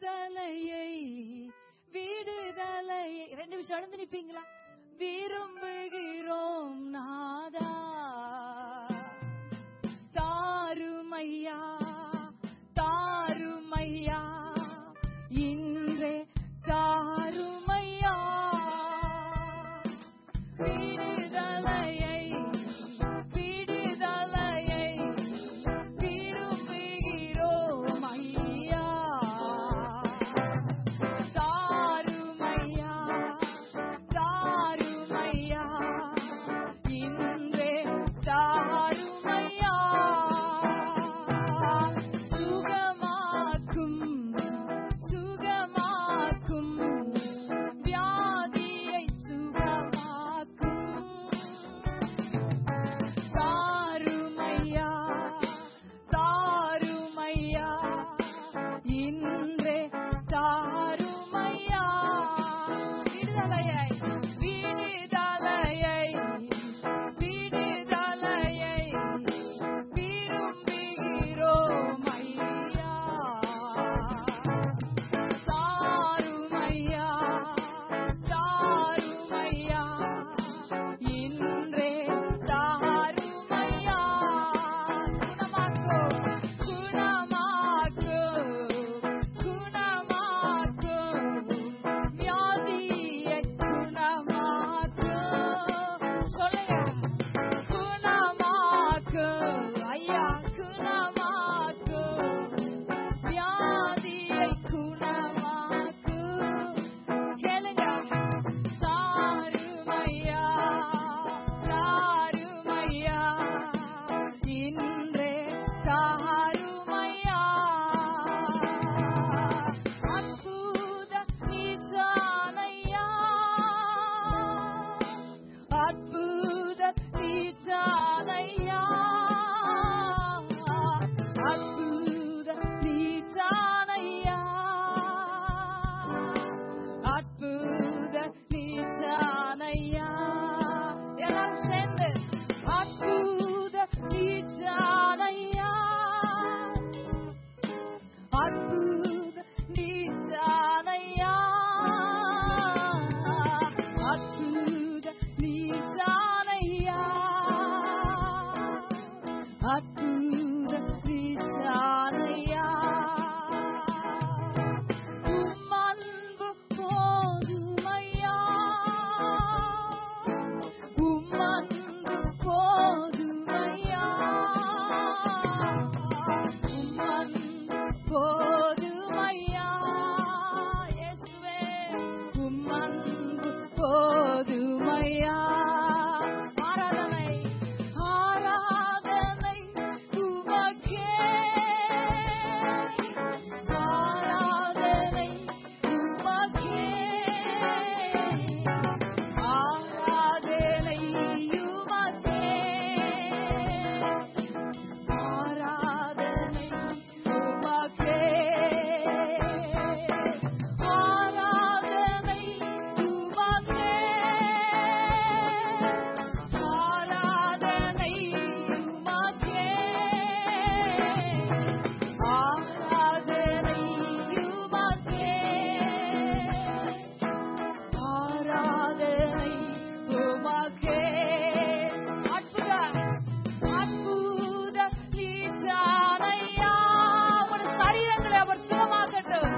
விடுதலையை விடுதலையை ரெண்டு நிமிஷம் எழுந்து நிப்பீங்களா விரும்புகிறோம் நாதா தாருமையா தாருமையா இன்றே தாருமையா விடுதலையை விடுதலையை விரும்புகிறோம் ஐயா தாருமையா தாருமையா இன்றே தாருமையா சுகமாக்கும் சுகமாக்கும் வியாதியை சுகமாக்கும் தாருமையா தாருமையா இன்றே தாருமையா விடுதலையை விடுதலையை விடுதலையை விரும்புகிறோம் ஐயா தாருமையா தாருமையா இன்றே தாருமையா குணமாக்கும் குணமாக்கும் குணமாக்கும் வியாதியை குணமாக்கும் சொல்லுங்க குணமாக்கும் ஐயா குணமாக்கும் வியாதியை குணமாக்கும் கேளுங்க தாருமையா தாருமையா இன்றே தாருமையா அற்புத நீதானையா அற்புத நீதானையா அற்புத நீதானையா அற்புத நீதானையா எல்லாரும் சேர்ந்து அற்புத நீதானையா அற்புத நீதானையா அற்புத நீதானையா அற்புத நீதானையா உம்மன்பு போதுமையா உம்மன்பு போதுமையா உம்மன்பு போதுமையா இயேசுவே உம்மன்பு போதுமையா ஆராதனை ஆராதனை உமக்கே ஆராதனை உமக்கே ஆராதனை உமக்கே ஆராதனை உமக்கே ஆராதனை உமக்கே ஆராதனை உமக்கே ஆராதனை உமக்கே ஆராதனை உமக்கே அற்புத அற்புத நீதானையா உன் சரீரங்களை அவர் சுகமாக்கட்டும்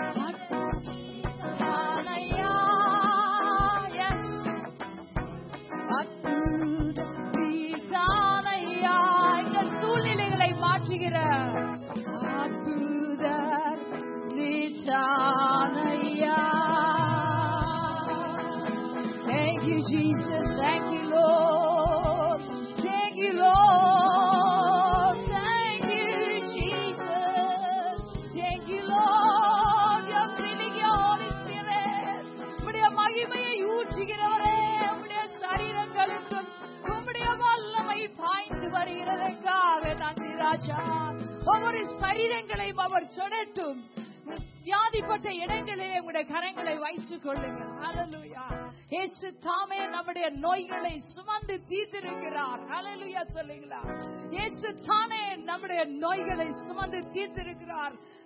நீதானையா yes அற்புத நீதானையா எங்கள் சூழ்நிலைகளை மாற்றுகிற அற்புத நீதானையா Thank you, Jesus. Thank you, Lord. Thank you, Lord. Thank you, Jesus. Thank you, Lord. You're filling your Holy Spirit. உம்முடைய மகிமையை ஊற்றுகிறவரே உம்முடைய சரீரங்களுக்கும் உம்முடைய வல்லமை பாய்ந்து வருகிறதற்காக நன்றி ராஜா ஒவ்வொரு சரீரங்களையும் அவர் சொடட்டும் வியாதிப்பட்ட இடங்களே உங்களுடைய கரங்களை வைத்துக் கொள்ளுங்கள் ஹalleluya இயேசு தாமே நம்முடைய நோய்களை சுமந்து தீர்த்திருக்கிறார் ஹalleluya சொல்லுங்களா இயேசு தானே நம்முடைய நோய்களை சுமந்து தீர்த்திருக்கிறார்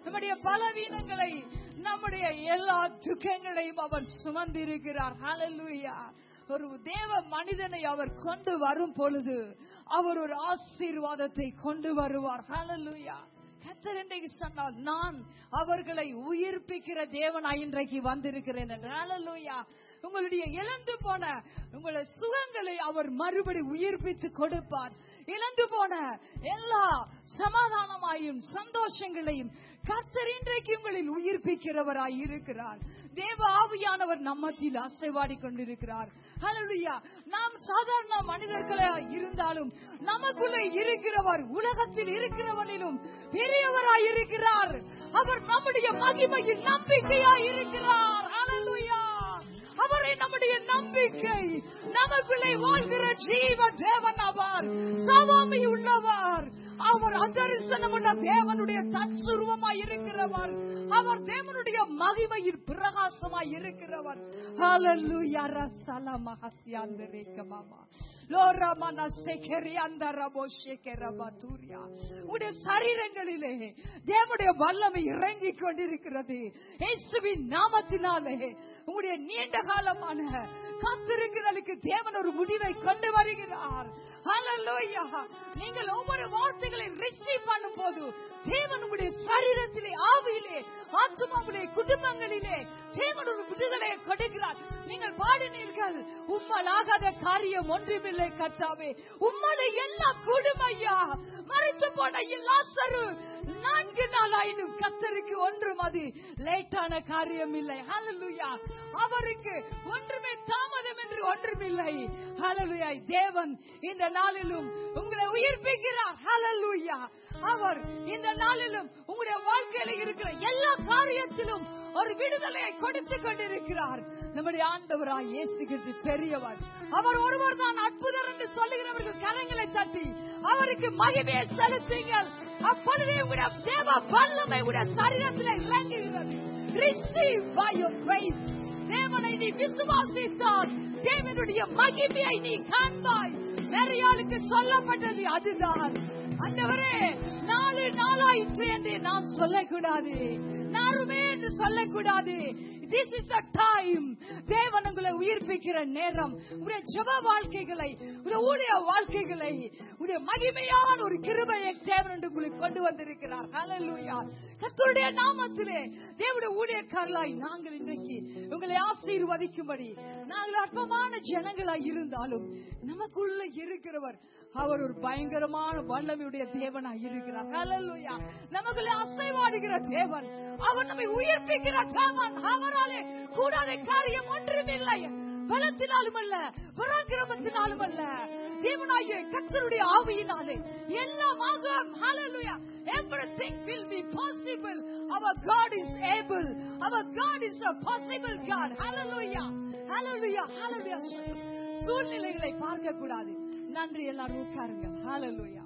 நம்முடைய பலவீனங்களை நம்முடைய எல்லா துக்கங்களையும் அவர் சுமந்திருக்கிறார் ஹalleluya ஒரு தேவ மனிதனை அவர் கொண்டு வரும் பொழுது அவர் ஒரு ஆசீர்வாதத்தை கொண்டு வருவார் ஹalleluya கத்தர் இன்றைக்கு சொன்னால் நான் அவர்களை உயிர்ப்பிக்கிற தேவனாய் இன்றைக்கு வந்திருக்கிறேன் என்று ஹalleluya உங்களுடைய இழந்து போன உங்களுடைய சுகங்களை அவர் மறுபடி உயிர்ப்பித்து கொடுப்பார் இழந்து போன எல்லா சமாதானமாயும் சந்தோஷங்களையும் கர்த்தர் இன்றைக்கு உங்களில் உயிர்ப்பிக்கிறவராய் இருக்கிறார் தேவ ஆவியானவர் நம்மத்தில் அசைவாடி கொண்டிருக்கிறார் ஹalleluya நாம் சாதாரண மனிதர்களா இருந்தாலும் நமக்குள்ளே இருக்கிறவர் உலகத்தில் இருக்கிறவனிலும் பெரியவராய் இருக்கிறார் அவர் நம்முடைய மகிமையின் நம்பிக்கையாய் இருக்கிறார் ஹalleluya அவரே நம்முடைய நம்பிக்கை நமக்குள்ளே வாழ்கிற ஜீவ தேவன் அவர் சவாமி உள்ளவர் அவர் அதரிசனம் உள்ள தேவனுடைய தற்சுருவமாய் இருக்கிறவர் அவர் தேவனுடைய மகிமையின் பிரகாசமாய் இருக்கிறவர் ஹalleluya ரசலம ஹஸ்யாந்தரேகமாமா லோரமன செகரியாந்தரபோ ஷெகரபதுரியா உடைய சரீரங்களிலே தேவனுடைய வல்லமை இறங்கி கொண்டிருக்கிறது இயேசுவின் நாமத்தினாலே உங்களுடைய நீண்ட காலமான காத்திருக்கிறதுக்கு தேவன் ஒரு முடிவை கொண்டு வருகிறார் ஹalleluya நீங்கள் ஒவ்வொரு வார்த்தைகளை ரிசீவ் பண்ணும் போது தேவன் உங்களுடைய சரீரத்திலே ஆவியிலே ஆத்மாவிலே குடும்பங்களிலே தேவன் ஒரு விடுதலையை கொடுக்கிறார் நீங்கள் பாடினீர்கள் உம்மால் ஆகாத காரியம் ஒன்றுமில்லை கர்த்தாவே உம்மாலே எல்லாம் குடுமையா மறைத்து போன லாசரு நான்கு நாள் ஆயினும் கத்தருக்கு ஒன்றும் அது லேட்டான காரியம் இல்லை ஹalleluya அவருக்கு ஒன்றுமே தாமதம் என்று ஒன்றுமில்லை ஹalleluya தேவன் இந்த நாளிலும் உங்களை உயிர்ப்பிக்கிறார் ஹalleluya அவர் இந்த நாளிலும் உங்களுடைய வாழ்க்கையில இருக்கிற எல்லா காரியத்திலும் ஒரு விடுதலையை கொடுத்து கொண்டிருக்கிறார் நம்முடைய ஆண்டவராய் இயேசு கிறிஸ்து பெரியவர் அவர் ஒருவர் தான் அற்புதர் என்று சொல்லுகிறவர்கள் கரங்களை தட்டி அவருக்கு மகிமையை செலுத்துங்கள் அப்பொழுதே உங்களுடைய தேவ வல்லமை உடைய சரீரத்தில் இறங்குகிறது receive by your faith தேவனை நீ விசுவாசித்தால் தேவனுடைய மகிமையை நீ காண்பாய் நிறையாளுக்கு சொல்லப்பட்டது அதுதான் அந்தவரே நாலு நாளாயிற்று என்று நாம் சொல்லக்கூடாது நாருமே என்று சொல்லக்கூடாது திஸ் இஸ் த டைம் தேவன் உங்களை உயிர்ப்பிக்கிற நேரம் உடைய ஜப வாழ்க்கைகளை உடைய ஊழிய வாழ்க்கைகளை உடைய மகிமையான ஒரு கிருபையை தேவன் என்று உங்களுக்கு கொண்டு வந்திருக்கிறார் ஹalleluya கர்த்தருடைய நாமத்திலே தேவனுடைய ஊழியக்காரர்களாய் நாங்கள் இன்றைக்கு உங்களை ஆசீர்வதிக்கும்படி நாங்கள் அற்பமான ஜனங்களாய் இருந்தாலும் நமக்குள்ள இருக்கிறவர் அவர் ஒரு பயங்கரமான வல்லமையுடைய தேவனாய் இருக்கிறார் ஹalleluya நமக்குள்ள அசைவாடுகிற தேவன் அவர் நம்மை உயிர்ப்பிக்கிற தேவன் அவராலே கூடாத காரியம் ஒன்றுமில்லை பலத்தினாலும் அல்ல பராக்கிரமத்தினாலும் அல்ல தேவனாகிய கர்த்தருடைய ஆவியினாலே எல்லாம் ஆகும் ஹalleluya everything will be possible our god is able our god is a possible god hallelujah hallelujah hallelujah சூழ்நிலைகளை பார்க்க கூடாது நன்றி எல்லாரும் உட்காருங்க ஹalleluya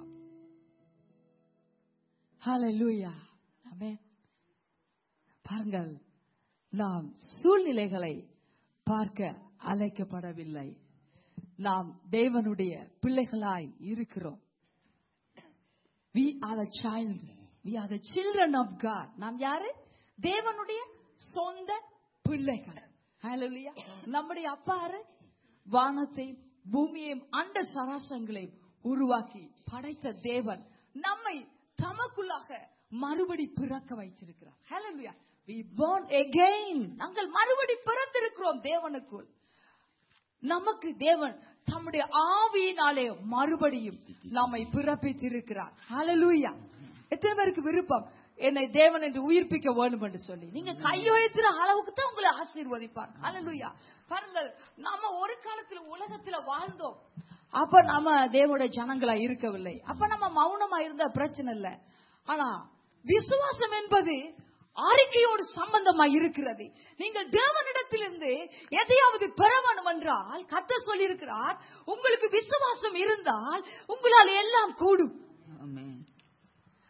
ஹalleluya ஆமென் பாருங்கள் நாம் சூழ்நிலைகளை பார்க்க அழைக்கப்படவில்லை நாம் தேவனுடைய பிள்ளைகளாய் இருக்கிறோம் we are the child we are the children of god நாம் யாரு தேவனுடைய சொந்த பிள்ளைகள் ஹalleluya நம்முடைய அப்பாரு வானத்தையும் பூமியையும் அண்ட சராசங்களையும் உருவாக்கி படைத்த தேவன் நம்மை தமக்குள்ளாக மறுபடி பிறக்க வைத்திருக்கிறார் ஹalleluya we born again நாங்கள் மறுபடி பிறந்திருக்கிறோம் தேவனுக்குள் நமக்கு தேவன் தம்முடைய ஆவியினாலே மறுபடியும் நம்மை பிறப்பித்திருக்கிறார் ஹalleluya எத்தனை பேருக்கு விருப்பம் என்னை தேவன் என்று உயிர்ப்பிக்க வேண்டும் என்று சொல்லி நீங்க கையெழுத்துற அளவுக்கு தான் உங்களை ஆசீர்வதிப்பார் ஹalleluya பாருங்கள் நாம ஒரு காலத்துல உலகத்துல வாழ்ந்தோம் அப்ப நாம தேவனுடைய ஜனங்களா இருக்கவில்லை அப்ப நம்ம மௌனமா இருந்த பிரச்சனை இல்ல ஆனா விசுவாசம் என்பது அறிக்கையோடு சம்பந்தமா இருக்கிறது நீங்கள் தேவனிடத்திலிருந்து எதையாவது பெற வேண்டும் என்றால் கத்த சொல்லியிருக்கிறார் உங்களுக்கு விசுவாசம் இருந்தால் உங்களால் எல்லாம் கூடும்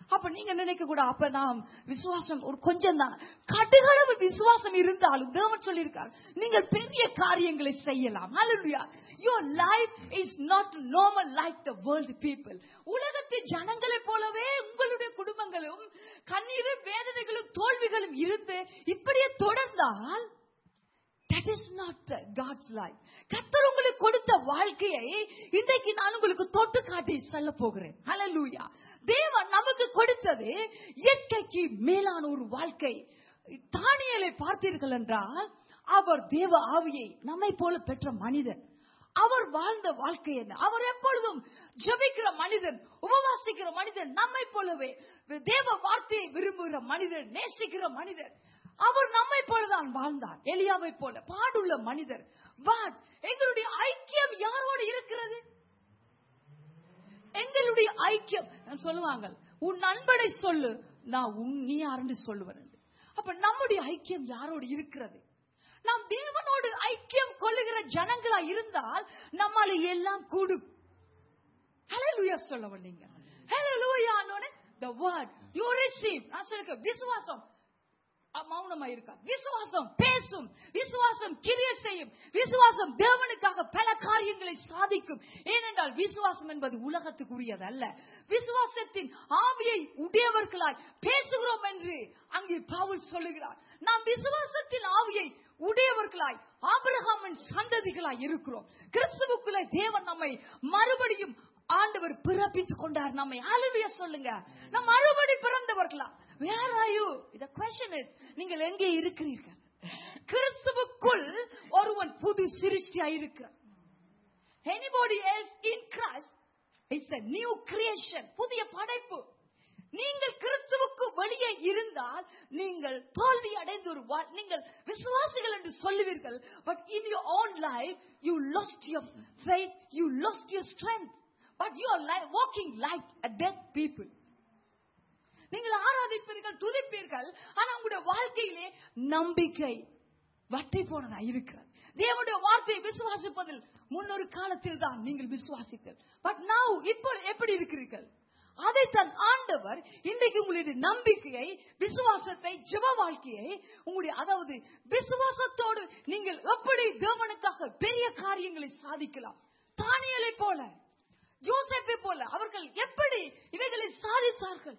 அப்ப நீங்க நினைக்க கூட அப்ப நாம் விசுவாசம் ஒரு கொஞ்சம் தான் கடுகளவு விசுவாசம் இருந்தாலும் தேவன் சொல்லியிருக்கார் நீங்கள் பெரிய காரியங்களை செய்யலாம் Hallelujah. Your life is not normal like the world people. உலகத்தின் ஜனங்களைப் போலவே உங்களுடைய குடும்பங்களும் கண்ணீரும் வேதனைகளும் தோல்விகளும் இருந்து இப்படியே தொடர்ந்தால் That is not the God's life. கர்த்தர் உங்களுக்கு கொடுத்த வாழ்க்கையை இன்றைக்கு நான் உங்களுக்கு தொட்டு காட்டி சொல்ல போகிறேன் Hallelujah. தேவன் நமக்கு கொடுத்தது இயற்கைக்கு மேலான ஒரு வாழ்க்கை தானியலை பார்த்தீர்கள் என்றால் அவர் தேவ ஆவியை நம்மை போல பெற்ற மனிதன் அவர் வாழ்ந்த வாழ்க்கை என்ன அவர் எப்பொழுதும் ஜெபிக்கிற மனிதன் உபவாசிக்கிற மனிதன் நம்மை போலவே தேவ வார்த்தையை விரும்புகிற மனிதன் நேசிக்கிற மனிதன் அவர் நம்மை போலதான் வாழ்ந்தார் எலியாவை போல பாடுள்ள மனிதர் பட் எங்களுடைய ஐக்கியம் யாரோடு இருக்கிறது எங்களுடைய ஐக்கியம் நான் சொல்லுவாங்க உன் நண்பனை சொல்லு நான் உன் நீ யாருன்னு சொல்லுவேன் அப்ப நம்முடைய ஐக்கியம் யாரோடு இருக்கிறது நாம் தேவனோடு ஐக்கியம் கொள்ளுகிற ஜனங்களா இருந்தால் நம்மால எல்லாம் கூடும் ஹalleluya சொல்ல வந்தீங்க ஹalleluya the word you receive நான் சொல்லுங்க விசுவாசம் அ- மௌனமா இருக்கா விசுவாசம் பேசும் விசுவாசம் கிரிய செய்யும் விசுவாசம் தேவனுக்காக பல காரியங்களை சாதிக்கும் ஏனென்றால் விசுவாசம் என்பது உலகத்துக்குரியது அல்ல விசுவாசத்தின் ஆவியை உடையவர்களாய் பேசுகிறோம் என்று அங்கே பவுல் சொல்லுகிறார் நாம் விசுவாசத்தின் ஆவியை உடையவர்களாய் ஆபிரகாமின் சந்ததிகளாய் இருக்கிறோம் கிறிஸ்துவுக்குள்ளே தேவன் நம்மை மறுபடியும் ஆண்டவர் பிறப்பித்துக் கொண்டார் நம்மை அலுவிய சொல்லுங்க நம் மறுபடி பிறந்தவர்களா where are you the question is நீங்கள் எங்கே இருக்கிறீர்கள் கிறிஸ்துவுக்குள் ஒருவன் புது சிருஷ்டியா இருக்கிறார் anybody else in Christ is a new creation புதிய படைப்பு நீங்கள் கிறிஸ்துவுக்கு வெளியே இருந்தால் நீங்கள் தோல்வி அடைந்து ஒரு வா- நீங்கள் விசுவாசிகள் என்று சொல்லுவீர்கள் but in your own life you lost your faith you lost your strength but you are like, walking like a dead people நீங்கள் ஆராதிப்பீர்கள் துதிப்பீர்கள் ஆனா உங்களுடைய வாழ்க்கையிலே நம்பிக்கை வட்டை போனதா இருக்கிறது தேவனுடைய வார்த்தையை விசுவாசிப்பதில் முன்னொரு காலத்தில் தான் நீங்கள் விசுவாசித்தல் பட் now இப்போ எப்படி இருக்கிறீர்கள் அதை தன் ஆண்டவர் இன்றைக்கு உங்களுடைய நம்பிக்கையை விசுவாசத்தை ஜெப வாழ்க்கையை உங்களுடைய அதாவது விசுவாசத்தோடு நீங்கள் எப்படி தேவனுக்காக பெரிய காரியங்களை சாதிக்கலாம் தானியலை போல யோசேப்பை போல அவர்கள் எப்படி இவைகளை சாதித்தார்கள்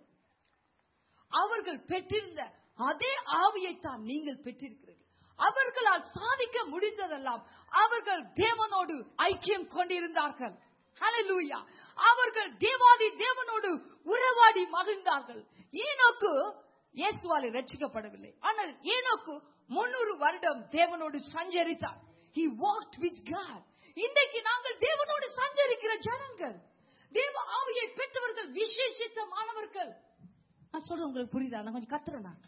அவர்கள் பெற்றிருந்த அதே ஆவியைத்தான் நீங்கள் பெற்றிருக்கிறீர்கள் அவர்களால் சாதிக்க முடிந்ததெல்லாம் அவர்கள் தேவனோடு ஐக்கியம் கொண்டிருந்தார்கள் ஹalleluya அவர்கள் தேவாதி தேவனோடு உறவாடி மகிழ்ந்தார்கள் ஏனோக்கு இயேசுவாலே ரட்சிக்கப்படவில்லை ஆனால் ஏனோக்கு முன்னூறு வருடம் தேவனோடு சஞ்சரித்தார் he walked with god இன்றைக்கு நாங்கள் தேவனோடு சஞ்சரிக்கிற ஜனங்கள் தேவ ஆவியை பெற்றவர்கள் விசேஷித்தமானவர்கள் நான் சொல்றேன் உங்களுக்கு புரியுதா நான் கொஞ்சம் கத்துறேன் நான்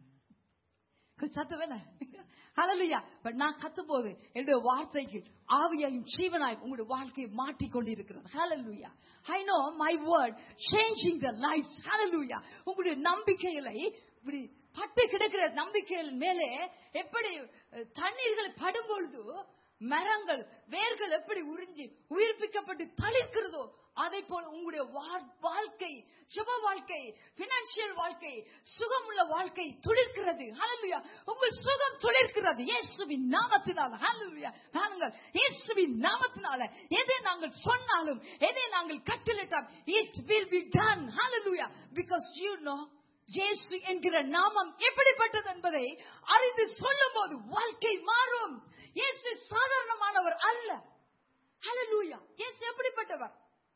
கொஞ்சம் சத்துவேன ஹalleluya பட் நான் கத்தும் போது என்னுடைய வார்த்தைக்கு ஆவியாயும் ஜீவனாயும் உங்களுடைய வாழ்க்கையை மாற்றிக் கொண்டிருக்கிறது ஹalleluya I know my word changing the lifes ஹalleluya உங்களுடைய நம்பிக்கைகளை இப்படி பட்டு கிடக்கிற நம்பிக்கைகள் மேலே எப்படி அஹ், தண்ணீர்கள் படும் பொழுது மரங்கள் வேர்கள் எப்படி உறிஞ்சி உயிர்ப்பிக்கப்பட்டு தளிர்க்கிறதோ அதை போல உங்களுடைய வா- வாழ்க்கை சுப வாழ்க்கை பினான்சியல் வாழ்க்கை சுகமுள்ள வாழ்க்கை துளிர்க்கிறது ஹalleluya உங்கள் சுகம் துளிர்க்கிறது இயேசுவின் நாமத்தினால ஹalleluya பாருங்கள் இயேசுவின் நாமத்தினால எதை நாங்கள் சொன்னாலும் எதை நாங்கள் கட்டளிட்டால் it will be done hallelujah because you know இயேசு என்கிற நாமம் எப்படிப்பட்டது என்பதை அறிந்து சொல்லும் போது வாழ்க்கை மாறும் இயேசு சாதாரணமானவர் அல்ல ஹalleluya இயேசு எப்படிப்பட்டவர்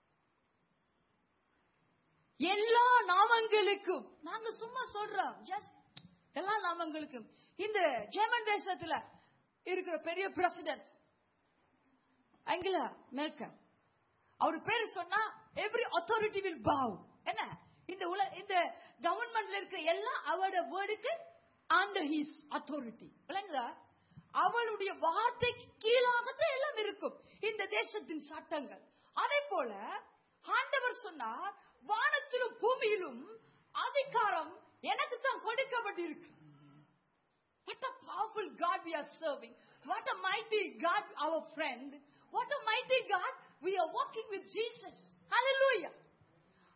எல்லா நாமங்களுக்கும் நாங்க சும்மா சொல்றோம் ஜஸ்ட் எல்லா நாமங்களுக்கும் இந்த ஜெர்மன் தேசத்துல இருக்கிற பெரிய பிரசிடென்ட் ஆங்கிலா மேல்கர் அவர் பேரு சொன்னா எவ்ரி அத்தாரிட்டி வில் பாவ் என்ன இந்த உல இந்த கவர்மெண்ட்ல இருக்கிற எல்லாம் அவரோட வேர்டுக்கு அண்டர் ஹிஸ் அத்தாரிட்டி விளங்குதா அவளுடைய வார்த்தைக்கு கீழாகத்தான் எல்லாம் இருக்கும் இந்த தேசத்தின் சட்டங்கள் அதே போல ஆண்டவர் சொன்னார் வானத்திலும் பூமியிலும் அதிகாரம் எனக்கு தான் கொடுக்கப்பட்டிருக்கு What a powerful God we are serving. What a mighty God, our friend. What a mighty God. We are walking with Jesus. Hallelujah.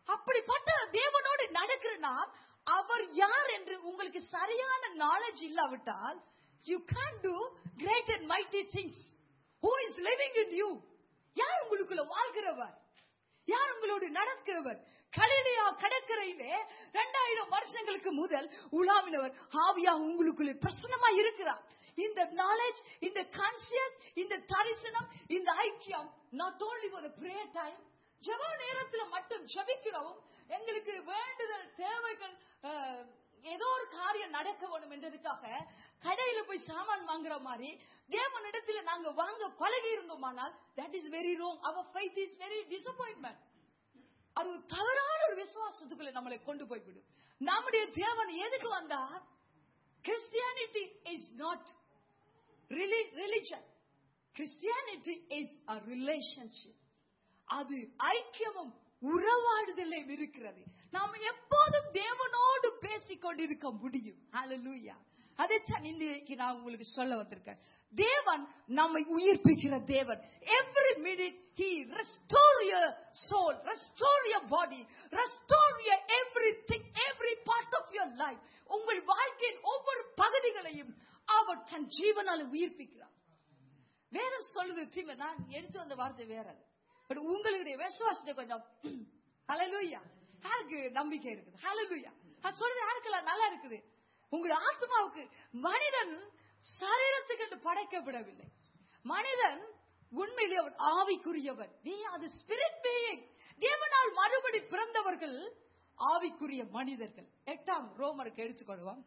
அப்படிப்பட்ட தேவனோடு நடக்கிற நாம் அவர் யார் என்று உங்களுக்கு சரியான நாலேஜ் இல்லாவிட்டால் you can do great and mighty things who is living in you யார் உங்களுக்குள்ள வாழ்கிறவர் யார் உங்களோடு நடக்கிறவர் கலிலியா கடற்கரையிலே இரண்டாயிரம் வருஷங்களுக்கு முதல் உலாவினவர் ஆவியா உங்களுக்குள்ளே பிரசனமா இருக்கிறார் இந்த நாலேஜ் இந்த கான்சியஸ் இந்த தரிசனம் இந்த ஐக்கியம் not only for the prayer time ஜெப நேரத்துல மட்டும் ஜெபிக்கிறவும் எங்களுக்கு வேண்டுதல் தேவைகள் அஹ், ஏதோ ஒரு காரியம் நடக்க வேணும் என்றதுக்காக கடையில போய் சாமான் வாங்குற மாதிரி தேவனிடத்துல நாங்க வாங்க பழகி இருந்தோமானால் that is very wrong our faith is very disappointment அது ஒரு தவறான ஒரு விசுவாசத்துக்குள்ள நம்மளை கொண்டு போய்விடும் நம்முடைய தேவன் எதுக்கு வந்தார் Christianity is not religion Christianity is a relationship அது ஐக்கியமும் உறவாடுதலும் இருக்கிறது நாம் எப்போதும் தேவனோடு பேசிக் கொண்டிருக்க முடியும் ஹalleluya அதைத்தான் இன்றைக்கு நான் உங்களுக்கு சொல்ல வந்திருக்கேன் தேவன் நம்மை உயிர்ப்பிக்கிற தேவன் every minute he restore your soul restore your body restore your everything every part of your life உங்கள் வாழ்க்கையின் ஒவ்வொரு பகுதிகளையும் அவர் தன் ஜீவனால உயிர்ப்பிக்கிறார் வேதம் சொல்லுது தீமை நான் எடுத்து வந்த வார்த்தை வேற அது பட் உங்களுடைய விசுவாசத்தை கொஞ்சம் ஹalleluya யாருக்கு நம்பிக்கை இருக்குது ஹalleluya அது சொல்றது யாருக்கெல்லாம் நல்லா இருக்குது உங்கள் ஆத்மாவுக்கு மனிதன் சரீரத்துக்கு என்று படைக்கப்படவில்லை மனிதன் உண்மையிலே அவன் ஆவிக்குரியவன் நீ அது ஸ்பிரிட் பீயிங் தேவனால் மறுபடி பிறந்தவர்கள் ஆவிக்குரிய மனிதர்கள் எட்டாம் ரோமருக்கு எடுத்துக்கொள்வோம்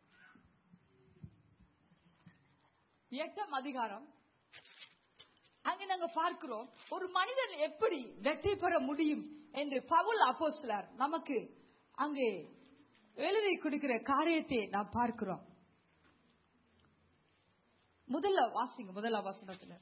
எட்டாம் அதிகாரம் அங்க நாங்க பார்க்கிறோம் ஒரு மனிதன் எப்படி வெற்றி பெற முடியும் என்று பவுல் அப்போஸ்தலர் நமக்கு அங்கே எழுதி கொடுக்கிற காரியத்தை நாம் பார்க்கிறோம் முதல்ல வாசிங்க முதல்ல வசனத்துல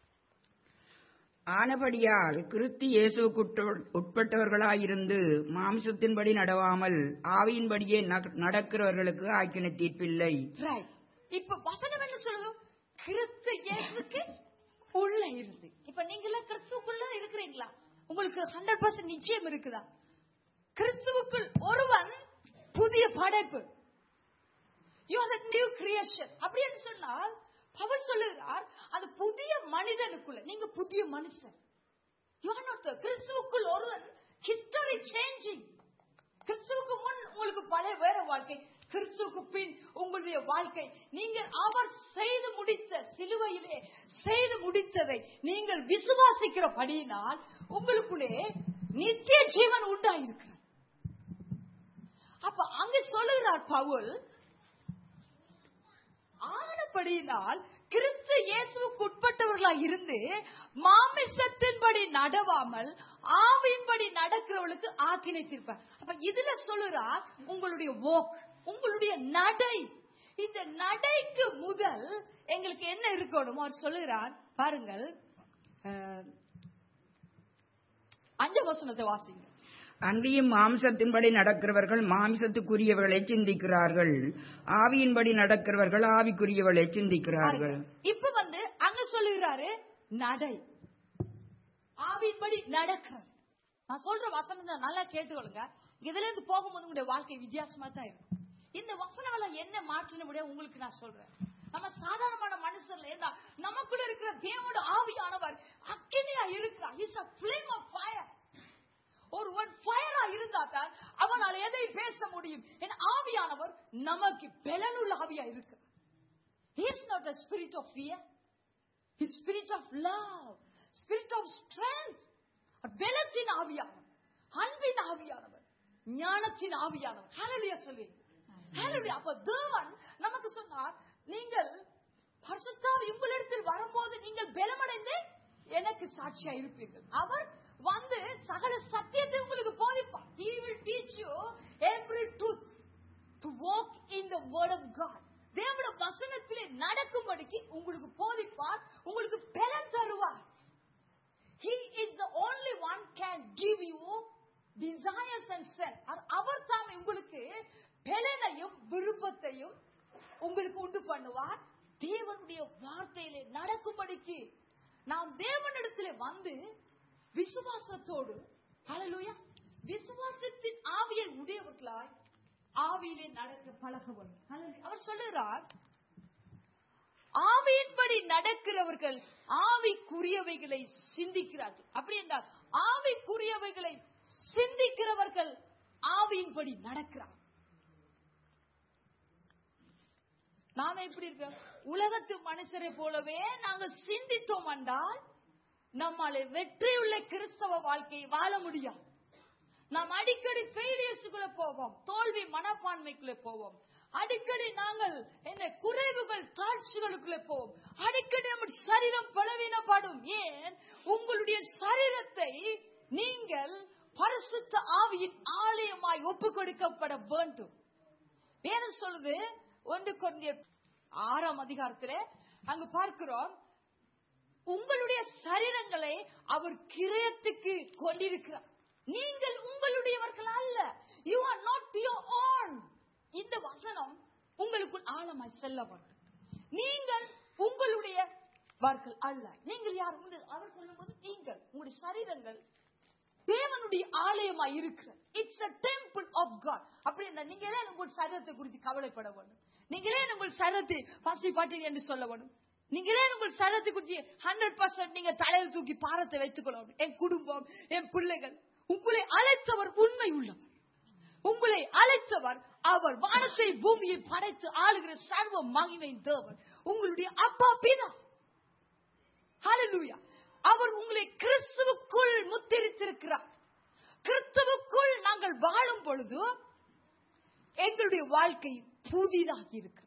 ஆனபடியால் கிறிஸ்து இயேசுவுக்கு உட்பட்டவர்களாயிருந்து மாம்சத்தின்படி நடவாமல் ஆவியின்படியே நட- நடக்கிறவர்களுக்கு ஆக்கின தீர்ப்பில்லை ரைட் இப்ப வசனம் என்ன சொல்லுது கிறிஸ்து இயேசுக்கு உள்ள இருந்து இப்ப நீங்கள கிறிஸ்துக்குள்ள இருக்கிறீங்களா உங்களுக்கு ஹண்ட்ரட் பர்சன்ட் நிச்சயம் இருக்குதா கிறிஸ்துவுக்குள் ஒருவன் புதிய படைப்பு யூ ஆர் நியூ கிரியேஷன் அப்படின்னு சொன்னால் பவுல் சொல்லுகிறார் அந்த புதிய மனிதனுக்குள்ள நீங்க புதிய மனுஷன் யூ ஆர் நாட் கிறிஸ்துவுக்குள் ஒருவன் ஹிஸ்டரி சேஞ்சிங் கிறிஸ்துவுக்கு முன் உங்களுக்கு பழைய வேற வாழ்க்கை கிறிஸ்துவுக்கு பின் உங்களுடைய வாழ்க்கை நீங்கள் அவர் செய்து முடித்த சிலுவையிலே செய்து முடித்ததை நீங்கள் விசுவாசிக்கிறபடியினால் உங்களுக்குள்ளே நித்திய ஜீவன் உண்டாயிருக்கிறது அப்ப அங்க சொல்லுகிறார் பவுல் ஆனபடியினால் கிறிஸ்து இயேசுவுக்கு உட்பட்டவர்களாய் இருந்து மாமிசத்தின்படி நடவாமல் ஆவியின்படி நடக்கிறவளுக்கு ஆக்கினை தீர்ப்பார் அப்ப இதுல சொல்லுறார் உங்களுடைய walk உங்களுடைய நடை இந்த நடைக்கு முதல் எங்களுக்கு என்ன இருக்கணும் அவர் சொல்லுகிறார் பாருங்கள் அஹ், அஞ்சு வசனத்தை வாசிங்க அன்றியும் மாம்சத்தின்படி நடக்கிறவர்கள் மாம்சத்துக்குரியவர்களை சிந்திக்கிறார்கள் ஆவியின்படி நடக்கிறவர்கள் ஆவிக்குரியவர்களை சிந்திக்கிறார்கள் இப்ப வந்து அங்க சொல்லுகிறாரு நடை ஆவின்படி நடக்கிறது நான் சொல்ற வசனம் தான் நல்லா கேட்டுக்கொள்ளுங்க இதுல இருந்து போகும்போது உங்களுடைய வாழ்க்கை வித்தியாசமா தான் இருக்கும் இந்த வசனம் எல்லாம் என்ன மாற்றின முடியாது உங்களுக்கு நான் சொல்றேன் நம்ம சாதாரணமான மனுஷர்ல இருந்தா நமக்குள்ள இருக்கிற தேவோட ஆவியானவர் அக்கினியா இருக்கிறார் is a flame of fire ஒருவன் ஃபயரா இருந்தா தான் அவனால் எதை பேச முடியும் என் ஆவியானவர் நமக்கு பலனுள்ள ஆவியா இருக்கு He is not a spirit of fear. His spirit of love, spirit of strength. பலத்தின் ஆவியானவர் அன்பின் ஆவியானவர் ஞானத்தின் ஆவியானவர் ஹalleluya சொல்லி ஹalleluya அப்ப தேவன் நமக்கு சொன்னார் நீங்கள் பரிசுத்தாவி உங்களிடத்தில் வரும்போது நீங்கள் பலமடைந்து எனக்கு சாட்சியா இருப்பீர்கள் அவர் வந்து சகல சத்தியத்தை உங்களுக்கு போதிப்பார் he will teach you every truth to walk in the word of God தேவன வசனத்திலே நடக்கும்படிக்கு உங்களுக்கு போதிப்பார் உங்களுக்கு பலன் தருவார் He is the only one can give you desires and strength. அது அவர் தான் உங்களுக்கு பலனையும் விருப்பத்தையும் உங்களுக்கு உண்டு பண்ணுவார் தேவனுடைய வார்த்தையிலே நடக்கும்படிக்கு நாம் தேவனிடத்திலே வந்து விசுவாசத்தோடு ஹalleluya விசுவாசத்தின் ஆவியை உடையவர்களாய் ஆவியிலே நடக்க பழக வேண்டும் Hallelujah. அவர் சொல்லுகிறார் ஆவியின்படி நடக்கிறவர்கள் ஆவிக்குரியவைகளை சிந்திக்கிறார்கள் அப்படி என்றால் ஆவிக்குரியவைகளை சிந்திக்கிறவர்கள் ஆவியின்படி நடக்கிறார் நாம எப்படி இருக்கோம் உலகத்து மனுஷரை போலவே நாங்க சிந்தித்தோம் என்றால் நம்மாலே வெற்றியுள்ள கிறிஸ்தவ வாழ்க்கையை வாழ முடியாது நாம் அடிக்கடி ஃபெயிலியர்ஸுக்குள்ள போவோம் தோல்வி மனப்பான்மைக்குள்ள போவோம் அடிக்கடி நாங்கள் என்ன குறைவுகள் தாழ்ச்சிகளுக்குள்ள போவோம் அடிக்கடி நம்ம சரீரம் பலவீனப்படும் ஏன் உங்களுடைய சரீரத்தை நீங்கள் பரிசுத்த ஆவியின் ஆலயமாய் ஒப்பு கொடுக்கப்பட வேண்டும் வேணும் சொல்லுது ஒன்று கொண்டிய ஆறாம் அதிகாரத்திலே அங்கு பார்க்கிறோம் உங்களுடைய சரீரங்களை அவர் கிரயத்துக்கு கொண்டிருக்கிறார் நீங்கள் உங்களுடையவர்கள் அல்ல you are not your own இந்த வசனம் உங்களுக்குள் ஆழமாய் செல்ல வேண்டும் நீங்கள் உங்களுடையவர்கள் அல்ல நீங்கள் யார் உங்கள் அவர் சொல்லும்போது நீங்கள் உங்களுடைய சரீரங்கள் தேவனுடைய ஆலயமாய் இருக்கிற it's a temple of God அப்படின்னா நீங்களே உங்கள் சரீரத்தை குறித்து கவலைப்பட வேண்டும் நீங்களே உங்கள் சரீரத்தை பசி பாட்டில் என்று சொல்ல வேண்டும் நீங்களே உங்கள் சரீரத்தை குறித்து ஹண்ட்ரட் பர்சன்ட் நீங்க தலையில் தூக்கி பாரத்தை வைத்துக் கொள்ள வேண்டும் என் குடும்பம் என் பிள்ளைகள் உங்களை அழைத்தவர் உண்மை உள்ளவர் உங்களை அழைத்தவர் அவர் வானத்தை பூமியை படைத்து ஆளுகிற சர்வ மகிமை தேவன் உங்களுடைய அப்பா பிதா ஹalleluya அவர் உங்களை கிறிஸ்துவுக்குள் முத்திரித்திருக்கிறார் கிறிஸ்துவுக்குள் நாங்கள் வாழும் பொழுது எங்களுடைய வாழ்க்கை புதிதாகி இருக்கிறது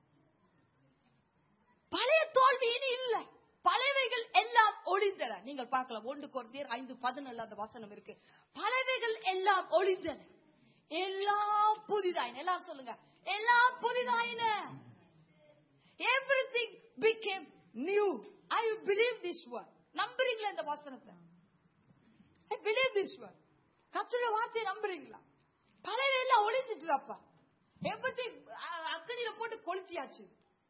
பழைய தோல்வி இனி இல்லை பழையவைகள் எல்லாம் ஒளிந்தன நீங்கள் பார்க்கலாம் ஒன்று குறைந்தர் ஐந்து பதினேழு அந்த வசனம் இருக்கு பழையவைகள் எல்லாம் ஒளிந்தன எல்லாம் புதிதாயின எல்லாம் சொல்லுங்க எல்லாம் புதிதாயின everything became new I believe this one நம்புறீங்களா இந்த வசனத்தை ஐ பிலீவ் திஸ் ஒன் கத்துடைய வார்த்தையை நம்புறீங்களா பழைய எல்லாம் ஒளிஞ்சிட்டுதாப்பா எவ்ரிதிங் அக்கடியில போட்டு கொளுத்தியாச்சு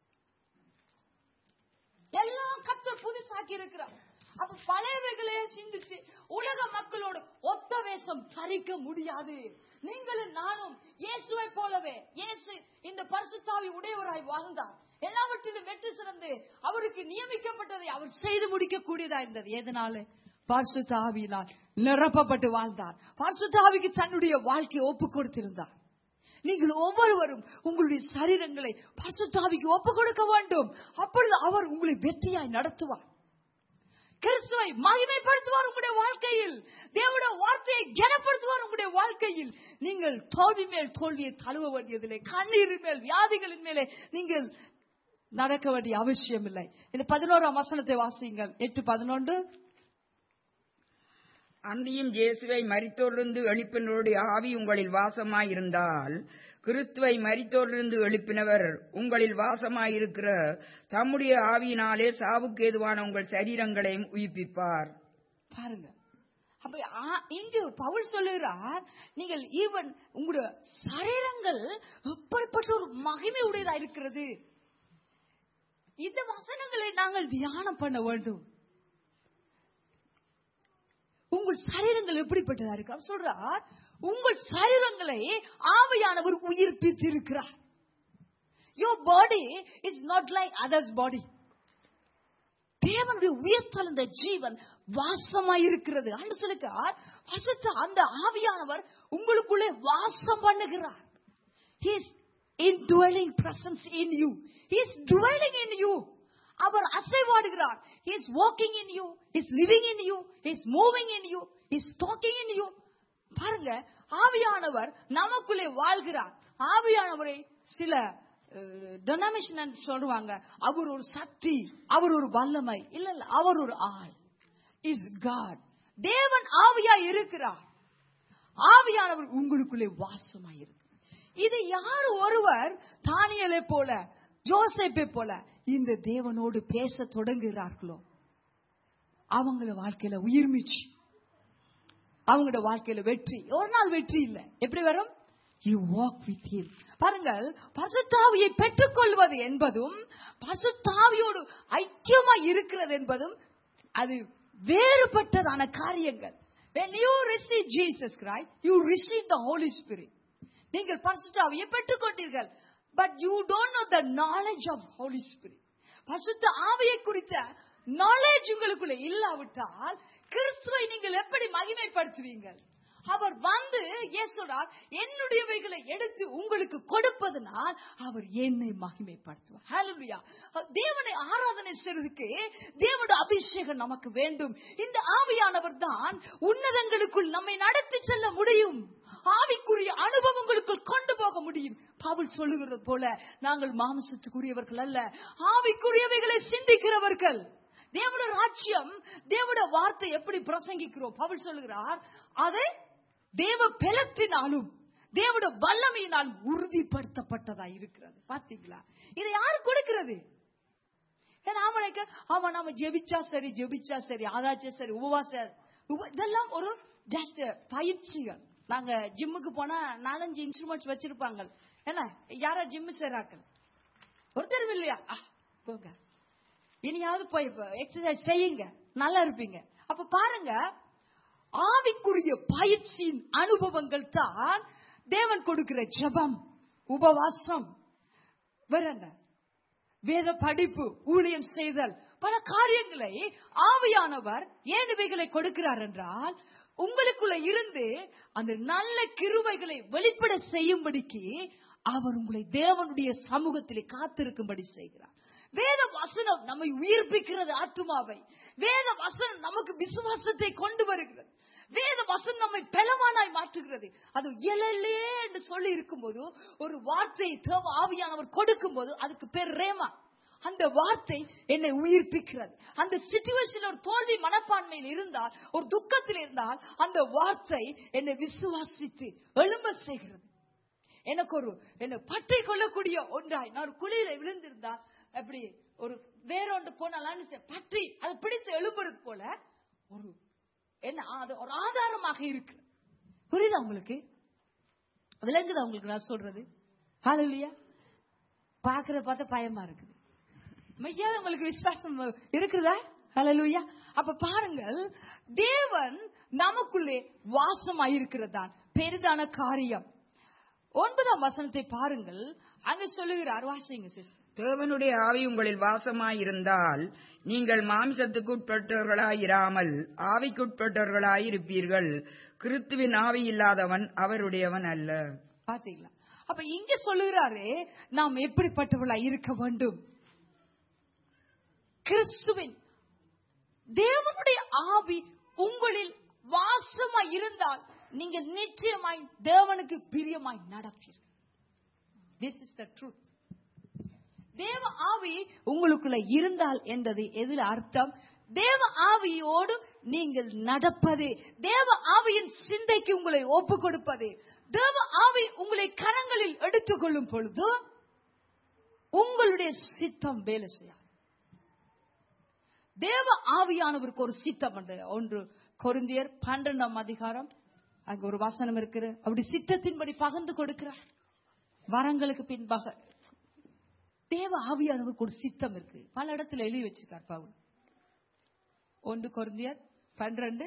எல்லாம் கத்தர் புதுசாக்கி இருக்கிறார் அப்ப பழையவைகளே சிந்திச்சு உலக மக்களோட ஒத்த வேஷம் தரிக்க முடியாது நீங்களும் நானும் இயேசுவை போலவே இயேசு இந்த பரிசுத்தாவி உடையவராய் வாழ்ந்தார் எல்லாவற்றிலும் வெற்றி சிறந்து அவருக்கு நியமிக்கப்பட்டதை அவர் செய்து முடிக்க கூடியதா இருந்தது எதனால பரிசுத்தாவியினால் நிரப்பப்பட்டு வாழ்ந்தார் பரிசுத்தாவிக்கு தன்னுடைய வாழ்க்கையை ஒப்பு கொடுத்திருந்தார் நீங்கள் ஒவ்வொருவரும் உங்களுடைய சரீரங்களை பரிசுத்தாவிக்கு ஒப்பு கொடுக்க வேண்டும் அப்பொழுது அவர் உங்களை வெற்றியாய் நடத்துவார் கிறிஸ்துவை மகிமைப்படுத்துவார் உங்களுடைய வாழ்க்கையில் தேவனுடைய வார்த்தையை கனப்படுத்துவார் உங்களுடைய வாழ்க்கையில் நீங்கள் தோல்வி மேல் தோல்வியை தழுவ வேண்டியதில்லை கண்ணீரின் மேல் வியாதிகளின் மேலே நீங்கள் நடக்க வேண்டிய அவசியம் இல்லை இந்த பதினோராம் வசனத்தை வாசியுங்கள் எட்டு பதினொன்று அன்றியும் இயேசுவை மரித்தோரிலிருந்து எழுப்பினருடைய ஆவி உங்களில் வாசமாயிருந்தால் கிறிஸ்துவை மரித்தோரிலிருந்து எழுப்பினவர் உங்களில் வாசமாயிருக்கிற தம்முடைய ஆவியினாலே சாவுக்கு ஏதுவான உங்கள் சரீரங்களையும் உயிர்ப்பிப்பார் பாருங்க அப்ப ஆ- இங்கு பவுல் சொல்லுகிறார் நீங்கள் ஈவன் உங்களுடைய சரீரங்கள் எப்படிப்பட்ட ஒரு மகிமை உடையதா இருக்கிறது இந்த வசனங்களை நாங்கள் தியானம் பண்ண வேண்டும் உங்கள் சரீரங்கள் எப்படிப்பட்டதா இருக்கு அவர் சொல்றார் உங்கள் சரீரங்களை ஆவியானவர் உயிர்ப்பித்து இருக்கிறார் your body is not like others body தேவனுடைய உயர்த்தலந்த ஜீவன் வாசமாயிருக்கிறது ஆண்டு சொல்லுகிறார் பசுத்த அந்த ஆவியானவர் உங்களுக்குள்ளே வாசம் பண்ணுகிறார் He is indwelling presence in you. He is dwelling in you. Our அசைவாடுகிறார் He is walking in you. He is living in you. He is moving in you. He is talking in you. பாருங்க ஆவியானவர் நமக்குள்ளே வாழ்கிறார் ஆவியானவரை சில டொனாமிஷன் சொல்லுவாங்க அவர் ஒரு சக்தி அவர் ஒரு வல்லமை இல்ல இல்ல அவர் ஒரு ஆள் இஸ் காட் தேவன் ஆவியா இருக்கிறார் ஆவியானவர் உங்களுக்குள்ளே வாசமாய் இருக்கிறார் இது யார் ஒருவர் தானியலை போல ஜோசப்பை போல இந்த தேவனோடு பேச தொடங்குகிறார்களோ அவங்கள வாழ்க்கையில உயிர்மிச்சு அவங்களோட வாழ்க்கையில வெற்றி ஒரு நாள் வெற்றி இல்ல எப்படி வரும் யூ வாக் வித் him பாருங்கள் பசுத்தாவியை பெற்றுக்கொள்வது என்பதும் பசுத்தாவியோடு ஐக்கியமாய் இருக்கிறது என்பதும் அது வேறுபட்டதான காரியங்கள் when you receive Jesus Christ you receive the Holy Spirit நீங்கள் பரிசுத்த ஆவியை பெற்றுக்கொண்டீர்கள் but you don't know the knowledge of Holy Spirit பரிசுத்த ஆவியை குறித்த knowledge உங்களுக்குள்ள இல்லாவிட்டால் கிறிஸ்துவை நீங்கள் எப்படி மகிமைப்படுத்துவீங்கள் அவர் வந்து இயேசுடார் என்னுடையவைகளை எடுத்து உங்களுக்கு கொடுப்பதனால் அவர் என்னை மகிமைப்படுத்துவார் ஹalleluya தேவனை ஆராதனை செய்வதற்கு தேவனுடைய அபிஷேகம் நமக்கு வேண்டும் இந்த ஆவியானவர் தான் உன்னதங்களுக்குள் நம்மை நடத்தி செல்ல முடியும் ஆவிக்குரிய அனுபவங்களுக்குள் கொண்டு போக முடியும் பவுல் சொல்லுகிறது போல நாங்கள் மாம்சத்துக்குரியவர்கள் அல்ல ஆவிக்குரியவைகளை சிந்திக்கிறவர்கள் தேவனுடைய ராஜ்யம் தேவனுடைய வார்த்தை எப்படி பிரசங்கிக்கிறோம் பவுல் சொல்லுகிறார் அதை தேவ பலத்தினாலும் தேவனுடைய வல்லமையினால் உறுதிப்படுத்தப்பட்டதா இருக்கிறது பாத்தீங்களா இதை யாரு கொடுக்கிறது ஏன்னா அவனுக்கு அவன் நம்ம ஜெபிச்சா சரி ஜெபிச்சா சரி ஆதாச்சும் சரி உபவாச உப- இதெல்லாம் ஒரு ஜஸ்ட் பயிற்சிகள் நாங்க ஜிம்முக்கு போனா நாலஞ்சு இன்ஸ்ட்ருமெண்ட்ஸ் வச்சிருப்பாங்க என்ன யாரா ஜிம்மு செய்றாக்கள் ஒருத்தர் இல்லையா ஆ, போங்க இனியாவது போய் எக்ஸசைஸ் செய்யுங்க நல்லா இருப்பீங்க அப்ப பாருங்க ஆவிக்குரிய பயிற்சியின் அனுபவங்கள் தான் தேவன் கொடுக்கிற ஜெபம் உபவாசம் வேற என்ன வேத படிப்பு ஊழியம் செய்தல் பல காரியங்களை ஆவியானவர் ஏன் இவைகளை கொடுக்கிறார் என்றால் உங்களுக்குள்ள இருந்து அந்த நல்ல கிருபைகளை வெளிப்பட செய்யும்படிக்கு அவர் உங்களை தேவனுடைய சமூகத்திலே காத்திருக்கும்படி செய்கிறார் வேத வசனம் நம்மை உயிர்ப்பிக்கிறது ஆத்துமாவை வேத வசனம் நமக்கு விசுவாசத்தை கொண்டு வருகிறது வேத வசனம் நம்மை பலவானாய் மாற்றுகிறது அது இயலே என்று சொல்லி இருக்கும்போது ஒரு வார்த்தை தேவ ஆவியானவர் கொடுக்கும் போது அதுக்கு பேர் ரேமா அந்த வார்த்தை என்னை உயிர்ப்பிக்கிறது அந்த சிச்சுவேஷன் ஒரு தோல்வி மனப்பான்மையில் இருந்தால் ஒரு துக்கத்தில் இருந்தால் அந்த வார்த்தை என்னை விசுவாசித்து எழும்ப செய்கிறது எனக்கு ஒரு என்னை பற்றி கொள்ளக்கூடிய ஒன்றாய் நான் ஒரு குழியில விழுந்திருந்தா அப்படி ஒரு வேற ஒன்று போனாலான்னு செ- பற்றி அதை பிடித்து எழுப்புறது போல ஒரு என்ன அது ஒரு ஆதாரமாக இருக்கு புரியுதா உங்களுக்கு விளங்குதா உங்களுக்கு நான் சொல்றது ஹalleluya பாக்குறத பார்த்தா பயமா இருக்குது மையா உங்களுக்கு விசுவாசம் இருக்குதா ஹalleluya அப்ப பாருங்கள் தேவன் நமக்குள்ளே வாசமாயிருக்கிறதான் பெரிதான காரியம் ஒன்பதாம் வசனத்தை பாருங்கள் அங்க சொல்லுகிறார் வாசிங்க சிஸ்டர் தேவனுடைய ஆவி உங்களில் வாசமாயிருந்தால் நீங்கள் மாம்சத்துக்குட்பட்டவர்களாயிராமல் ஆவிக்குட்பட்டவர்களாயிருப்பீர்கள் கிறிஸ்துவின் ஆவி இல்லாதவன் அவருடையவன் அல்ல பாத்தீங்களா அப்ப இங்க சொல்லுகிறாரு நாம் எப்படிப்பட்டவர்களா இருக்க வேண்டும் கிறிஸ்துவின் தேவனுடைய ஆவி உங்களில் வாசமாய் இருந்தால் நீங்கள் நிச்சயமாய் தேவனுக்கு பிரியமாய் நடப்பீர்கள் திஸ் இஸ் த ட்ரூத் தேவ ஆவி உங்களுக்குள்ள இருந்தால் என்றது எதில் அர்த்தம் தேவ ஆவியோடு நீங்கள் நடப்பது தேவ ஆவியின் சிந்தைக்கு உங்களை ஒப்பு கொடுப்பது தேவ ஆவி உங்களை கரங்களில் எடுத்துக்கொள்ளும் பொழுது உங்களுடைய சித்தம் வேலை செய்யாது தேவ ஆவியானவருக்கு ஒரு சித்தம் உண்டு. ஒன்று கொரிந்தியர் பன்னெண்டாம் அதிகாரம் அங்க ஒரு வசனம் இருக்குது அப்படி சித்தத்தின்படி பகிர்ந்து கொடுக்கிறார் வரங்களுக்கு பின்பாக தேவ ஆவியானவருக்கு ஒரு சித்தம் இருக்கு பல இடத்துல எழுதி வச்சிருக்கார் பவுல் ஒன்று கொரிந்தியர் பன்னிரண்டு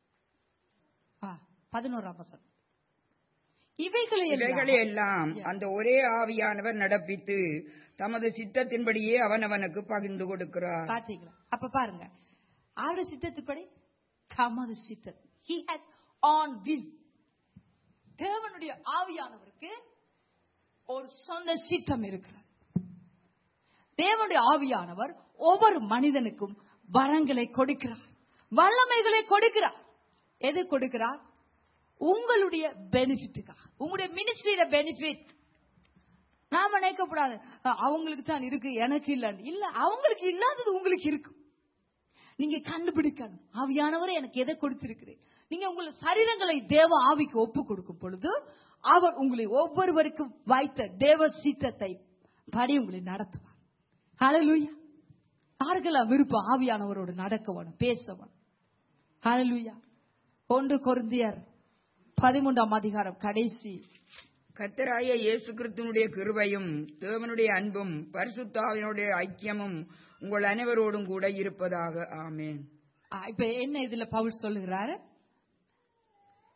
பதினோராம் வசனம் இவைகளை இவைகளை எல்லாம் அந்த ஒரே ஆவியானவர் நடப்பித்து தமது சித்தத்தின்படியே அவனவனுக்கு பகிர்ந்து கொடுக்கிறார் பாத்தீங்களா அப்ப பாருங்க அவருடைய சித்தத்துப்படி தமது சித்தம் he has on will தேவனுடைய ஆவியானவருக்கு ஒரு சொந்த சித்தம் இருக்கிறது தேவனுடைய ஆவியானவர் ஒவ்வொரு மனிதனுக்கும் வரங்களை கொடுக்கிறார் வல்லமைகளை கொடுக்கிறார் எது கொடுக்கிறார் உங்களுடைய பெனிஃபிட்டுக்காக உங்களுடைய மினிஸ்ட்ரியோட பெனிஃபிட் நாம நினைக்கக்கூடாது அஹ், அவங்களுக்கு தான் இருக்கு எனக்கு இல்லன்னு இல்ல அவங்களுக்கு இல்லாதது உங்களுக்கு இருக்கு நீங்க கண்டுபிடிக்கணும் ஆவியானவரே எனக்கு எதை கொடுத்திருக்கிறேன் நீங்க உங்கள் சரீரங்களை தேவ ஆவிக்கு ஒப்பு கொடுக்கும் பொழுது அவர் உங்களை ஒவ்வொருவருக்கும் வைத்த தேவ சித்தத்தை படி உங்களை நடத்துவார் ஹalleluya யாருக்கெல்லாம் விருப்பம் ஆவியானவரோடு நடக்க வேணும் பேச வேணும் ஹalleluya ஒன்று கொரிந்தியர் பதிமூன்றாம் அதிகாரம் கடைசி கத்தராய இயேசு கிறிஸ்துவனுடைய கிருபையும் தேவனுடைய அன்பும் பரிசுத்தாவினுடைய ஐக்கியமும் உங்கள் அனைவரோடும் கூட இருப்பதாக ஆமென் ஆ, இப்ப என்ன இதுல பவுல் சொல்லுகிறாரு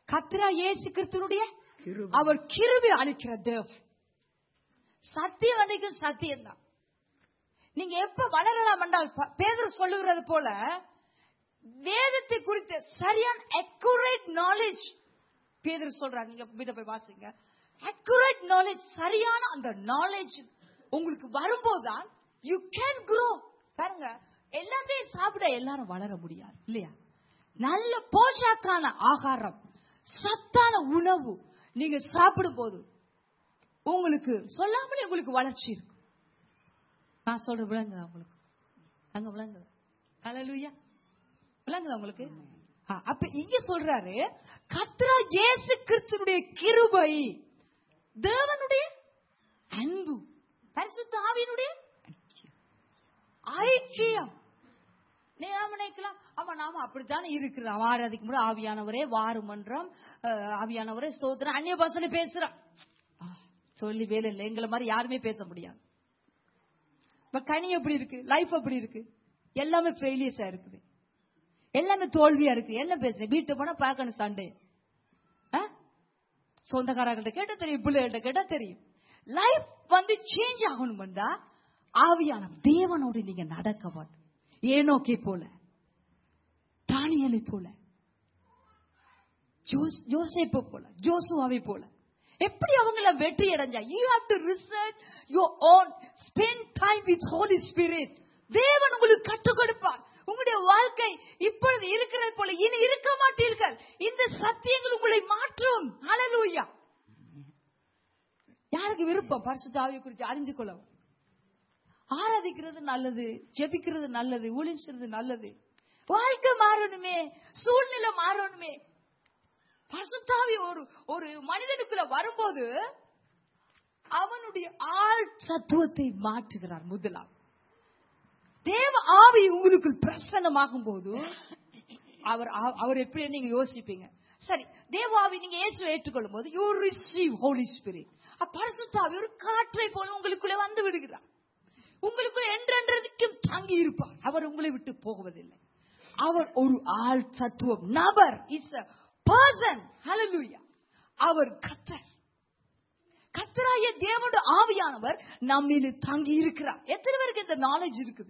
கத்ரா இயேசு கிறிஸ்துனுடைய கிருபை. அவர் கிருபை அளிக்கிற தேவன் சத்தியம் அன்னைக்கும் சத்தியம் தான் நீங்க எப்ப வளரலாம் என்றால் ப- பேதுரு சொல்லுகிறது போல வேதத்தை குறித்த சரியான அக்குரேட் நாலேஜ் பேதுரு சொல்றாரு நீங்க வீட்டை போய் வாசிங்க அக்குரேட் நாலேஜ் சரியான அந்த நாலேஜ் உங்களுக்கு வரும்போதுதான் யூ கேன் grow பாருங்க எல்லாத்தையும் சாப்பிட எல்லாரும் வளர முடியாது இல்லையா நல்ல போஷாக்கான ஆகாரம் சத்தான உணவு நீங்க சாப்பிடும் போது உங்களுக்கு சொல்லாமலே உங்களுக்கு வளர்ச்சி இருக்கும் நான் சொல்ற விளங்குதா உங்களுக்கு அங்க விளங்குதா ஹalleluya விளங்குதா உங்களுக்கு ஆ, அப்ப இங்க சொல்றாரு கத்ரா இயேசு கிறிஸ்துனுடைய கிருபை தேவனுடைய அன்பு பரிசுத்த ஆவியினுடைய ஐக்கியம் நீ நாம நினைக்கலாம் ஆமா நாம அப்படித்தானே இருக்கிறோம் ஆராதிக்கும் போது ஆவியானவரே வாரு மன்றம் அஹ், ஆவியானவரே ஸ்தோத்திரம் அந்நிய பாசனை பேசுறான் ஆ, சொல்லி வேலை இல்லை எங்களை மாதிரி யாருமே பேச முடியாது பட் கனி எப்படி இருக்கு லைஃப் எப்படி இருக்கு எல்லாமே ஃபெயிலியர்ஸா இருக்குது எல்லாமே தோல்வியா இருக்கு என்ன பேசுறேன் வீட்டு போனா பார்க்கணும் சண்டே சொந்தக்காரங்கள்ட்ட கேட்டா தெரியும் பிள்ளைகள்ட்ட கேட்டா தெரியும் லைஃப் வந்து சேஞ்ச் ஆகணும் வந்தா ஆவியான தேவனோடு நீங்க நடக்க வேண்டும் ஏனோக்கை போல தானியலை போல ஜோஸ்- யோசேப்பு போல ஜோசுவாவை போல எப்படி அவங்கள வெற்றி அடைஞ்சா you have to research your own spend time with Holy Spirit தேவன் உங்களுக்கு கற்றுக் கொடுப்பார் உங்களுடைய வாழ்க்கை இப்பொழுது இருக்கிறது போல இனி இருக்க மாட்டீர்கள் இந்த சத்தியங்கள் உங்களை மாற்றும் ஹalleluya யாருக்கு விருப்பம் பரிசுத்த ஆவியை குறித்து அறிஞ்சு கொள்ளவும் ஆராதிக்கிறது நல்லது ஜெபிக்கிறது நல்லது ஊழியம் செய்றது நல்லது வாழ்க்கை மாறணுமே சூழ்நிலை மாறணுமே பரிசுத்தாவி ஒரு ஒரு மனிதனுக்குள்ள வரும்போது அவனுடைய ஆள் சத்துவத்தை மாற்றுகிறார் முதலாம் தேவ ஆவி உங்களுக்குள் பிரசன்னமாகும் போது அவர் அவர் எப்படி நீங்க யோசிப்பீங்க சரி தேவ ஆவி நீங்க இயேசுவை ஏற்றுக்கொள்ளும் போது யூ ரிசீவ் ஹோலி ஸ்பிரிட் பரிசுத்தாவி ஒரு காற்றை போல உங்களுக்குள்ளே வந்து விடுகிறார் உங்களுக்குள் என்றென்றதுக்கும் தங்கி இருப்பார் அவர் உங்களை விட்டு போகுவதில்லை அவர் ஒரு ஆள் தத்துவம் நபர் இஸ் a person hallelujah அவர் கத்தர் கத்தராய தேவனுடைய ஆவியானவர் நம்மில் தங்கி இருக்கிறார் எத்தனை பேருக்கு இந்த நாலேஜ் இருக்குது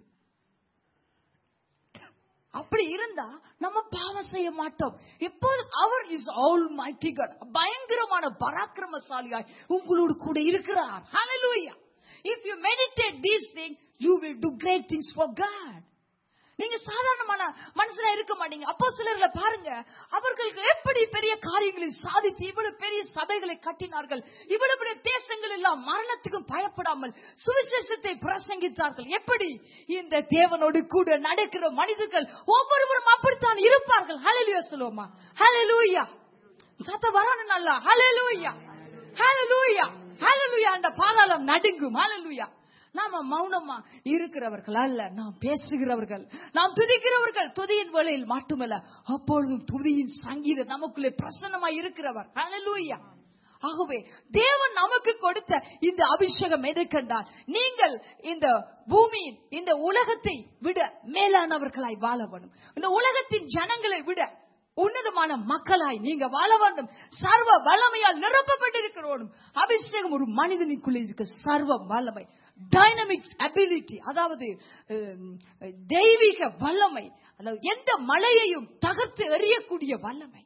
அப்படி இருந்தா நம்ம பாவம் செய்ய மாட்டோம் எப்போது அவர் இஸ் ஆல் மைட்டி God பயங்கரமான பராக்கிரமசாலியாய் உங்களோடு கூட இருக்கிறார் hallelujah if you meditate these things you will do great things for god நீங்க சாதாரணமான மனுஷனா இருக்க மாட்டீங்க அப்போ சிலர்ல பாருங்க அவர்களுக்கு எப்படி பெரிய காரியங்களை சாதித்து இவ்வளவு பெரிய சபைகளை கட்டினார்கள் இவ்வளவு பெரிய தேசங்கள் எல்லாம் மரணத்துக்கும் பயப்படாமல் சுவிசேஷத்தை பிரசங்கித்தார்கள் எப்படி இந்த தேவனோடு கூட நடக்கிற மனிதர்கள் ஒவ்வொருவரும் அப்படித்தான் இருப்பார்கள் ஹalleluya சொல்லுவோமா ஹalleluya சத்த வரணும் நல்லா ஹalleluya ஹalleluya ஹalleluya அந்த பாதாளம் நடுங்கும் ஹalleluya நாம மௌனமா இருக்கிறவர்கள் அல்ல நாம் பேசுகிறவர்கள் நாம் துதிக்கிறவர்கள் துதியின் வேளையில் மட்டுமல்ல அப்பொழுதும் துதியின் சங்கீதம் நமக்குள்ளே பிரசன்னமா இருக்கிறவர் ஹalleluya ஆகவே தேவன் நமக்கு கொடுத்த இந்த அபிஷேகம் எதை கண்டால் நீங்கள் இந்த பூமியின் இந்த உலகத்தை விட மேலானவர்களாய் வாழ வேண்டும் இந்த உலகத்தின் ஜனங்களை விட உன்னதமான மக்களாய் நீங்க வாழ வேண்டும் சர்வ வல்லமையால் நிரப்பப்பட்டிருக்கிறோம் அபிஷேகம் ஒரு மனிதனுக்குள்ளே இருக்க சர்வ வல்லமை டைனமிக் அபிலிட்டி அதாவது ஹம், தெய்வீக வல்லமை அதாவது எந்த மலையையும் தகர்த்து எறியக்கூடிய வல்லமை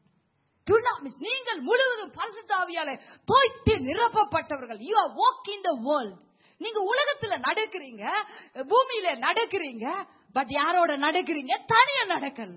Do not miss. நீங்கள் முழுவதும் பரிசுத்தாவியால தோய்த்து நிரப்பப்பட்டவர்கள் you are walk in the world நீங்க உலகத்துல நடக்கிறீங்க பூமியில நடக்கிறீங்க பட் யாரோட நடக்கிறீங்க தனியா நடக்கல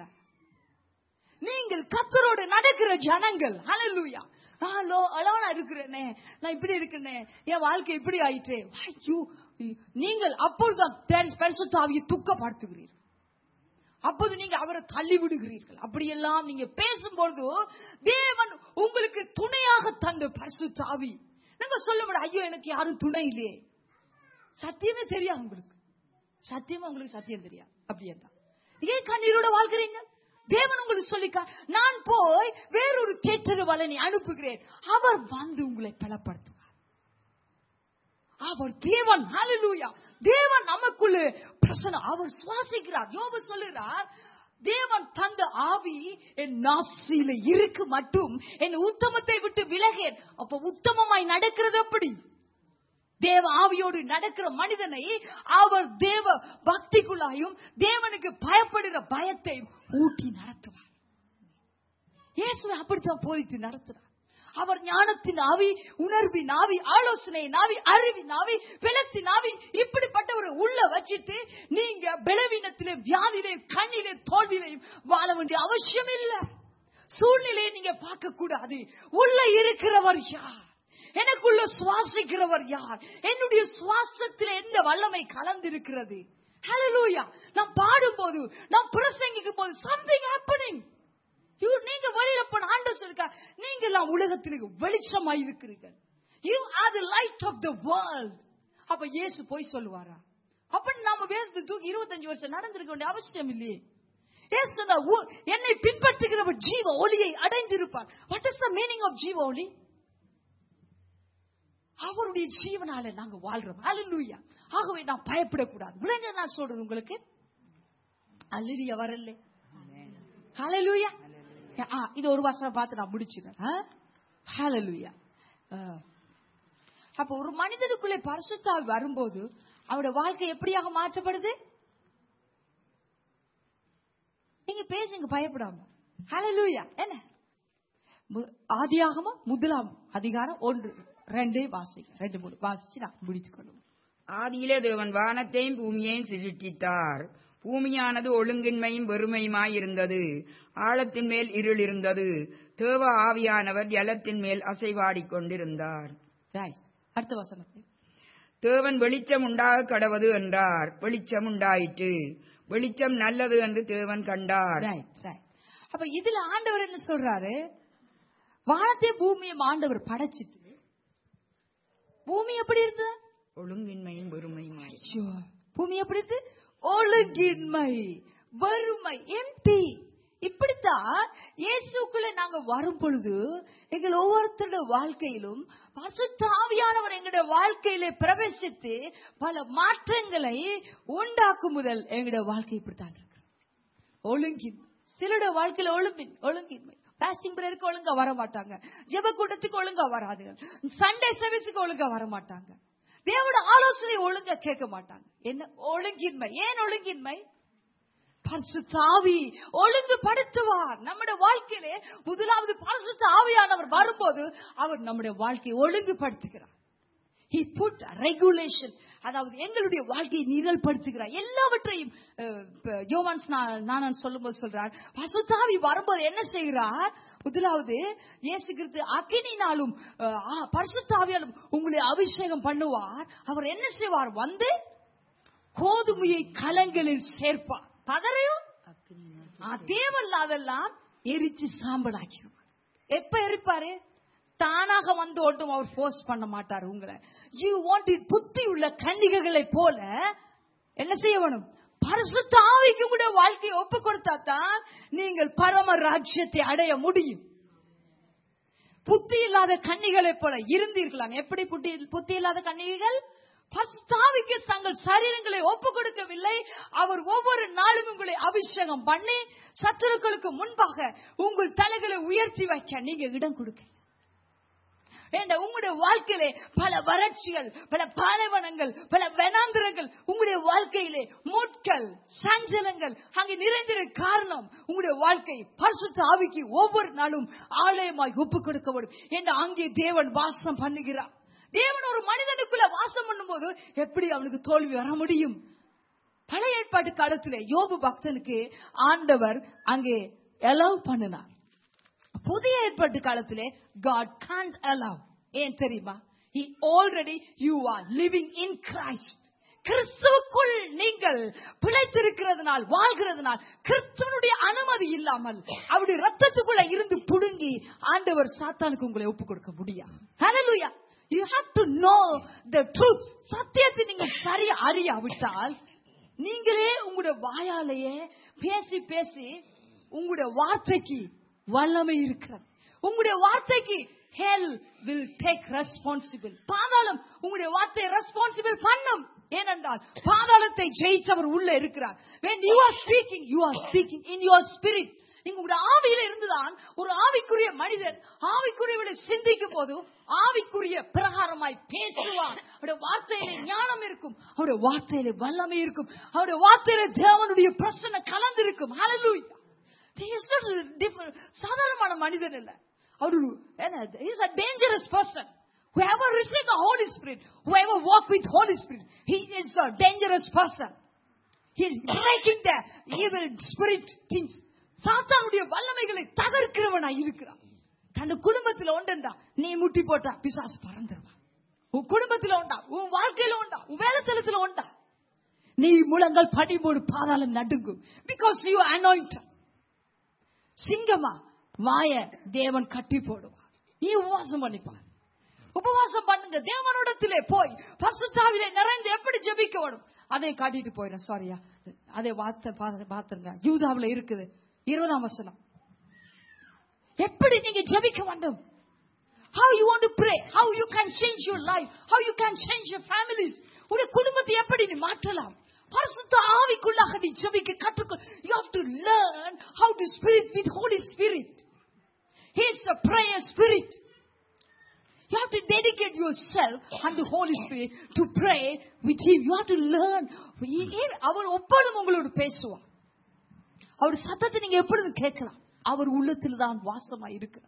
நீங்கள் கத்தரோடு நடக்கிற ஜனங்கள் ஹalleluya நான் லோ அலோனா இருக்கிறேனே நான் இப்படி இருக்கிறேனே என் வாழ்க்கை இப்படி ஆயிற்றே ஐயோ நீங்கள் அப்பொழுதுதான் பரிசு- பரிசுத்த ஆவியை துக்கப்படுத்துகிறீர்கள் அப்போது நீங்க அவரை தள்ளி விடுகிறீர்கள் அப்படியெல்லாம் நீங்க பேசும்பொழுது தேவன் உங்களுக்கு துணையாக தந்த பரிசுத்த ஆவி நீங்க சொல்ல முடியும் ஐயோ எனக்கு யாரும் துணை இல்லையே சத்தியமே தெரியாது உங்களுக்கு சத்தியமா உங்களுக்கு சத்தியம் தெரியாது அப்படியே தான் ஏன் கண்ணீரோட வாழ்கிறீங்க தேவன் உங்களுக்கு சொல்லிக்கா நான் போய் வேறொரு தேற்றரவாளனை அனுப்புகிறேன் அவர் வந்து உங்களை பலப்படுத்துவார் அவர் தேவன் ஹalleluya தேவன் நமக்குள்ளே பிரசன்ன அவர் சுவாசிக்கிறார் யோபு சொல்லுகிறார் தேவன் தந்த ஆவி என் நாசியில இருக்கு மட்டும் என் உத்தமத்தை விட்டு விலகேன் அப்ப உத்தமமாய் நடக்கிறது எப்படி தேவ ஆவியோடு நடக்கிற மனிதனை அவர் தேவ பக்திக்குள்ளாயும் தேவனுக்கு பயப்படுகிற பயத்தை ஊட்டி நடத்துவார் இயேசுவை அப்படித்தான் போதித்து நடத்துறார் அவர் ஞானத்தின் ஆவி உணர்வின் ஆவி ஆலோசனையின் ஆவி அறிவின் ஆவி பிளத்தின் ஆவி இப்படிப்பட்ட ஒரு உள்ள வச்சிட்டு நீங்க பலவீனத்திலே வியாதியிலே கண்ணிலே தோல்வியிலையும் வாழ வேண்டிய அவசியம் இல்லை சூழ்நிலையை நீங்க பார்க்க கூடாது உள்ள இருக்கிறவர் யார் எனக்குள்ள சுவாசிக்கிறவர் யார் என்னுடைய சுவாசத்தில் என்ன வல்லமை கலந்திருக்கிறது ஹalleluya நான் பாடும்போது நான் பிரசங்கிக்கும் போது சம்திங் ஹேப்பனிங் யூ நீங்க வெளியில போன ஆண்டவர் சொல்லிருக்கா நீங்க எல்லாம் உலகத்திற்கு வெளிச்சமாய் இருக்கிறீர்கள் you are the light of the world அப்ப இயேசு போய் சொல்லுவாரா அப்ப நாம வேதத்தை தூக்கி இருபத்தஞ்சு வருஷம் நடந்திருக்க வேண்டிய அவசியம் இல்லையே இயேசு சொன்னார், "உ- என்னை பின்பற்றுகிறவர் ஜீவ ஒளியை அடைந்திருப்பார் what is the meaning of ஜீவ ஒளி அவருடைய ஜீவனால நாங்க வாழ்றோம் அல்லேலூயா ஆகவே நான் பயப்படக்கூடாது விளங்க நான் சொல்றது உங்களுக்கு அல்லேலூயா வரல ஹalleluya ஆ இது ஒரு வசனம் பார்த்து நான் முடிச்சுக்கிறேன் ஹalleluya அப்ப ஒரு மனிதனுக்குள்ளே பரிசுத்தாவி வரும்போது அவருடைய வாழ்க்கை எப்படியாக மாற்றப்படுது நீங்க பேசுங்க பயப்படாம ஹalleluya என்ன மு- ஆதியாகமம் முதலாம் அதிகாரம் ஒன்று ரெண்டு வாசிக்க ரெண்டு மூணு வாசிச்சு நான் முடித்துக் கொள்ளுவோம் ஆதியிலே தேவன் வானத்தையும் பூமியையும் சிருஷ்டித்தார் பூமியானது ஒழுங்கின்மையும் வெறுமையுமாயிருந்தது ஆழத்தின் மேல் இருள் இருந்தது தேவ ஆவியானவர் ஜலத்தின் மேல் அசைவாடிக் கொண்டிருந்தார் Right. அடுத்த வசனத்தை தேவன் வெளிச்சம் உண்டாக கடவது என்றார் வெளிச்சம் உண்டாயிற்று வெளிச்சம் நல்லது என்று தேவன் கண்டார் Right, right. அப்ப இதுல ஆண்டவர் என்ன சொல்றாரு வானத்தை பூமியும் ஆண்டவர் படைச்சிட்டு பூமி எப்படி இருந்தது ஒழுங்கின்மையும் வெறுமையுமாய் ஐயோ, பூமி எப்படி இருக்கு ஒழுங்கின்மை வறுமை எம்டி இப்படித்தான் இயேசுக்குள்ள நாங்க வரும் பொழுது எங்கள் ஒவ்வொருத்தருடைய வாழ்க்கையிலும் பசுத்தாவியானவர் எங்களுடைய வாழ்க்கையிலே பிரவேசித்து பல மாற்றங்களை உண்டாக்கும் முதல் எங்களுடைய வாழ்க்கை இப்படித்தான் இருக்கு ஒழுங்கின் சிலருடைய வாழ்க்கையில ஒழுங்கின் ஒழுங்கின்மை பாஸ்டிங் பிரேயருக்கு ஒழுங்கா வர மாட்டாங்க ஜெப கூட்டத்துக்கு ஒழுங்கா வராது சண்டே சர்வீஸுக்கு ஒழுங்கா வர மாட்டாங்க தேவோட ஆலோசனை ஒழுங்கா கேட்க மாட்டாங்க என்ன ஒழுங்கின்மை ஏன் ஒழுங்கின்மை பரிசுத்த ஆவி ஒழுங்குபடுத்துவார் நம்முடைய வாழ்க்கையிலே முதலாவது பரிசுத்த ஆவியானவர் வரும்போது அவர் நம்முடைய வாழ்க்கையை ஒழுங்குபடுத்துகிறார் He put regulation அதாவது எங்களுடைய வாழ்க்கையை நிரல்படுத்துகிறார் எல்லாவற்றையும் அஹ், இப்ப யோவான் ஸ்நா- நானான் சொல்லும்போது சொல்றார் பசுத்தாவி வரும்போது என்ன செய்கிறார் முதலாவது இயேசு கிறிஸ்து அக்கினினாலும் அஹ், ஆ, பரிசுத்தாவியாலும் உங்களை அபிஷேகம் பண்ணுவார் அவர் என்ன செய்வார் வந்து கோதுமையை கலங்களில் சேர்ப்பார் பதறையும் ஆ, தேவையில்லாதெல்லாம் எரிச்சு சாம்பலாக்கிடுவார் எப்ப எரிப்பாரு தானாக வந்து ஒன்றும் அவர் ஃபோர்ஸ் பண்ண மாட்டார் உங்களை யூ வாண்ட் இட் புத்தி உள்ள கன்னிகைகளை போல என்ன செய்ய வேணும் பரிசுத்த ஆவிக்கு கூட வாழ்க்கையை ஒப்பு கொடுத்தா தான் நீங்கள் பரம ராஜ்யத்தை அடைய முடியும் புத்தி இல்லாத கன்னிகளை போல இருந்தீர்களாம் எப்படி புத்தி புத்தி இல்லாத கன்னிகைகள் பரிசுத்தாவிக்கு தங்கள் சரீரங்களை ஒப்பு கொடுக்கவில்லை அவர் ஒவ்வொரு நாளும் உங்களை அபிஷேகம் பண்ணி சத்துருக்களுக்கு முன்பாக உங்கள் தலைகளை உயர்த்தி வைக்க நீங்க இடம் கொடுக்க ஏண்டா உங்களுடைய வாழ்க்கையிலே பல வறட்சிகள் பல பாலைவனங்கள் பல வனாந்திரங்கள் உங்களுடைய வாழ்க்கையிலே மூட்கள் சஞ்சலங்கள் அங்கே நிறைந்திரு காரணம் உங்களுடைய வாழ்க்கை பரிசுத்த ஆவிக்கு ஒவ்வொரு நாளும் ஆலயமாய் ஒப்பு கொடுக்கப்படும் என்று அங்கே தேவன் வாசம் பண்ணுகிறார் தேவன் ஒரு மனிதனுக்குள்ள வாசம் பண்ணும்போது எப்படி அவனுக்கு தோல்வி வர முடியும் பழைய ஏற்பாட்டு காலத்திலே யோபு பக்தனுக்கு ஆண்டவர் அங்கே அலோவ் பண்ணினார் புதிய ஏற்பாட்டு காலத்திலே God can't allow ஏன் தெரியுமா He already you are living in Christ கிறிஸ்துவுக்குள் நீங்கள் பிழைத்திருக்கிறதுனால் வாழ்கிறதுனால் கிறிஸ்துவனுடைய அனுமதி இல்லாமல் அவருடைய ரத்தத்துக்குள்ள இருந்து புடுங்கி ஆண்டவர் சாத்தானுக்கு உங்களை ஒப்பு கொடுக்க முடியாது Hallelujah. You have to know the truth. சத்தியத்தை நீங்கள் சரியா அறியாவிட்டால் நீங்களே உங்களுடைய வாயாலேயே பேசி பேசி உங்களுடைய வார்த்தைக்கு வல்லமை இருக்கிறது உங்களுடைய வார்த்தைக்கு hell will take responsible பாதாளம் உங்களுடைய வார்த்தையை ரெஸ்பான்சிபிள் பண்ணும் ஏனென்றால் பாதாளத்தை ஜெயிச்சவர் உள்ள இருக்கிறார் when you are speaking you are speaking in your spirit நீங்க உங்களுடைய ஆவியில இருந்துதான் ஒரு ஆவிக்குரிய மனிதன் ஆவிக்குரியவளை சிந்திக்கும் போது ஆவிக்குரிய பிரகாரமாய் பேசுவான் அவருடைய வார்த்தையில ஞானம் இருக்கும் அவருடைய வார்த்தையில வல்லமை இருக்கும் அவருடைய வார்த்தையில தேவனுடைய பிரசன்ன கலந்து இருக்கும் Hallelujah. He is not a different- சாதாரணமான மனிதன் இல்ல அவரு is a dangerous person whoever receive the holy spirit whoever walk with holy spirit he is a dangerous person he is breaking the evil spirit things சாத்தானுடைய வல்லமைகளை தகர்க்கிறவனாய் இருக்கிறான் தன் குடும்பத்துல உண்டா நீ முட்டி போட்டா பிசாசு பறந்துருவான் உன் குடும்பத்துல உண்டா உன் வாழ்க்கையில உண்டா உன் வேலைத்தலத்துல உண்டா நீ முழங்கால் படிபோடு பாதாளம் நடுங்கும் பிகாஸ் யூ அனாயிண்டட் சிங்கமா வாய தேவன் கட்டி போடுவார் நீ உபவாசம் பண்ணிப்பார் உபவாசம் பண்ணுங்க தேவனிடத்திலே போய் பசுத்தாவிலே நிறைந்து எப்படி ஜெபிக்க வேணும் அதை காட்டிட்டு போயிடும் சாரியா அதை வார்த்தை பா- பாத்துருங்க யூதாவுல இருக்குது இருபதாம் வசனம் எப்படி நீங்க ஜெபிக்க வேண்டும் how you want to pray how you can change your life how you can change your families உடைய குடும்பத்தை எப்படி நீ மாற்றலாம் பரிசுத்த ஆவிக்குள்ளாக நீ ஜெபிக்க கற்றுக்கொள் you have to learn how to spirit with holy spirit he is a prayer spirit you have to dedicate yourself and the Holy Spirit to pray with Him. You have to learn. ஏன் அவர் ஒப்பதும் உங்களோடு பேசுவார் அவர் சத்தத்தை நீங்க எப்பொழுதும் கேட்கலாம் அவர் உள்ளத்தில் தான் வாசமா இருக்கிறார்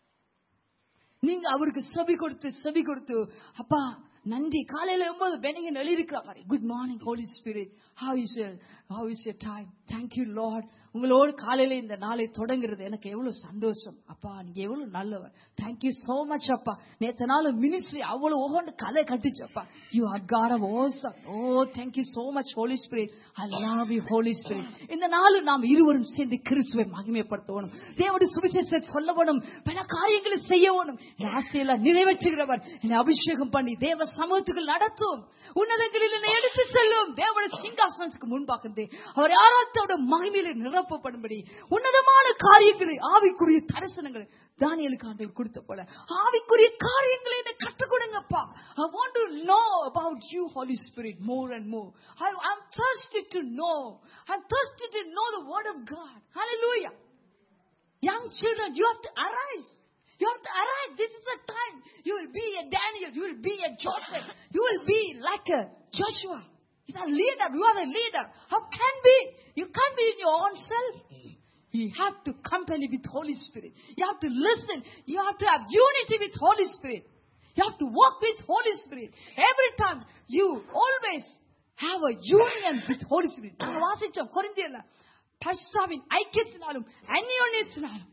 நீங்க அவருக்கு செவி கொடுத்து செவி கொடுத்து அப்பா நன்றி காலையில எம்போது பெனிங்க எழுதிருக்கிற மாதிரி good morning Holy Spirit how is how is your time thank you Lord உங்களோடு காலையில இந்த நாளை தொடங்குறது எனக்கு எவ்வளவு சந்தோஷம் அப்பா நீங்க எவ்வளவு நல்லவர் தேங்க்யூ சோ மச் அப்பா நேத்த நாள் மினிஸ்ட்ரி அவ்வளவு ஒவ்வொன்று கலை கட்டுச்சப்பா you are God of awesome oh thank you so much Holy Spirit I love you Holy Spirit இந்த நாள் நாம் இருவரும் சேர்ந்து கிறிஸ்துவை மகிமைப்படுத்தணும் தேவனுடைய சுவிசேஷத்தை சொல்ல வேணும் பல காரியங்களை செய்ய வேணும் என் ஆசையெல்லாம் நிறைவேற்றுகிறவர் என்னை அபிஷேகம் பண்ணி தேவ சமூகத்துக்கு நடத்தும் உன்னதங்களில் என்னை எடுத்து செல்லும் தேவனுடைய சிங்காசனத்துக்கு முன்பாக்குறது அவர் யாராத்தோட மகிமையில நிரப்பப்படும்படி உன்னதமான காரியங்களை ஆவிக்குரிய தரிசனங்கள் தானியலுக்கு ஆண்டவர் கொடுத்த போல ஆவிக்குரிய காரியங்களை என்ன கற்றுக் கொடுங்கப்பா I want to know about you Holy Spirit more and more I, I'm thirsty to know I'm thirsty to know the word of God hallelujah young children you have to arise you have to arise. This is the time. You will be a Daniel. You will be a Joseph. You will be like a Joshua. He's a leader. You are a leader. How can be? You can't be in your own self. You have to company with Holy Spirit. You have to listen. You have to have unity with Holy Spirit. You have to walk with Holy Spirit. Every time you always have a union with Holy Spirit. நாங்க வாசிச்சோம் கொரிந்தியர்ல பரிசுத்தாவின் ஐக்கியத்தினாலும் அந்யோன்யத்தினாலும்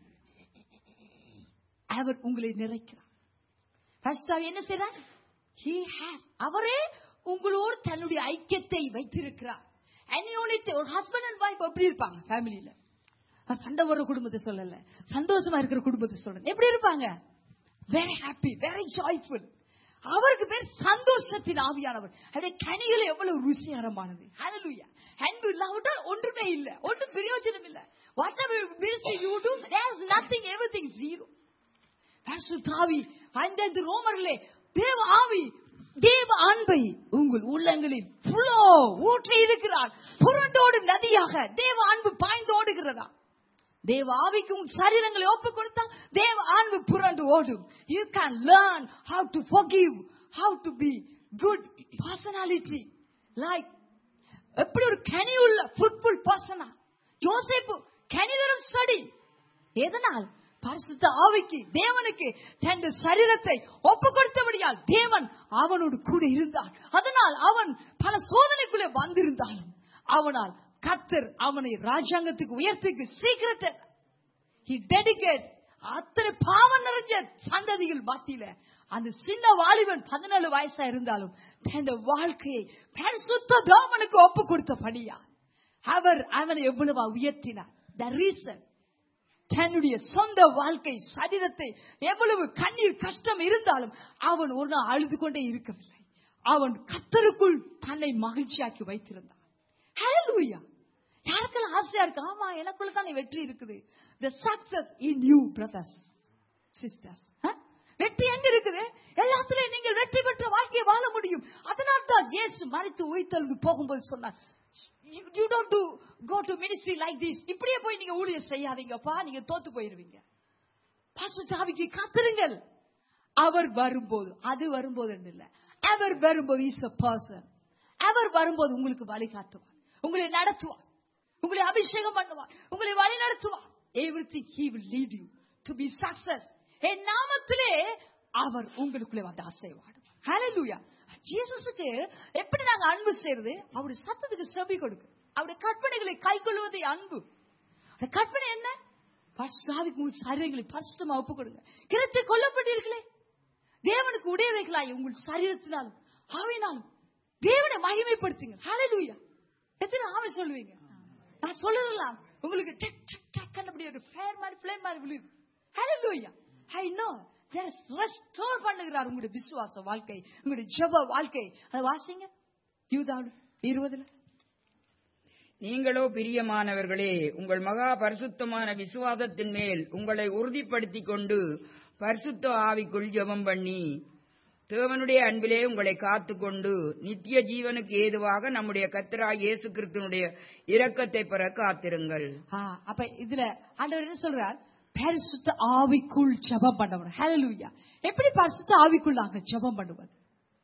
அவர் உங்களை நிறைக்கிறார் பரிசுத்தாவி என்ன செய்றார் he has அவரே உங்களோடு தன்னுடைய ஐக்கியத்தை வைத்திருக்கிறார் அந்யோன்யத்தை ஒரு ஹஸ்பண்ட் அண்ட் வைஃப் எப்படி இருப்பாங்க ஃபேமிலியில நான் சண்டை வர்ற குடும்பத்தை சொல்லல சந்தோஷமா இருக்கிற குடும்பத்தை சொல்றேன் எப்படி இருப்பாங்க வெரி ஹாப்பி வெரி ஜாய்ஃபுல் அவருக்கு பேர் சந்தோஷத்தின் ஆவியானவர் அவருடைய கனிகள் எவ்வளவு ருசிகரமானது ஹalleluya அன்பு இல்லாவிட்டால் ஒன்றுமே இல்ல ஒன்றும் பிரயோஜனம் இல்ல whatever ministry you do there is nothing everything zero பரிசுத்தாவி அந்த ரோமர்களே தேவ ஆவி தேவ அன்பை உங்கள் உள்ளங்களில் புலோ ஊற்றி இருக்கிறார் புரண்டோடும் நதியாக தேவ அன்பு பாய்ந்து ஓடுகிறதா தேவ ஆவிக்கும் சரீரங்களை ஒப்பு கொடுத்தா தேவ அன்பு புரண்டு ஓடும் you can learn how to forgive how to be good personality like எப்படி ஒரு கனி உள்ள fruitful பர்சனா யோசேப்பு கனிதரும் சடி எதனால் பரிசுத்த ஆவிக்கு தேவனுக்கு தன் சரீரத்தை ஒப்பு கொடுத்தபடியால் தேவன் அவனோடு கூட இருந்தார் அதனால் அவன் பல சோதனைக்குள்ளே வந்திருந்தாலும் அவனால் கத்தர் அவனை ராஜாங்கத்துக்கு உயர்த்துக்கு சீக்கிரட் he dedicate அத்தனை பாவம் நிறைஞ்ச சந்ததிகள் மத்தியில அந்த சின்ன வாலிபன் பதினாலு வயசா இருந்தாலும் தன் வாழ்க்கையை பரிசுத்த தேவனுக்கு ஒப்பு கொடுத்தபடியா அவர் அவனை எவ்வளவு உயர்த்தினார் த ரீசன் தன்னுடைய சொந்த வாழ்க்கை சரீரத்தை எவ்வளவு கண்ணீர் கஷ்டம் இருந்தாலும் அவன் ஒரு நாள் அழுது கொண்டே இருக்கவில்லை அவன் கத்தருக்குள் தன்னை மகிழ்ச்சியாக்கி வைத்திருந்தான் Hallelujah. யாருக்கெல்லாம் ஆசையா இருக்கு ஆமா எனக்குள்ள தான் வெற்றி இருக்குது the success in you brothers sisters huh? வெற்றி எங்க இருக்குது எல்லாத்துலயும் நீங்கள் வெற்றி பெற்ற வாழ்க்கையை வாழ முடியும் அதனால தான் இயேசு மறைத்து உயிர்த்தெழுந்து போகும்போது சொன்னார் you don't to go to ministry like this இப்படியே போய் நீங்க ஊழியர் செய்யாதீங்கப்பா நீங்க தோத்து போயிருவீங்க பசுச்சாவிக்கு காத்திருங்கள் அவர் வரும்போது அது வரும்போது இல்ல அவர் வரும்போது இஸ் a person அவர் வரும்போது உங்களுக்கு வழிகாட்டுவார் உங்களை நடத்துவார் உங்களை அபிஷேகம் பண்ணுவார் உங்களை வழி நடத்துவார் everything he will lead you to be success என் நாமத்திலே அவர் உங்களுக்குள்ளே வந்து அசைவாடுவார் ஹalleluya ஜீசஸுக்கு எப்படி நாங்க அன்பு செய்யறது அவருடைய சத்தத்துக்கு செவி கொடுக்கு அவருடைய கற்பனைகளை கைக்கொள்வதே அன்பு அந்த கற்பனை என்ன பரிசுத்தாவிக்கு உங்கள் சரீரங்களை பரிசுத்தமா ஒப்பு கொடுங்க கிரத்தை கொல்லப்பட்டீர்களே தேவனுக்கு உடையவைகளாய் உங்கள் சரீரத்தினாலும் ஆவினாலும் தேவனை மகிமைப்படுத்துங்க ஹalleluya எத்தனை ஆவி சொல்லுவீங்க நான் சொல்லலாம் உங்களுக்கு டக் டக் டக் அப்படி ஒரு ஃபேர் மாதிரி ஃப்ளேம் மாதிரி விழுது ஹalleluya I know there is restore பண்ணுகிறார் உங்களுடைய விசுவாச வாழ்க்கை உங்களுடைய ஜெப வாழ்க்கை அதை வாசிங்க யூதாடு இருபதுல நீங்களோ பிரியமானவர்களே உங்கள் மகா பரிசுத்தமான விசுவாசத்தின் மேல் உங்களை உறுதிப்படுத்திக் கொண்டு பரிசுத்த ஆவிக்குள் ஜெபம் பண்ணி தேவனுடைய அன்பிலே உங்களை காத்துக்கொண்டு நித்திய ஜீவனுக்கு ஏதுவாக நம்முடைய கத்தரா இயேசு கிறிஸ்துனுடைய இரக்கத்தை பெற காத்திருங்கள் ஆ, அப்ப இதுல ஆண்டவர் என்ன சொல்றார் பரிசுத்த ஆவிக்குள் ஜெபம் பண்ணணும் ஹalleluya எப்படி பரிசுத்த ஆவிக்குள் நாங்க ஜெபம் பண்ணுவது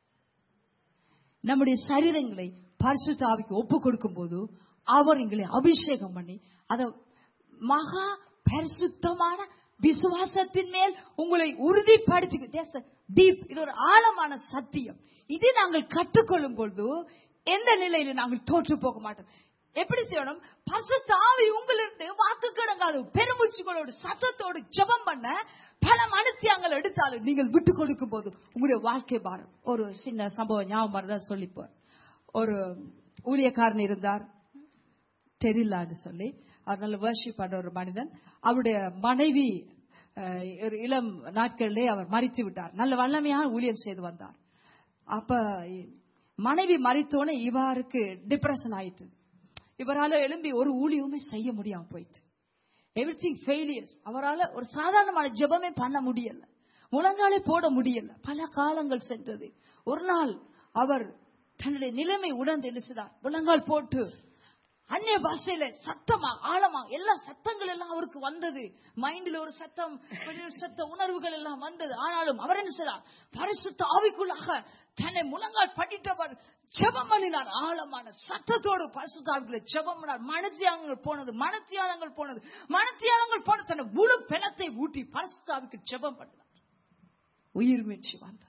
நம்முடைய சரீரங்களை பரிசுத்த ஆவிக்கு ஒப்பு கொடுக்கும் போது அவர் எங்களை அபிஷேகம் பண்ணி அத மகா பரிசுத்தமான விசுவாசத்தின் மேல் உங்களை உறுதிப்படுத்தி டீப் இது ஒரு ஆழமான சத்தியம் இது நாங்கள் கற்றுக்கொள்ளும் பொழுது எந்த நிலையில நாங்கள் தோற்று போக மாட்டோம் எப்படி செய்யணும் பரிசுத்த ஆவி உங்களிருந்து வாக்கு கடங்காது பெருமூச்சுகளோடு சத்தத்தோடு ஜெபம் பண்ண பல மனுத்தியங்கள் எடுத்தாலும் நீங்கள் விட்டு கொடுக்கும் போது உங்களுடைய வாழ்க்கை மாறும் ஒரு சின்ன சம்பவம் ஞாபகம் தான் சொல்லிப்போம் ஒரு ஊழியக்காரன் இருந்தார் தெரிலான்னு சொல்லி அவர் நல்ல வர்ஷிப் பண்ற ஒரு மனிதன் அவருடைய மனைவி அஹ், ஒரு இளம் நாட்களிலே அவர் மறித்து விட்டார் நல்ல வல்லமையாக ஊழியம் செய்து வந்தார் அப்ப மனைவி மறித்தோனே இவருக்கு டிப்ரெஷன் ஆயிட்டு இவரால எழும்பி ஒரு ஊழியமே செய்ய முடியாம போயிட்டு எவ்ரிதிங் ஃபெயிலியர்ஸ் அவரால ஒரு சாதாரணமான ஜெபமே பண்ண முடியல முழங்காலே போட முடியல பல காலங்கள் சென்றது ஒரு நாள் அவர் தன்னுடைய நிலைமை உணர்ந்து என்ன செய்தார் முழங்கால் போட்டு அந்நிய பாஷையில சத்தமா ஆழமா எல்லா சத்தங்கள் எல்லாம் அவருக்கு வந்தது மைண்ட்ல ஒரு சத்தம் வெளிய ஒரு சத்த உணர்வுகள் எல்லாம் வந்தது ஆனாலும் அவர் என்ன செய்தார் பரிசுத்த ஆவிக்குள்ளாக தன்னை முழங்கால் பண்ணிட்டவர் ஜெபம் பண்ணினார் ஆழமான சத்தத்தோடு பரிசுத்த ஆவிக்குள்ள ஜெபம் பண்ணினார் மனத்தியாகங்கள் போனது மனத்தியாகங்கள் போனது மனத்தியாகங்கள் போன தன்னை முழு பிணத்தை ஊட்டி பரிசுத்த ஆவிக்கு ஜெபம் பண்ணினார் உயிர் மீட்சி வந்தது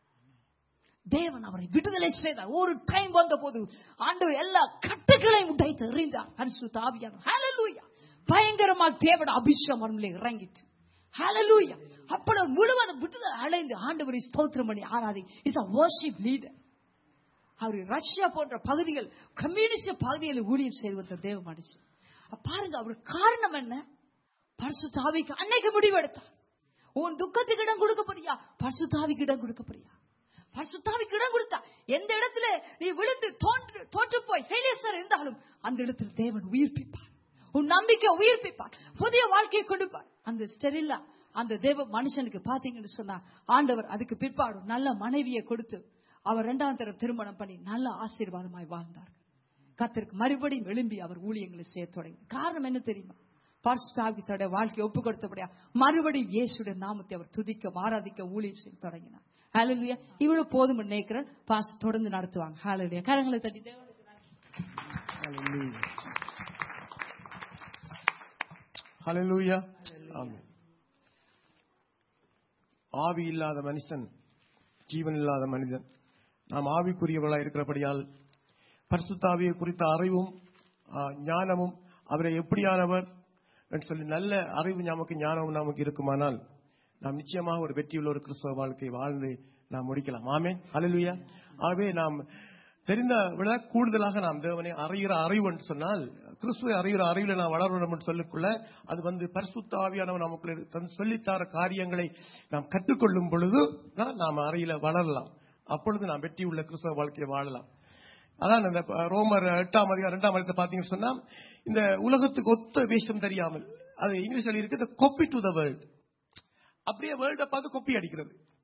தேவன் அவரை விடுதலை செய்தார் ஒரு டைம் வந்த போது ஆண்டவர் எல்லா கட்டுகளையும் உடைத்து எறிந்தார் பரிசுத்த ஆவியானவர் ஹalleluya பயங்கரமா தேவன் அபிஷேகம் அவர்களை இறங்கிட்டு ஹalleluya அப்படி முழுவதும் விடுதலை அடைந்து ஆண்டவரை ஸ்தோத்திரம் பண்ணி ஆராதி இஸ் a worship leader அவர் ரஷ்யா போன்ற பகுதிகள் கம்யூனிஸ்ட் பகுதிகளில் ஊழியம் செய்து வந்த தேவ மனுஷன் அப்ப பாருங்க அவர் காரணம் என்ன பரிசுத்த ஆவிக்கு அன்னைக்கு முடிவெடுத்தார் உன் துக்கத்துக்கு இடம் கொடுக்க போறியா பரிசுத்தாவிக்கு இடம் கொடுக்க போறியா பரிசுத்தாவிக்கு இடம் கொடுத்தா எந்த இடத்துல நீ விழுந்து தோன்று தோற்று போய் ஃபெயிலியர் இருந்தாலும் அந்த இடத்துல தேவன் உயிர்ப்பிப்பார் உன் நம்பிக்கை உயிர்ப்பிப்பார் புதிய வாழ்க்கையை கொடுப்பார் அந்த ஸ்டெரில்லா அந்த தேவ மனுஷனுக்கு பாத்தீங்கன்னு சொன்னா ஆண்டவர் அதுக்கு பிற்பாடு நல்ல மனைவியை கொடுத்து அவர் இரண்டாம் தரம் திருமணம் பண்ணி நல்ல ஆசீர்வாதமாய் வாழ்ந்தார் கத்திற்கு மறுபடியும் எழும்பி அவர் ஊழியங்களை செய்ய தொடங்கி காரணம் என்ன தெரியுமா பரிசுத்தாவி தன்னுடைய வாழ்க்கையை ஒப்பு கொடுத்தபடியா மறுபடியும் இயேசுடைய நாமத்தை அவர் துதிக்க ஆராதிக்க ஊழியம் செய்ய தொடங்கினார் ஹalleluya இவ்வளவு போதும் நினைக்கிறேன் பாஸ் தொடர்ந்து நடத்துவாங்க ஹalleluya கரங்களை தட்டி தேவனுக்கு நன்றி. ஹalleluya ஆமென் ஆவி இல்லாத மனுஷன் ஜீவன் இல்லாத மனிதன் நாம் ஆவிக்குரியவர்களாக இருக்கிறபடியால் பரிசுத்தாவியை குறித்த அறிவும் ஆ, ஞானமும் அவரை எப்படியானவர் என்று சொல்லி நல்ல அறிவு நமக்கு ஞானமும் நமக்கு இருக்குமானால் நாம் நிச்சயமாக ஒரு வெற்றியுள்ள ஒரு கிறிஸ்தவ வாழ்க்கை வாழ்ந்து நாம் முடிக்கலாம் ஆமென் ஹalleluya ஆகவே நாம் தெரிந்த விட கூடுதலாக நாம் தேவனை அறிகிற அறிவு என்று சொன்னால் கிறிஸ்துவை அறிகிற அறிவில் நாம் வளர வேண்டும் என்று சொல்லிக்கொள்ள அது வந்து பரிசுத்த ஆவியானவர் நமக்கு தன் சொல்லித்தார காரியங்களை நாம் கற்றுக்கொள்ளும் பொழுது தான் நாம் அறியில வளரலாம் அப்பொழுது நாம் வெற்றியுள்ள கிறிஸ்தவ வாழ்க்கையை வாழலாம் அதான் இந்த ரோமர் எட்டாம் அதிகாரம் இரண்டாம் அதிகாரத்தை பாத்தீங்கன்னு சொன்னா இந்த உலகத்துக்கு ஒத்த வேஷம் தெரியாமல் அது இங்கிலீஷ்ல இருக்கு காப்பி டு த வேர்ல்ட் அப்படியே வேர்ல்ட பார்த்து கொப்பி அடிக்கிறது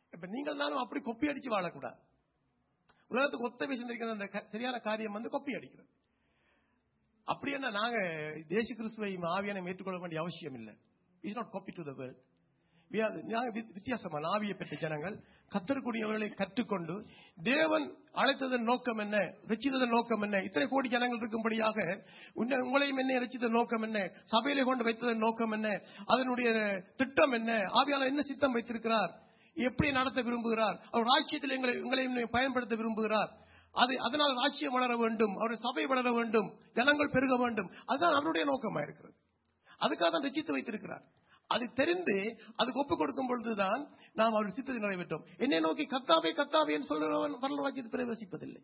இப்ப நீங்கள் நானும் அப்படி கொப்பி அடிச்சு வாழக்கூடாது உலகத்துக்கு ஒத்த பேசியிருக்கிற அந்த க- சரியான காரியம் வந்து கொப்பி அடிக்கிறது அப்படி என்ன நாங்க தேச கிறிஸ்துவை ஆவியான ஏற்றுக்கொள்ள வேண்டிய அவசியம் இல்லை is not copy to the world நாங்க வி- வித்தியாசமான ஆவியை பெற்ற ஜனங்கள் கத்தற்குரியவர்களை கற்றுக்கொண்டு தேவன் அழைத்ததன் நோக்கம் என்ன ரச்சித்ததன் நோக்கம் என்ன இத்தனை கோடி ஜனங்கள் இருக்கும்படியாக உன்னை- உங்களையும் என்ன ரச்சித்த நோக்கம் என்ன சபையிலே கொண்டு வைத்ததன் நோக்கம் என்ன அதனுடைய திட்டம் என்ன ஆவியாளர் என்ன சித்தம் வைத்திருக்கிறார் எப்படி நடத்த விரும்புகிறார் அவர் ராஜ்யத்தில் எங்களை உங்களையும் பயன்படுத்த விரும்புகிறார் அது அதனால் ராஜ்யம் வளர வேண்டும் அவருடைய சபை வளர வேண்டும் ஜனங்கள் பெருக வேண்டும் அதுதான் அவருடைய நோக்கமா இருக்கிறது அதுக்காக தான் ரச்சித்து வைத்திருக்கிறார் அது தெரிந்து அதுக்கு ஒப்புக் கொடுக்கும் பொழுதுதான் நாம் அவர் சித்தத்தை நிறைவேற்றோம் என்னை நோக்கி கத்தாவே கத்தாவே என்று சொல்லுறவன் பரலராஜ்யத்தில் பிரவேசிப்பதில்லை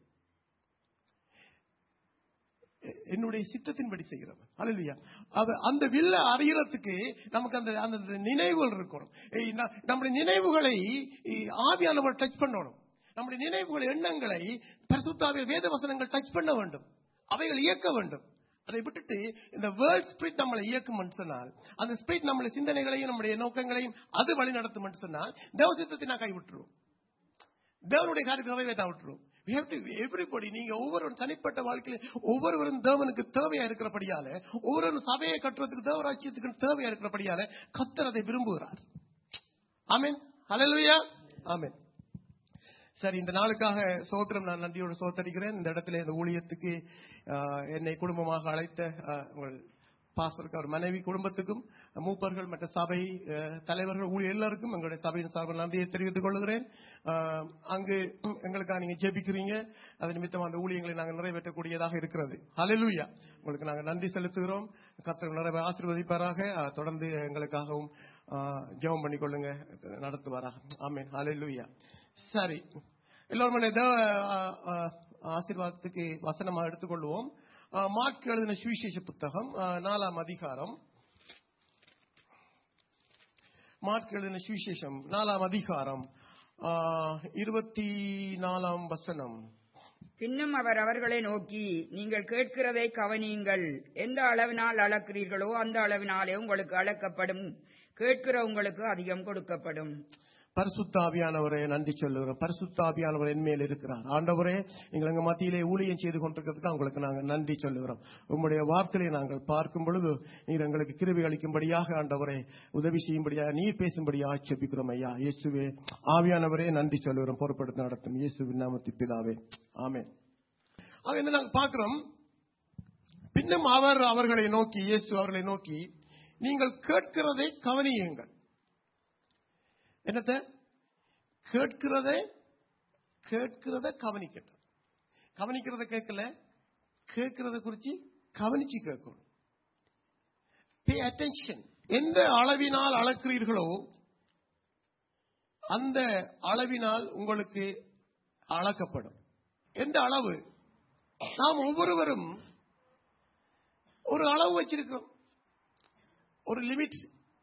எ- என்னுடைய சித்தத்தின்படி செய்கிறவன் அல்லையா அது அந்த வில்ல அறியறதுக்கு நமக்கு அந்த அந்த நினைவுகள் இருக்கணும் ஏய், ந- நம்முடைய நினைவுகளை இ, ஆவியானவர் டச் பண்ணணும் நம்முடைய நினைவுகள் எண்ணங்களை பரிசுத்தாவிய வேத வசனங்கள் டச் பண்ண வேண்டும் அவைகள் இயக்க வேண்டும் அதை விட்டுட்டு இந்த வேர்ல்ட் ஸ்பிரிட் நம்மளை இயக்கும் என்று சொன்னால் அந்த ஸ்பிரிட் நம்முடைய சிந்தனைகளையும் நம்முடைய நோக்கங்களையும் அது வழி நடத்தும் என்று சொன்னால் தேவ சித்தத்தை நான் கைவிட்டுருவோம் தேவனுடைய காரியத்தை நிறைவேற்ற விட்டுரும் எவ்ரிபடி நீங்க ஒவ்வொரு தனிப்பட்ட வாழ்க்கையில ஒவ்வொருவரும் தேவனுக்கு தேவையா இருக்கிறபடியால ஒவ்வொரு சபையை கட்டுறதுக்கு தேவராட்சியத்துக்கு தேவையா இருக்கிறபடியால கத்தர் அதை விரும்புகிறார் ஆமென் ஹalleluya ஆமென் சரி இந்த நாளுக்காக சோத்திரம் நான் நன்றியோடு சோத்தரிக்கிறேன் இந்த இடத்துல இந்த ஊழியத்துக்கு ஆஹ், என்னை குடும்பமாக அழைத்த ஆஹ், உங்கள் பாஸ்டருக்கு அவர் மனைவி குடும்பத்துக்கும் மூப்பர்கள் மற்ற சபை ஆஹ், தலைவர்கள் ஊழியர் எல்லாருக்கும் எங்களுடைய சபையின் சார்பில் நன்றியை தெரிவித்துக் கொள்கிறேன் ஆஹ், அங்கு ம், எங்களுக்காக நீங்க ஜெபிக்கிறீங்க அது நிமித்தம் அந்த ஊழியங்களை நாங்கள் நிறைவேற்றக்கூடியதாக இருக்கிறது ஹalleluya உங்களுக்கு நாங்கள் நன்றி செலுத்துகிறோம் கர்த்தர் நிறைவே ஆசீர்வதிப்பாராக ஆஹ், தொடர்ந்து எங்களுக்காகவும் ஆஹ், ஜெபம் பண்ணிக்கொள்ளுங்க நடத்துவாராக ஆமென் ஹalleluya சரி எல்லோரும் என்னை தேவ ஆஹ், ஆஹ், ஆசீர்வாதத்துக்கு வசனமா எடுத்துக்கொள்வோம் ஆஹ், மார்க் எழுதின சுவிசேஷ புத்தகம் ஆஹ், நாலாம் அதிகாரம் மார்க் எழுதின சுவிசேஷம் நாலாம் அதிகாரம் ஆஹ், இருபத்தி நாலாம் வசனம் பின்னும் அவர் அவர்களை நோக்கி நீங்கள் கேட்கிறதை கவனியுங்கள் எந்த அளவினால் அளக்கிறீர்களோ அந்த அளவினாலே உங்களுக்கு அளக்கப்படும் கேட்கிற உங்களுக்கு அதிகம் கொடுக்கப்படும் பரிசுத்தாவியானவரே நன்றி சொல்லுகிறோம் பரிசுத்தாவியானவர் என் மேல் இருக்கிறார் ஆண்டவரே நீங்கள் எங்க மத்தியிலே ஊழியம் செய்து கொண்டிருக்கிறதுக்கு உங்களுக்கு நாங்கள் நன்றி சொல்லுகிறோம் உங்களுடைய வார்த்தையை நாங்கள் பார்க்கும் பொழுது நீர் எங்களுக்கு கிருபை அளிக்கும்படியாக ஆண்டவரே உதவி செய்யும்படியாக நீர் பேசும்படியாக செபிக்கிறோம் ஐயா இயேசுவே ஆவியானவரே நன்றி சொல்லுகிறோம் பொறுப்படுத்தி நடத்தும் இயேசுவின் நாமத்தி பிதாவே ஆமென் ஆக என்ன நாங்கள் பார்க்கிறோம் பின்னும் அவர் அவர்களை நோக்கி இயேசு அவர்களை நோக்கி நீங்கள் கேட்கிறதை கவனியுங்கள் என்னத்த கேட்கிறதை கேட்கிறத கவனிக்கட்டும் கவனிக்கிறத கேட்கல கேட்கிறத குறிச்சு கவனிச்சு கேட்கணும் பே அட்டென்ஷன் எந்த அளவினால் அளக்கிறீர்களோ அந்த அளவினால் உங்களுக்கு அளக்கப்படும் எந்த அளவு நாம் ஒவ்வொருவரும் ஒரு அளவு வச்சிருக்கிறோம் ஒரு லிமிட்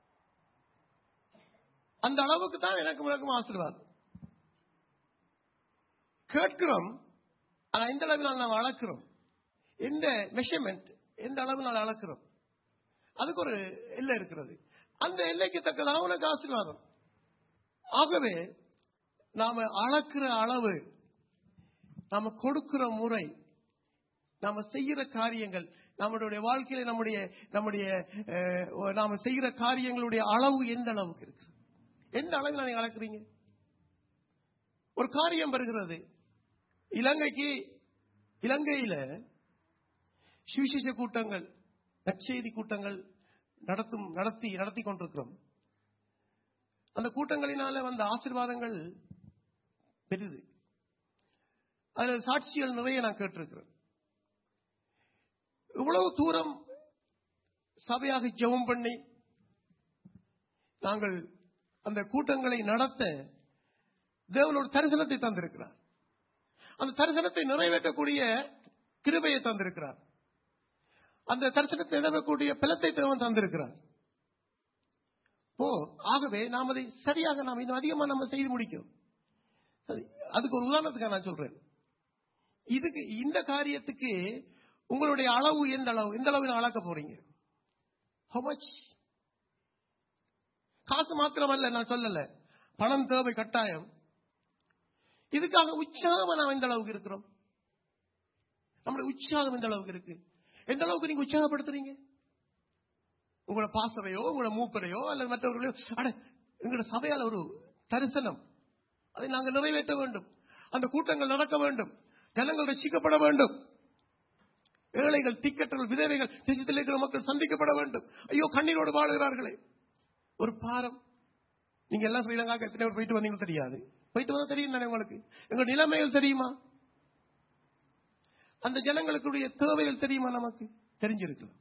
அந்த அளவுக்கு தான் எனக்கு உனக்கும் ஆசீர்வாதம் கேட்கிறோம் ஆனா எந்த அளவினால் நாம் அளக்கிறோம் எந்த மெஷர்மெண்ட் எந்த அளவினால் அளக்கிறோம் அதுக்கு ஒரு எல்லை இருக்கிறது அந்த எல்லைக்கு தக்கதாக உனக்கு ஆசீர்வாதம் ஆகவே நாம அளக்கிற அளவு நாம கொடுக்கிற முறை நாம செய்யற காரியங்கள் நம்மளுடைய வாழ்க்கையில நம்முடைய நம்முடைய அஹ், நாம செய்யற காரியங்களுடைய அளவு எந்த அளவுக்கு இருக்கு எந்த அளவில் நீங்க அளக்குறீங்க ஒரு காரியம் வருகிறது இலங்கைக்கு இலங்கையில சுவிசேஷ கூட்டங்கள் நற்செய்தி கூட்டங்கள் நடத்தும் நடத்தி நடத்தி கொண்டிருக்கிறோம் அந்த கூட்டங்களினால வந்த ஆசீர்வாதங்கள் பெரிது அதுல சாட்சிகள் நிறைய நான் கேட்டிருக்கிறேன் இவ்வளவு தூரம் சபையாக ஜெபம் பண்ணி நாங்கள் அந்த கூட்டங்களை நடத்த தேவனோட தரிசனத்தை தந்திருக்கிறார் அந்த தரிசனத்தை நிறைவேற்றக்கூடிய கிருபையை தந்திருக்கிறார் அந்த தரிசனத்தை நிறைவேற்றக்கூடிய பலத்தை தேவன் தந்திருக்கிறார் ஓ ஆகவே நாம் அதை சரியாக நாம் இன்னும் அதிகமா நம்ம செய்து முடிக்கிறோம் அது- அதுக்கு ஒரு உதாரணத்துக்காக நான் சொல்றேன் இதுக்கு இந்த காரியத்துக்கு உங்களுடைய அளவு எந்த அளவு எந்த அளவில் அளக்க போறீங்க how much காசு மாத்திரமல்ல நான் சொல்லல பணம் தேவை கட்டாயம் இதுக்காக உற்சாகமா நாம் எந்த அளவுக்கு இருக்கிறோம் நம்முடைய உற்சாகம் எந்த அளவுக்கு இருக்கு எந்த அளவுக்கு நீங்க உற்சாகப்படுத்துறீங்க உங்களோட பாசறையோ உங்களோட மூப்பரையோ அல்லது மற்றவர்களையோ அட எங்களோட சபையால் ஒரு தரிசனம் அதை நாங்கள் நிறைவேற்ற வேண்டும் அந்த கூட்டங்கள் நடக்க வேண்டும் ஜனங்கள் ரசிக்கப்பட வேண்டும் ஏழைகள் திக்கற்றல் விதவைகள் தேசத்தில் இருக்கிற மக்கள் சந்திக்கப்பட வேண்டும் ஐயோ கண்ணீரோடு வாழுகிறார்களே ஒரு பாரம் நீங்க எல்லாம் ஸ்ரீலங்காக்கு எத்தனை பேர் போயிட்டு வந்தீங்க தெரியாது போயிட்டு வந்தா தெரியும் தானே உங்களுக்கு எங்க நிலைமைகள் தெரியுமா அந்த ஜனங்களுக்குடைய தேவைகள் தெரியுமா நமக்கு தெரிஞ்சிருக்கலாம்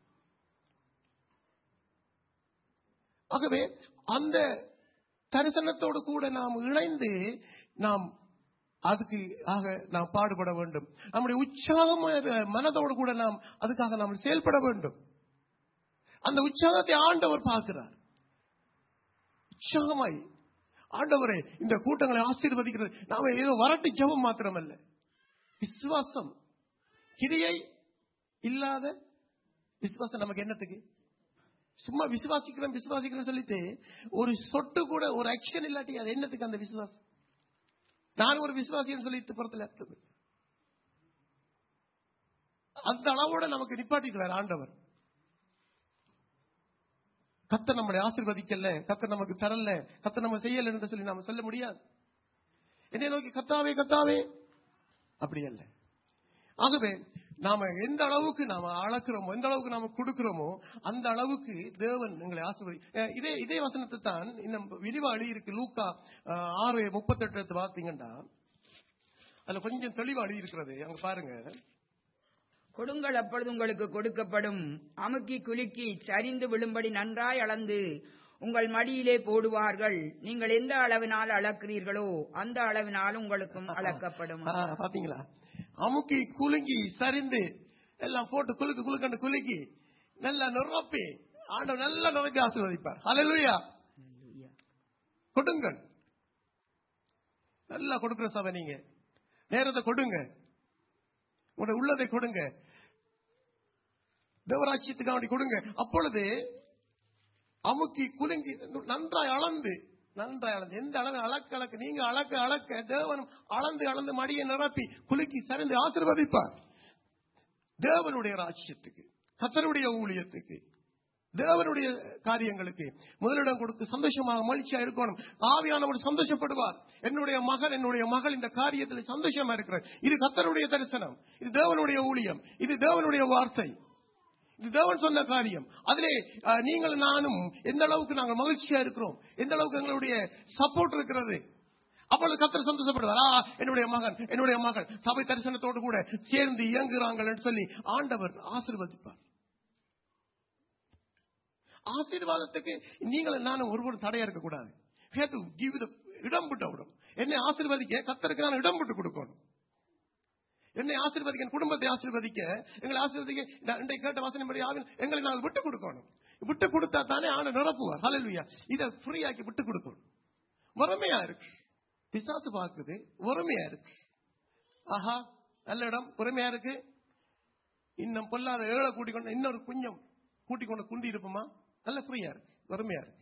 ஆகவே அந்த தரிசனத்தோடு கூட நாம் இணைந்து நாம் அதுக்கு ஆக நாம் பாடுபட வேண்டும் நம்முடைய உற்சாகமான மனதோடு கூட நாம் அதுக்காக நாம் செயல்பட வேண்டும் அந்த உற்சாகத்தை ஆண்டவர் பார்க்கிறார் உற்சாகமாய் ஆண்டவரே இந்த கூட்டங்களை ஆசீர்வதிக்கிறது நாம ஏதோ வரட்டு ஜெபம் மாத்திரமல்ல விசுவாசம் கிரியை இல்லாத விசுவாசம் நமக்கு என்னத்துக்கு சும்மா விசுவாசிக்கிறோம் விசுவாசிக்கிறோம் சொல்லிட்டு ஒரு சொட்டு கூட ஒரு ஆக்ஷன் இல்லாட்டி அது என்னத்துக்கு அந்த விசுவாசம் நான் ஒரு விசுவாசின்னு சொல்லிட்டு புறத்துல அர்த்தம் இல்லை. அந்த அளவோட நமக்கு நிப்பாட்டிக்கிறார் ஆண்டவர் கத்த நம்மளை ஆசீர்வதிக்கல கத்த நமக்கு தரல கத்த நம்ம செய்யல என்று சொல்லி நாம சொல்ல முடியாது என்னை நோக்கி கத்தாவே கத்தாவே அப்படி அல்ல ஆகவே நாம எந்த அளவுக்கு நாம அளக்கிறோமோ எந்த அளவுக்கு நாம கொடுக்கிறோமோ அந்த அளவுக்கு தேவன் எங்களை ஆசீர்வதி அஹ் இதே இதே வசனத்தை தான் இன்னும் விரிவா இருக்கு லூக்கா அஹ், ஆறு முப்பத்தெட்டு எடுத்து வாசிங்கன்னா அதுல கொஞ்சம் தெளிவா எழுதி இருக்கிறது அங்க பாருங்க கொடுங்கள் அப்பொழுது உங்களுக்கு கொடுக்கப்படும் அமுக்கி குலுக்கி சரிந்து விழும்படி நன்றாய் அளந்து உங்கள் மடியிலே போடுவார்கள் நீங்கள் எந்த அளவினால் அளக்கிறீர்களோ அந்த அளவினால் உங்களுக்கும் அளக்கப்படும் ஆ, பாத்தீங்களா அமுக்கி குலுங்கி சரிந்து எல்லாம் போட்டு குலுக்கு குலுக்கண்டு குலுக்கி நல்லா நிரப்பி ஆண்டவர் நல்லா நிரப்பி ஆசீர்வதிப்பார் ஹalleluya கொடுங்கள் நல்லா கொடுக்கிற சபை நீங்க நேரத்தை கொடுங்க உங்களுடைய உள்ளதை கொடுங்க தேவராட்சியத்துக்கு வேண்டி கொடுங்க அப்பொழுது அமுக்கி குலுங்கி நன்றாய் அளந்து நன்றாய் அளந்து எந்த அளவு அளக்க அளக்க நீங்க அளக்க அளக்க தேவனும் அளந்து அளந்து மடியை நிரப்பி குலுக்கி சரிந்து ஆசீர்வதிப்பார் தேவனுடைய ராஜ்யத்துக்கு கத்தருடைய ஊழியத்துக்கு தேவனுடைய காரியங்களுக்கு முதலிடம் கொடுத்து சந்தோஷமாக மகிழ்ச்சியா இருக்கணும் ஆவியானவர் சந்தோஷப்படுவார் என்னுடைய மகன் என்னுடைய மகள் இந்த காரியத்தில் சந்தோஷமா இருக்கிறார் இது கத்தருடைய தரிசனம் இது தேவனுடைய ஊழியம் இது தேவனுடைய வார்த்தை இது தேவன் சொன்ன காரியம் அதிலே அஹ், நீங்கள் நானும் எந்த அளவுக்கு நாங்கள் மகிழ்ச்சியா இருக்கிறோம் எந்த அளவுக்கு எங்களுடைய சப்போர்ட் இருக்கிறது அப்பொழுது கத்தர் சந்தோஷப்படுவார் ஆ, என்னுடைய மகன் என்னுடைய மகள் சபை தரிசனத்தோடு கூட சேர்ந்து இயங்குறாங்கள் என்று சொல்லி ஆண்டவர் ஆசீர்வதிப்பார் ஆசீர்வாதத்துக்கு நீங்கள் நானும் ஒருவரும் தடையா இருக்கக்கூடாது We have to give the இடம் விட்டு விடும் என்னை ஆசீர்வதிக்க கத்தருக்கு நான் இடம் விட்டு கொடுக்கணும் என்னை ஆசீர்வதிக்க என் குடும்பத்தை ஆசீர்வதிக்க எங்களை ஆசீர்வதிக்க நான் இன்றைக்கு கேட்ட வாசனைப்படி ஆவின் எங்களை நாங்கள் விட்டு கொடுக்கணும் விட்டு கொடுத்தா தானே ஆன நிரப்புவார் ஹalleluya இதை ஃப்ரீ ஆக்கி விட்டு கொடுக்கணும் வறுமையா இருக்கு பிசாசு பார்க்குது வறுமையா இருக்கு ஆஹா நல்ல இடம் பொறுமையா இருக்கு இன்னும் பொல்லாத ஏழை கூட்டிக் கொண்டு இன்னொரு குஞ்சம் கூட்டிக் கொண்டு குண்டி இருப்போமா நல்ல ஃப்ரீயா இருக்கு வறுமையா இருக்கு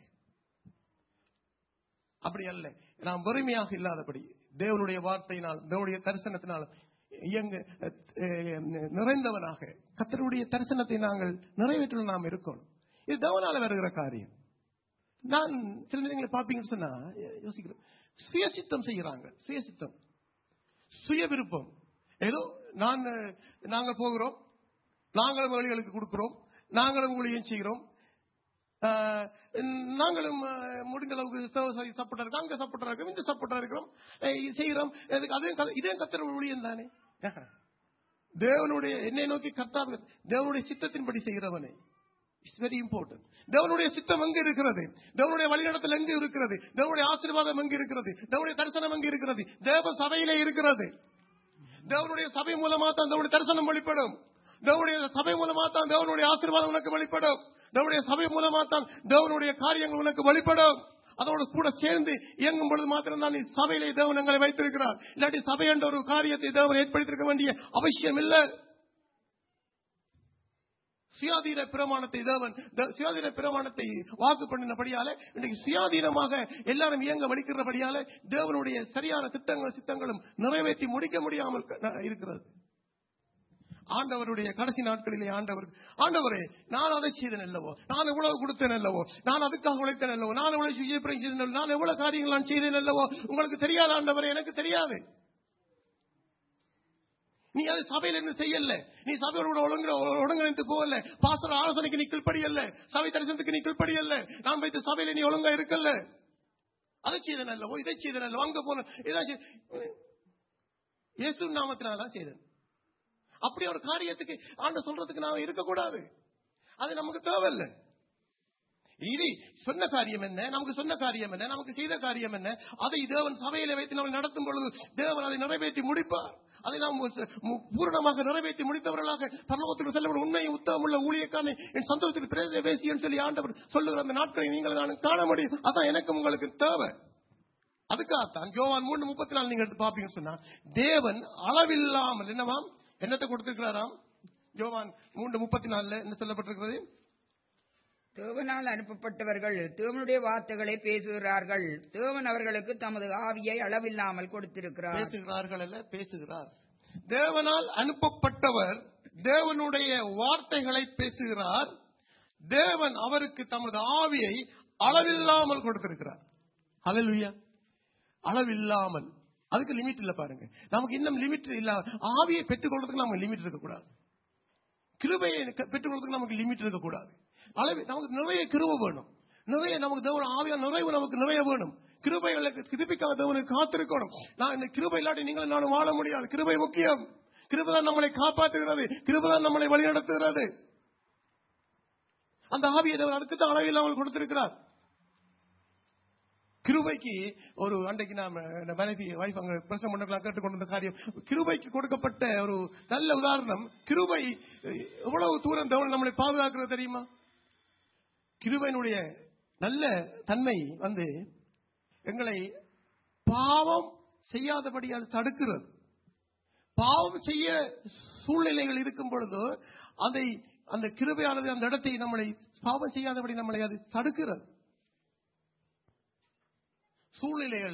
அப்படி அல்ல நாம் வறுமையாக இல்லாதபடி தேவனுடைய வார்த்தையினால் தேவனுடைய தரிசனத்தினால் இயங்க அஹ், நிறைந்தவனாக கத்தருடைய தரிசனத்தை நாங்கள் நிறைவேற்ற நாம் இருக்கணும் இது தேவனால வருகிற காரியம் நான் சில நேரங்களை பார்ப்பீங்கன்னு சொன்னா யோசிக்கிறேன் சுயசித்தம் செய்கிறாங்க சுயசித்தம் சுய விருப்பம் ஏதோ நான் அஹ், நாங்க போகிறோம் நாங்களும் ஏழைகளுக்கு கொடுக்கிறோம் நாங்களும் ஊழியம் செய்கிறோம் ஆஹ், நாங்களும் ஆஹ், முடிந்த அளவுக்கு சப்போர்ட்டா இருக்கோம் அங்க சப்போர்ட்டா இருக்கோம் இந்த சப்போர்ட்டா இருக்கிறோம் அஹ், இது செய்கிறோம் இதுக்கு அதே கத- இதே கத்திர ஊழியம் தானே தேவனுடைய என்னை நோக்கி கர்த்தா தேவனுடைய சித்தத்தின்படி செய்கிறவனே இட்ஸ் வெரி இம்பார்ட்டன்ட் தேவனுடைய சித்தம் எங்க இருக்கிறது தேவனுடைய வழிநடத்தல் எங்க இருக்கிறது தேவனுடைய ஆசீர்வாதம் எங்க இருக்கிறது தேவனுடைய தரிசனம் எங்க இருக்கிறது தேவ சபையிலே இருக்கிறது தேவனுடைய சபை மூலமா தான் தேவனுடைய தரிசனம் வெளிப்படும் தேவனுடைய சபை மூலமா தான் தேவனுடைய ஆசீர்வாதம் உனக்கு வெளிப்படும் தேவனுடைய சபை மூலமா தான் தேவனுடைய காரியங்கள் உனக்கு வெளிப்படும் அதோடு கூட சேர்ந்து இயங்கும் பொழுது மாத்திரம் தான் நீ சபையிலே தேவன் எங்களை வைத்திருக்கிறார் இல்லாட்டி சபை என்ற ஒரு காரியத்தை தேவன் ஏற்படுத்தியிருக்க வேண்டிய அவசியம் இல்லை சுயாதீன பிரமாணத்தை தேவன் த- சுயாதீன பிரமாணத்தை வாக்கு பண்ணினபடியால இன்னைக்கு சுயாதீனமாக எல்லாரும் இயங்க வலிக்கிறபடியால தேவனுடைய சரியான திட்டங்கள் சித்தங்களும் நிறைவேற்றி முடிக்க முடியாமல் க- இருக்கிறது ஆண்டவருடைய கடைசி நாட்களிலே ஆண்டவர் ஆண்டவரே நான் அதை செய்தேன் அல்லவோ நான் எவ்வளவு கொடுத்தேன் அல்லவோ நான் அதுக்காக உழைத்தேன் அல்லவோ நான் எவ்வளவு சுயப்பிரம் செய்தேன் அல்லவோ, நான் எவ்வளவு காரியங்கள் நான் செய்தேன் அல்லவோ உங்களுக்கு தெரியாத ஆண்டவரே எனக்கு தெரியாது நீ அது சபையில இருந்து செய்யல நீ சபையோட ஒழுங்கு ஒழுங்கிணைந்து போகல பாசர ஆலோசனைக்கு நீ கீழ்ப்படி அல்ல சபை தரிசனத்துக்கு நீ கீழ்ப்படி அல்ல நான் வைத்த சபையில நீ ஒழுங்கா இருக்கல்ல அதை செய்தேன் அல்லவோ இதை செய்தேன் அல்லவோ அங்க போன இதான் செய்- இயேசு நாமத்தினால தான் செய்தேன் அப்படி ஒரு காரியத்துக்கு ஆண்டு சொல்றதுக்கு நாம இருக்கக்கூடாது அது நமக்கு தேவையில்லை இது சொன்ன காரியம் என்ன நமக்கு சொன்ன காரியம் என்ன நமக்கு செய்த காரியம் என்ன அதை தேவன் சபையில வைத்து நம்ம நடத்தும் பொழுது தேவன் அதை நிறைவேற்றி முடிப்பார் அதை நாம் மு- மு- பூரணமாக நிறைவேற்றி முடித்தவர்களாக பரலோகத்துக்கு செல்ல உண்மையை உத்தமமுள்ள ஊழியக்காரனை என் சந்தோஷத்தில் பிரேத பேசியன்னு சொல்லி ஆண்டவர் சொல்லுகிற அந்த நாட்களை நீங்கள் நான் காண முடியும் அதான் எனக்கு உங்களுக்கு தேவை அதுக்காகத்தான் யோவான் மூணு முப்பத்தி நாலு நீங்க எடுத்து பாப்பீங்கன்னு சொன்னா தேவன் அளவில்லாமல் என்னவாம் என்னத்தை கொடுத்திருக்கிறாராம் யோவான் மூன்று முப்பத்தி நாலுல என்ன சொல்லப்பட்டிருக்கிறது தேவனால் அனுப்பப்பட்டவர்கள் தேவனுடைய வார்த்தைகளை பேசுகிறார்கள் தேவன் அவர்களுக்கு தமது ஆவியை அளவில்லாமல் கொடுத்திருக்கிறார் பேசுகிறார்கள் அல்ல பேசுகிறார் தேவனால் அனுப்பப்பட்டவர் தேவனுடைய வார்த்தைகளை பேசுகிறார் தேவன் அவருக்கு தமது ஆவியை அளவில்லாமல் கொடுத்திருக்கிறார் ஹalleluya அளவில்லாமல் அதுக்கு லிமிட் இல்ல பாருங்க நமக்கு இன்னும் லிமிட் இல்ல ஆவியை பெற்றுக்கொள்றதுக்கு நமக்கு லிமிட் இருக்கக்கூடாது கிருபையை க- பெற்றுக்கொள்றதுக்கு நமக்கு லிமிட் இருக்கக்கூடாது அளவு நமக்கு நிறைய கிருபை வேணும் நிறைய நமக்கு தேவன் ஆவியா நிறைவு நமக்கு நிறைய வேணும் கிருபைகளுக்கு கிருபிக்காக தேவனுக்கு காத்திருக்கணும் நான் இந்த கிருபை இல்லாட்டி நீங்கள் நானும் வாழ முடியாது கிருபை முக்கியம் கிருபை தான் நம்மளை காப்பாற்றுகிறது கிருபை தான் நம்மளை வழிநடத்துகிறது அந்த ஆவியை தேவன் அதுக்கு தான் அளவில்லாமல் கொடுத்திருக்கிறார் கிருபைக்கு ஒரு அன்றைக்கு நாம இந்த மனைவி வைஃப் அங்க பிரசம் பண்ணலாம் கேட்டுக்கொண்டு வந்த காரியம் கிருபைக்கு கொடுக்கப்பட்ட ஒரு நல்ல உதாரணம் கிருபை அஹ், எவ்வளவு தூரம் தேவன் நம்மளை பாதுகாக்கிறது தெரியுமா கிருபையினுடைய நல்ல தன்மை வந்து எங்களை பாவம் செய்யாதபடி அது தடுக்கிறது பாவம் செய்ய சூழ்நிலைகள் இருக்கும் பொழுது அதை அந்த கிருபையானது அந்த இடத்தை நம்மளை பாவம் செய்யாதபடி நம்மளை அது தடுக்கிறது சூழ்நிலைகள்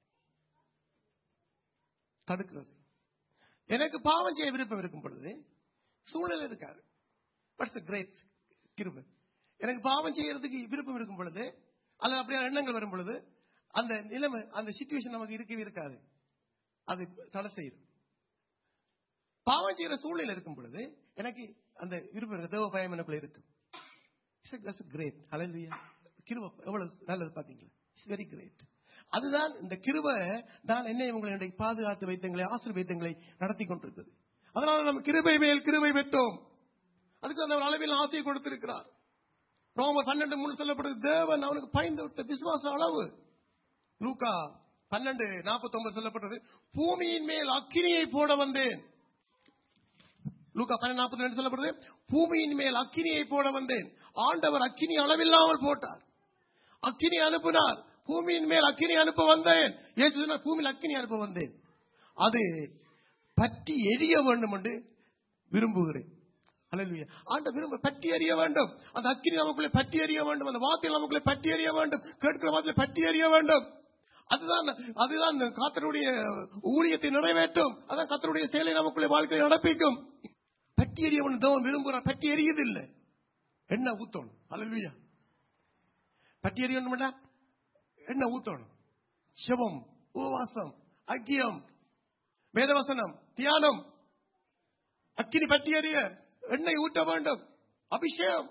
தடுக்கிறது எனக்கு பாவம் செய்ய விருப்பம் இருக்கும் பொழுது சூழ்நிலை இருக்காது பட்ஸ் கிரேட் கிருபை எனக்கு பாவம் செய்யறதுக்கு விருப்பம் இருக்கும் பொழுது அல்லது அப்படியே எண்ணங்கள் வரும் பொழுது அந்த நிலைமை அந்த சுச்சுவேஷன் நமக்கு இருக்கவே இருக்காது அது தடை செய்யும் பாவம் செய்யற சூழ்நிலை இருக்கும் பொழுது எனக்கு அந்த விருப்பம் இருக்கு தேவ பயம் எனக்குள்ள இருக்கும் கிரேட் அலையா கிருப எவ்வளவு நல்லது பாத்தீங்களா இட்ஸ் வெரி கிரேட் அதுதான் இந்த கிருப தான் என்னை உங்களை இன்றைக்கு பாதுகாத்து வைத்தங்களை ஆசீர்வைத்தங்களை நடத்தி கொண்டிருக்கிறது அதனால நம்ம கிருபை மேல் கிருபை பெற்றோம் அதுக்கு அந்த அளவில் ஆசையை கொடுத்திருக்கிறார் ரோமர் பன்னெண்டு மூணு சொல்லப்படுது தேவன் அவனுக்கு பயந்து விட்ட விசுவாச அளவு லூக்கா பன்னெண்டு நாற்பத்தி சொல்லப்பட்டது பூமியின் மேல் அக்கினியை போட வந்தேன் லூக்கா பன்னெண்டு நாற்பத்தி ரெண்டு சொல்லப்படுது பூமியின் மேல் அக்கினியை போட வந்தேன் ஆண்டவர் அக்கினி அளவில்லாமல் போட்டார் அக்கினி அனுப்பினார் பூமியின் மேல் அக்கினி அனுப்ப வந்தேன் இயேசு சொன்னார் பூமியில் அக்கினி அனுப்ப வந்தேன் அது பற்றி எரிய வேண்டும் என்று விரும்புகிறேன் அல்லேலூயா ஆண்ட விரும்ப பற்றி எறிய வேண்டும் அந்த அக்கினி நமக்குள்ளே பற்றி எறிய வேண்டும் அந்த வார்த்தை நமக்குள்ளே பற்றி எறிய வேண்டும் கேட்கிற வார்த்தை பற்றி எறிய வேண்டும் அதுதான் அதுதான் இந்த கர்த்தருடைய ஊழியத்தை நிறைவேற்றும் அதான் கர்த்தருடைய செயலை நமக்குள்ளே வாழ்க்கையை நடப்பிக்கும் பற்றி எறியவன் தேவன் விரும்புகிறார் பற்றி எரியுது இல்லை என்ன ஊத்தணும் அல்லேலூயா பற்றி எறியணும்டா என்ன ஊத்தணும் சிவம் உபவாசம் அக்கியம் வேதவசனம் தியானம் அக்கினி பற்றி எறிய எண்ணெய் ஊட்ட வேண்டும் அபிஷேகம்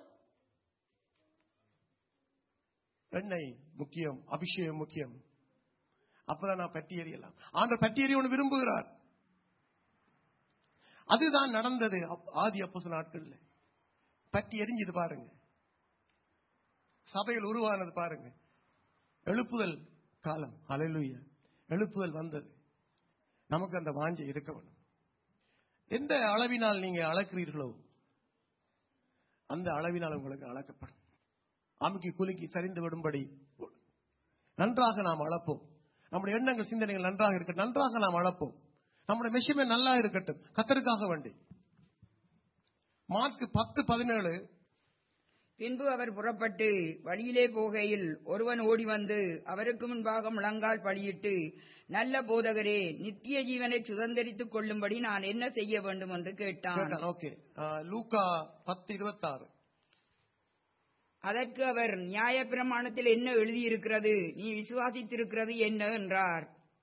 எண்ணெய் முக்கியம் அபிஷேகம் முக்கியம் அப்பதான் நான் பற்றி எறியலாம் ஆண்டவர் பற்றி எறியவனு விரும்புகிறார் அதுதான் நடந்தது அப்- ஆதி அப்போஸ் நாட்கள்ல பற்றி எரிஞ்சது பாருங்க சபையில் உருவானது பாருங்க எழுப்புதல் காலம் அலையிலுயா எழுப்புதல் வந்தது நமக்கு அந்த வாஞ்சை இருக்க வேண்டும் எந்த அளவினால் நீங்க அளக்கிறீர்களோ அந்த அளவினால் உங்களுக்கு அளக்கப்படும் அமுக்கி குலுக்கி சரிந்து விடும்படி நன்றாக நாம் அளப்போம் நம்முடைய எண்ணங்கள் சிந்தனைகள் நன்றாக இருக்கட்டும் நன்றாக நாம் அளப்போம் நம்முடைய மெஷிமே நல்லா இருக்கட்டும் கத்தருக்காக வேண்டி மார்க் பத்து பதினேழு பின்பு அவர் புறப்பட்டு வழியிலே போகையில் ஒருவன் ஓடி வந்து அவருக்கு முன்பாக முழங்கால் பலியிட்டு நல்ல போதகரே நித்திய ஜீவனை சுதந்திரித்துக் கொள்ளும்படி நான் என்ன செய்ய வேண்டும் என்று கேட்டான் கேட்டான் ஓகே லூக்கா பத்து இருபத்தாறு அதற்கு அவர் நியாயப்பிரமாணத்தில் என்ன எழுதியிருக்கிறது நீ விசுவாசித்திருக்கிறது என்ன என்றார்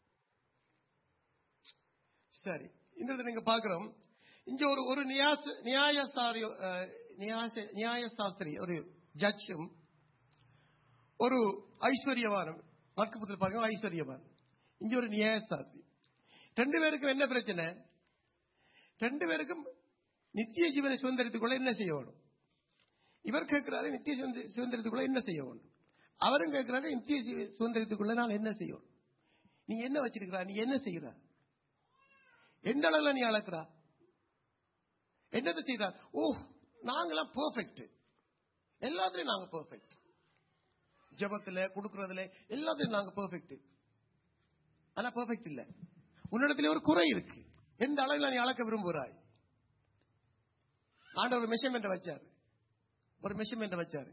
சரி இந்த இடத்துல நீங்க பாக்குறோம் இங்க ஒரு ஒரு நியாச நியாயசாரி அஹ், நியாச- நியாயசாஸ்திரி ஒரு ஜட்ஜும் ஒரு ஐஸ்வர்யவானும் வர்க்கபுத்தில் பாருங்க ஐஸ்வர்யவான் இங்க ஒரு நியாயசாஸ்திரி ரெண்டு பேருக்கும் என்ன பிரச்சனை ரெண்டு பேருக்கும் நித்திய ஜீவனை சுதந்திரத்துக் கொள்ள என்ன செய்ய வேணும் இவர் கேட்கிறாரு நித்திய சுதந்திர- சுதந்திரத்துக்குள்ள என்ன செய்ய வேண்டும் அவரும் கேட்கிறாரு நித்திய ஜீவ- சுதந்திரத்துக்குள்ள நான் என்ன செய்யணும் நீ என்ன வச்சிருக்கிறா நீ என்ன செய்கிறா எந்த அளவுல நீ அளக்குறா என்னத்தை செய்றா ஓ நாங்களாம் பெர்ஃபெக்ட் எல்லாத்துலயும் நாங்க பெர்ஃபெக்ட் ஜபத்துல கொடுக்கறதுல எல்லாத்துலயும் நாங்க பெர்ஃபெக்ட் ஆனா பெர்ஃபெக்ட் இல்ல உன்னிடத்துல ஒரு குறை இருக்கு எந்த அளவுல நீ அளக்க விரும்புகிறாய் ஆண்டவர் ஒரு மெஷர்மெண்ட் வச்சாரு ஒரு மெஷர்மெண்ட் வச்சாரு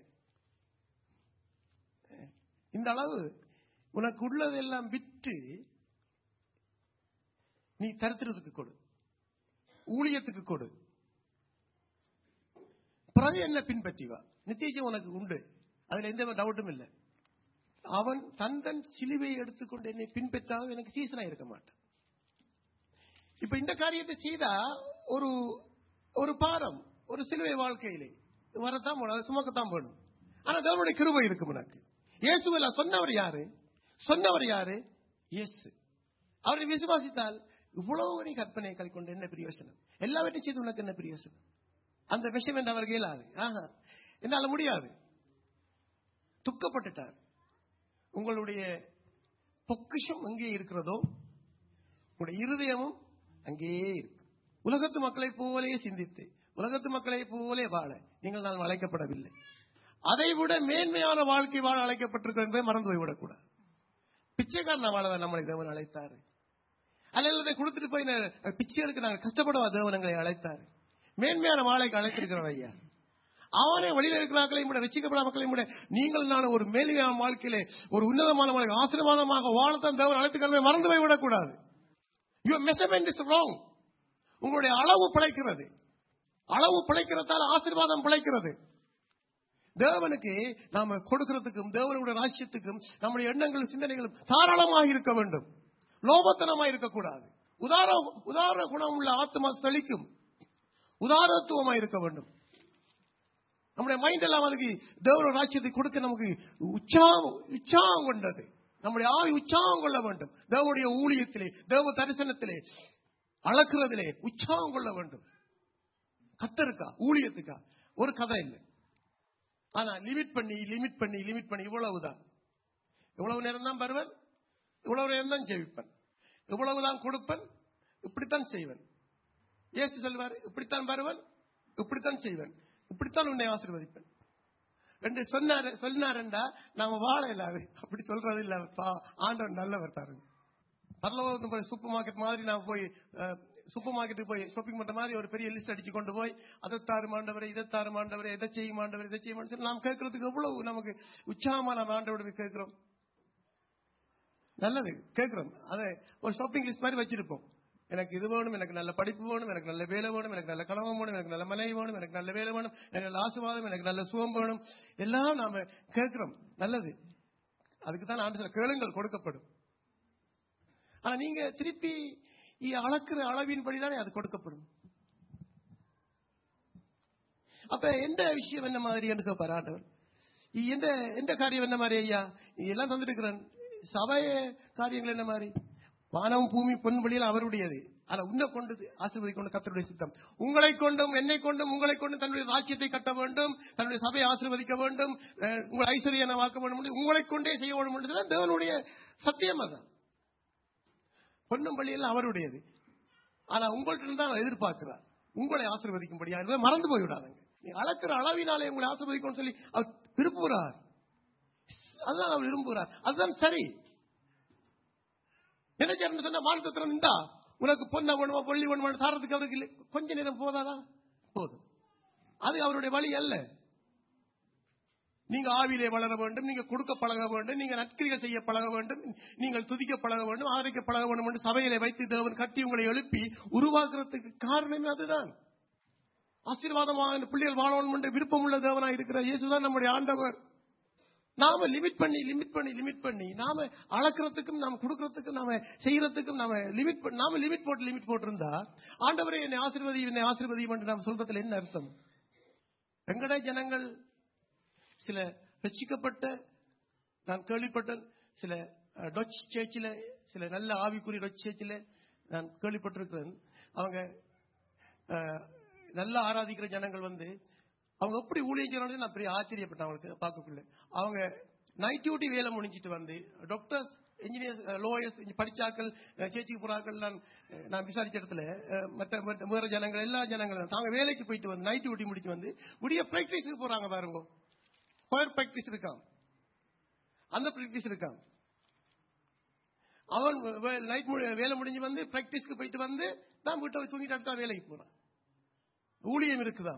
இந்த அளவு உனக்கு உள்ளதெல்லாம் விட்டு நீ தரித்திரத்துக்கு கொடு ஊழியத்துக்கு கொடு பிறகு என்ன பின்பற்றி வா நித்தியம் உனக்கு உண்டு அதுல எந்த டவுட்டும் இல்லை அவன் தன் தன் சிலுவையை எடுத்துக்கொண்டு என்னை பின்பற்றாத எனக்கு சீசனா இருக்க மாட்டான் இப்ப இந்த காரியத்தை செய்தா ஒரு ஒரு பாரம் ஒரு சிலுவை வாழ்க்கையிலே வரத்தான் போடும் அதை சுமக்கத்தான் போடும் ஆனா தேவனுடைய கிருபை இருக்கும் உனக்கு இயேசுவில சொன்னவர் யாரு சொன்னவர் யாரு இயேசு அவரை விசுவாசித்தால் இவ்வளவு நீ கற்பனை கல்கொண்டு என்ன பிரயோசனம் எல்லாவற்றையும் செய்து உனக்கு என்ன பிரயோசனம் அந்த விஷயம் என்று அவர் இயலாது ஆஹா என்னால முடியாது துக்கப்பட்டுட்டார் உங்களுடைய பொக்கிஷம் எங்கே இருக்கிறதோ உங்களுடைய இருதயமும் அங்கேயே இருக்கு உலகத்து மக்களை போலே சிந்தித்து உலகத்து மக்களை போலே வாழ நீங்கள் நான் அழைக்கப்படவில்லை அதை விட மேன்மையான வாழ்க்கை வாழ அழைக்கப்பட்டிருக்கிறோம் என்பதை மறந்து போய்விடக்கூடாது பிச்சைக்காரன வாழதான் நம்மளை தேவன் அழைத்தாரு அல்லது கொடுத்துட்டு போய் நான் பிச்சை எடுக்க நாங்கள் கஷ்டப்படவா தேவன் எங்களை அழைத்தாரு மேன்மையான வாழைக்கு அழைத்திருக்கிறோம் ஐயா அவனே வழியில் இருக்கிறார்களையும் கூட ரசிக்கப்பட மக்களையும் கூட நீங்கள் நான் ஒரு மேன்மையான வாழ்க்கையிலே ஒரு உன்னதமான வாழ்க்கை ஆசீர்வாதமாக வாழத்தான் தேவன் அழைத்துக்கிறதை மறந்து போய் விடக்கூடாது யுவர் மெஷர்மெண்ட் இஸ் ராங் உங்களுடைய அளவு பிழைக்கிறது அளவு பிழைக்கிறதால ஆசீர்வாதம் பிழைக்கிறது தேவனுக்கு நாம கொடுக்கிறதுக்கும் தேவனுடைய ராஜ்யத்துக்கும் நம்முடைய எண்ணங்களும் சிந்தனைகளும் தாராளமாக இருக்க வேண்டும் லோபத்தனமாக இருக்கக்கூடாது உதார உதார குணம் உள்ள ஆத்மா செழிக்கும் உதாரத்துவமாக இருக்க வேண்டும் நம்முடைய மைண்ட் எல்லாம் அதுக்கு தேவனுடைய ராஜ்யத்தை கொடுக்க நமக்கு உற்சாகம் உற்சாகம் கொண்டது நம்முடைய ஆவி உற்சாகம் கொள்ள வேண்டும் தேவனுடைய ஊழியத்திலே தேவ தரிசனத்திலே அளக்கிறதிலே உற்சாகம் கொள்ள வேண்டும் கத்தருக்கா ஊழியத்துக்கா ஒரு கதை இல்லை ஆனா லிமிட் பண்ணி லிமிட் பண்ணி லிமிட் பண்ணி இவ்வளவுதான் இவ்வளவு நேரம் தான் வருவன் இவ்வளவு நேரம் தான் ஜெயிப்பன் இவ்வளவுதான் கொடுப்பன் இப்படித்தான் செய்வன் ஏசு சொல்வார் இப்படித்தான் வருவன் இப்படித்தான் செய்வன் இப்படித்தான் உன்னை ஆசீர்வதிப்பேன் என்று சொன்னாரு சொன்னாருண்டா நாம வாழ இல்லாது அப்படி சொல்றது இல்ல பா- ஆண்டவன் நல்லவர் தாருங்க பரலோகத்துக்கு போய் சூப்பர் மார்க்கெட் மாதிரி நான் போய் சூப்பர் மார்க்கெட்டுக்கு போய் ஷாப்பிங் பண்ற மாதிரி ஒரு பெரிய லிஸ்ட் அடிச்சு கொண்டு போய் அதை தாரு மாண்டவரை இதை தாரு மாண்டவரை எதை செய்யும் மாண்டவர் இதை செய்யும் மாண்டவர் நாம் கேட்கறதுக்கு எவ்வளவு நமக்கு உற்சாகமா நாம் ஆண்டவரை கேட்கிறோம் நல்லது கேட்கிறோம் அதை ஒரு ஷாப்பிங் லிஸ்ட் மாதிரி வச்சிருப்போம் எனக்கு இது வேணும் எனக்கு நல்ல படிப்பு வேணும் எனக்கு நல்ல வேலை வேணும் எனக்கு நல்ல கணவன் வேணும் எனக்கு நல்ல மனைவி வேணும் எனக்கு நல்ல வேலை வேணும் எனக்கு நல்ல ஆசீர்வாதம் எனக்கு நல்ல சுகம் வேணும் எல்லாம் நாம கேட்கிறோம் நல்லது அதுக்கு தான் ஆண்டு சொல்ல கேளுங்கள் கொடுக்கப்படும் ஆனா நீங்க திருப்பி இ- அளக்கிற அளவின்படி தானே அது கொடுக்கப்படும் அப்ப எந்த விஷயம் என்ன மாதிரி என்று கேட்பார் ஆண்டவர் இ- எந்த எந்த காரியம் என்ன மாதிரி ஐயா நீ எல்லாம் தந்துருக்கிறேன் சபைய காரியங்கள் என்ன மாதிரி வானம் பூமி பொன் வழியில் அவருடையது ஆனா உன்னை கொண்டு ஆசீர்வதி கொண்டு கத்தருடைய சித்தம் உங்களை கொண்டும் என்னை கொண்டும் உங்களை கொண்டும் தன்னுடைய ராஜ்யத்தை கட்ட வேண்டும் தன்னுடைய சபையை ஆசீர்வதிக்க வேண்டும் அஹ், உங்கள் ஐஸ்வர்யனவாக்க வேண்டும் என்று உங்களை கொண்டே செய்ய வேண்டும் என்று சொன்னா தேவனுடைய சத்தியம் அதான் பொன்னும் வழியில் அவருடையது ஆனா உங்கள்கிட்ட தான் அவர் எதிர்பார்க்கிறார் உங்களை ஆசீர்வதிக்கும்படியா என்பதை மறந்து போய்விடாதுங்க நீ அளக்கிற அளவினாலே உங்களை ஆசீர்வதிக்கணும்னு சொல்லி அவர் விரும்புகிறார் அதுதான் அவர் விரும்புகிறார் அதுதான் சரி என்ன செய்யணும்னு சொன்னா மாநிலத்திரம் இருந்தா உனக்கு பொண்ணை வேணுமா பொள்ளி வேணுமா சாரத்துக்கு அவருக்கு இல்லை கொஞ்ச நேரம் போதாதா போதும் அது அவருடைய வழி அல்ல நீங்க ஆவிலே வளர வேண்டும் நீங்க கொடுக்க பழக வேண்டும் நீங்க நற்கிரிகள் செய்ய பழக வேண்டும் நீங்கள் துதிக்க பழக வேண்டும் ஆதரிக்க பழக வேண்டும் என்று சபையிலே வைத்து தேவன் கட்டி உங்களை எழுப்பி உருவாக்குறதுக்கு காரணமே அதுதான் ஆசீர்வாதமாக பிள்ளைகள் வாழணும் என்ற விருப்பம் உள்ள தேவனாய் இருக்கிற இயேசுதான் நம்முடைய ஆண்டவர் நாம லிமிட் பண்ணி லிமிட் பண்ணி லிமிட் பண்ணி நாம அளக்கிறதுக்கும் நாம கொடுக்கறதுக்கும் நாம செய்யறதுக்கும் நாம லிமிட் நாம லிமிட் போட்டு லிமிட் போட்டிருந்தா ஆண்டவரே என்னை ஆசீர்வதி என்னை ஆசீர்வதி என்று நாம் சொல்றதுல என்ன அர்த்தம் எங்கட ஜனங்கள் சில ரசிக்கப்பட்ட நான் கேள்விப்பட்டேன் சில அஹ், டொச் சேர்ச்சில சில நல்ல ஆவிக்குரிய டொச் சேர்ச்சில நான் கேள்விப்பட்டிருக்கிறேன் அவங்க அஹ், நல்லா ஆராதிக்கிற ஜனங்கள் வந்து அவங்க எப்படி ஊழியம் செய்யறாங்க நான் பெரிய ஆச்சரியப்பட்டேன் அவங்களுக்கு பார்க்கக்குள்ள அவங்க நைட் டியூட்டி வேலை முடிஞ்சிட்டு வந்து டாக்டர்ஸ் இன்ஜினியர்ஸ் லோயர்ஸ் படிச்சாக்கள் அஹ், சேர்ச்சிக்கு போறாக்கள் நான் அஹ், நான் விசாரிச்ச இடத்துல அஹ், மற்ற மற்ற வேற ஜனங்கள் எல்லா ஜனங்களும் தாங்க வேலைக்கு போயிட்டு வந்து நைட் டியூட்டி முடிச்சு வந்து விடிய பிராக்டிஸுக்கு போறாங்க பாருங்க கொயர் பிராக்டிஸ் இருக்கான் அந்த பிராக்டிஸ் இருக்கான் அவன் நைட் வேலை முடிஞ்சு வந்து பிராக்டிஸ்க்கு போயிட்டு வந்து தான் வீட்டை தூங்கிட்டு வேலைக்கு போறான் ஊழியம் இருக்குதான்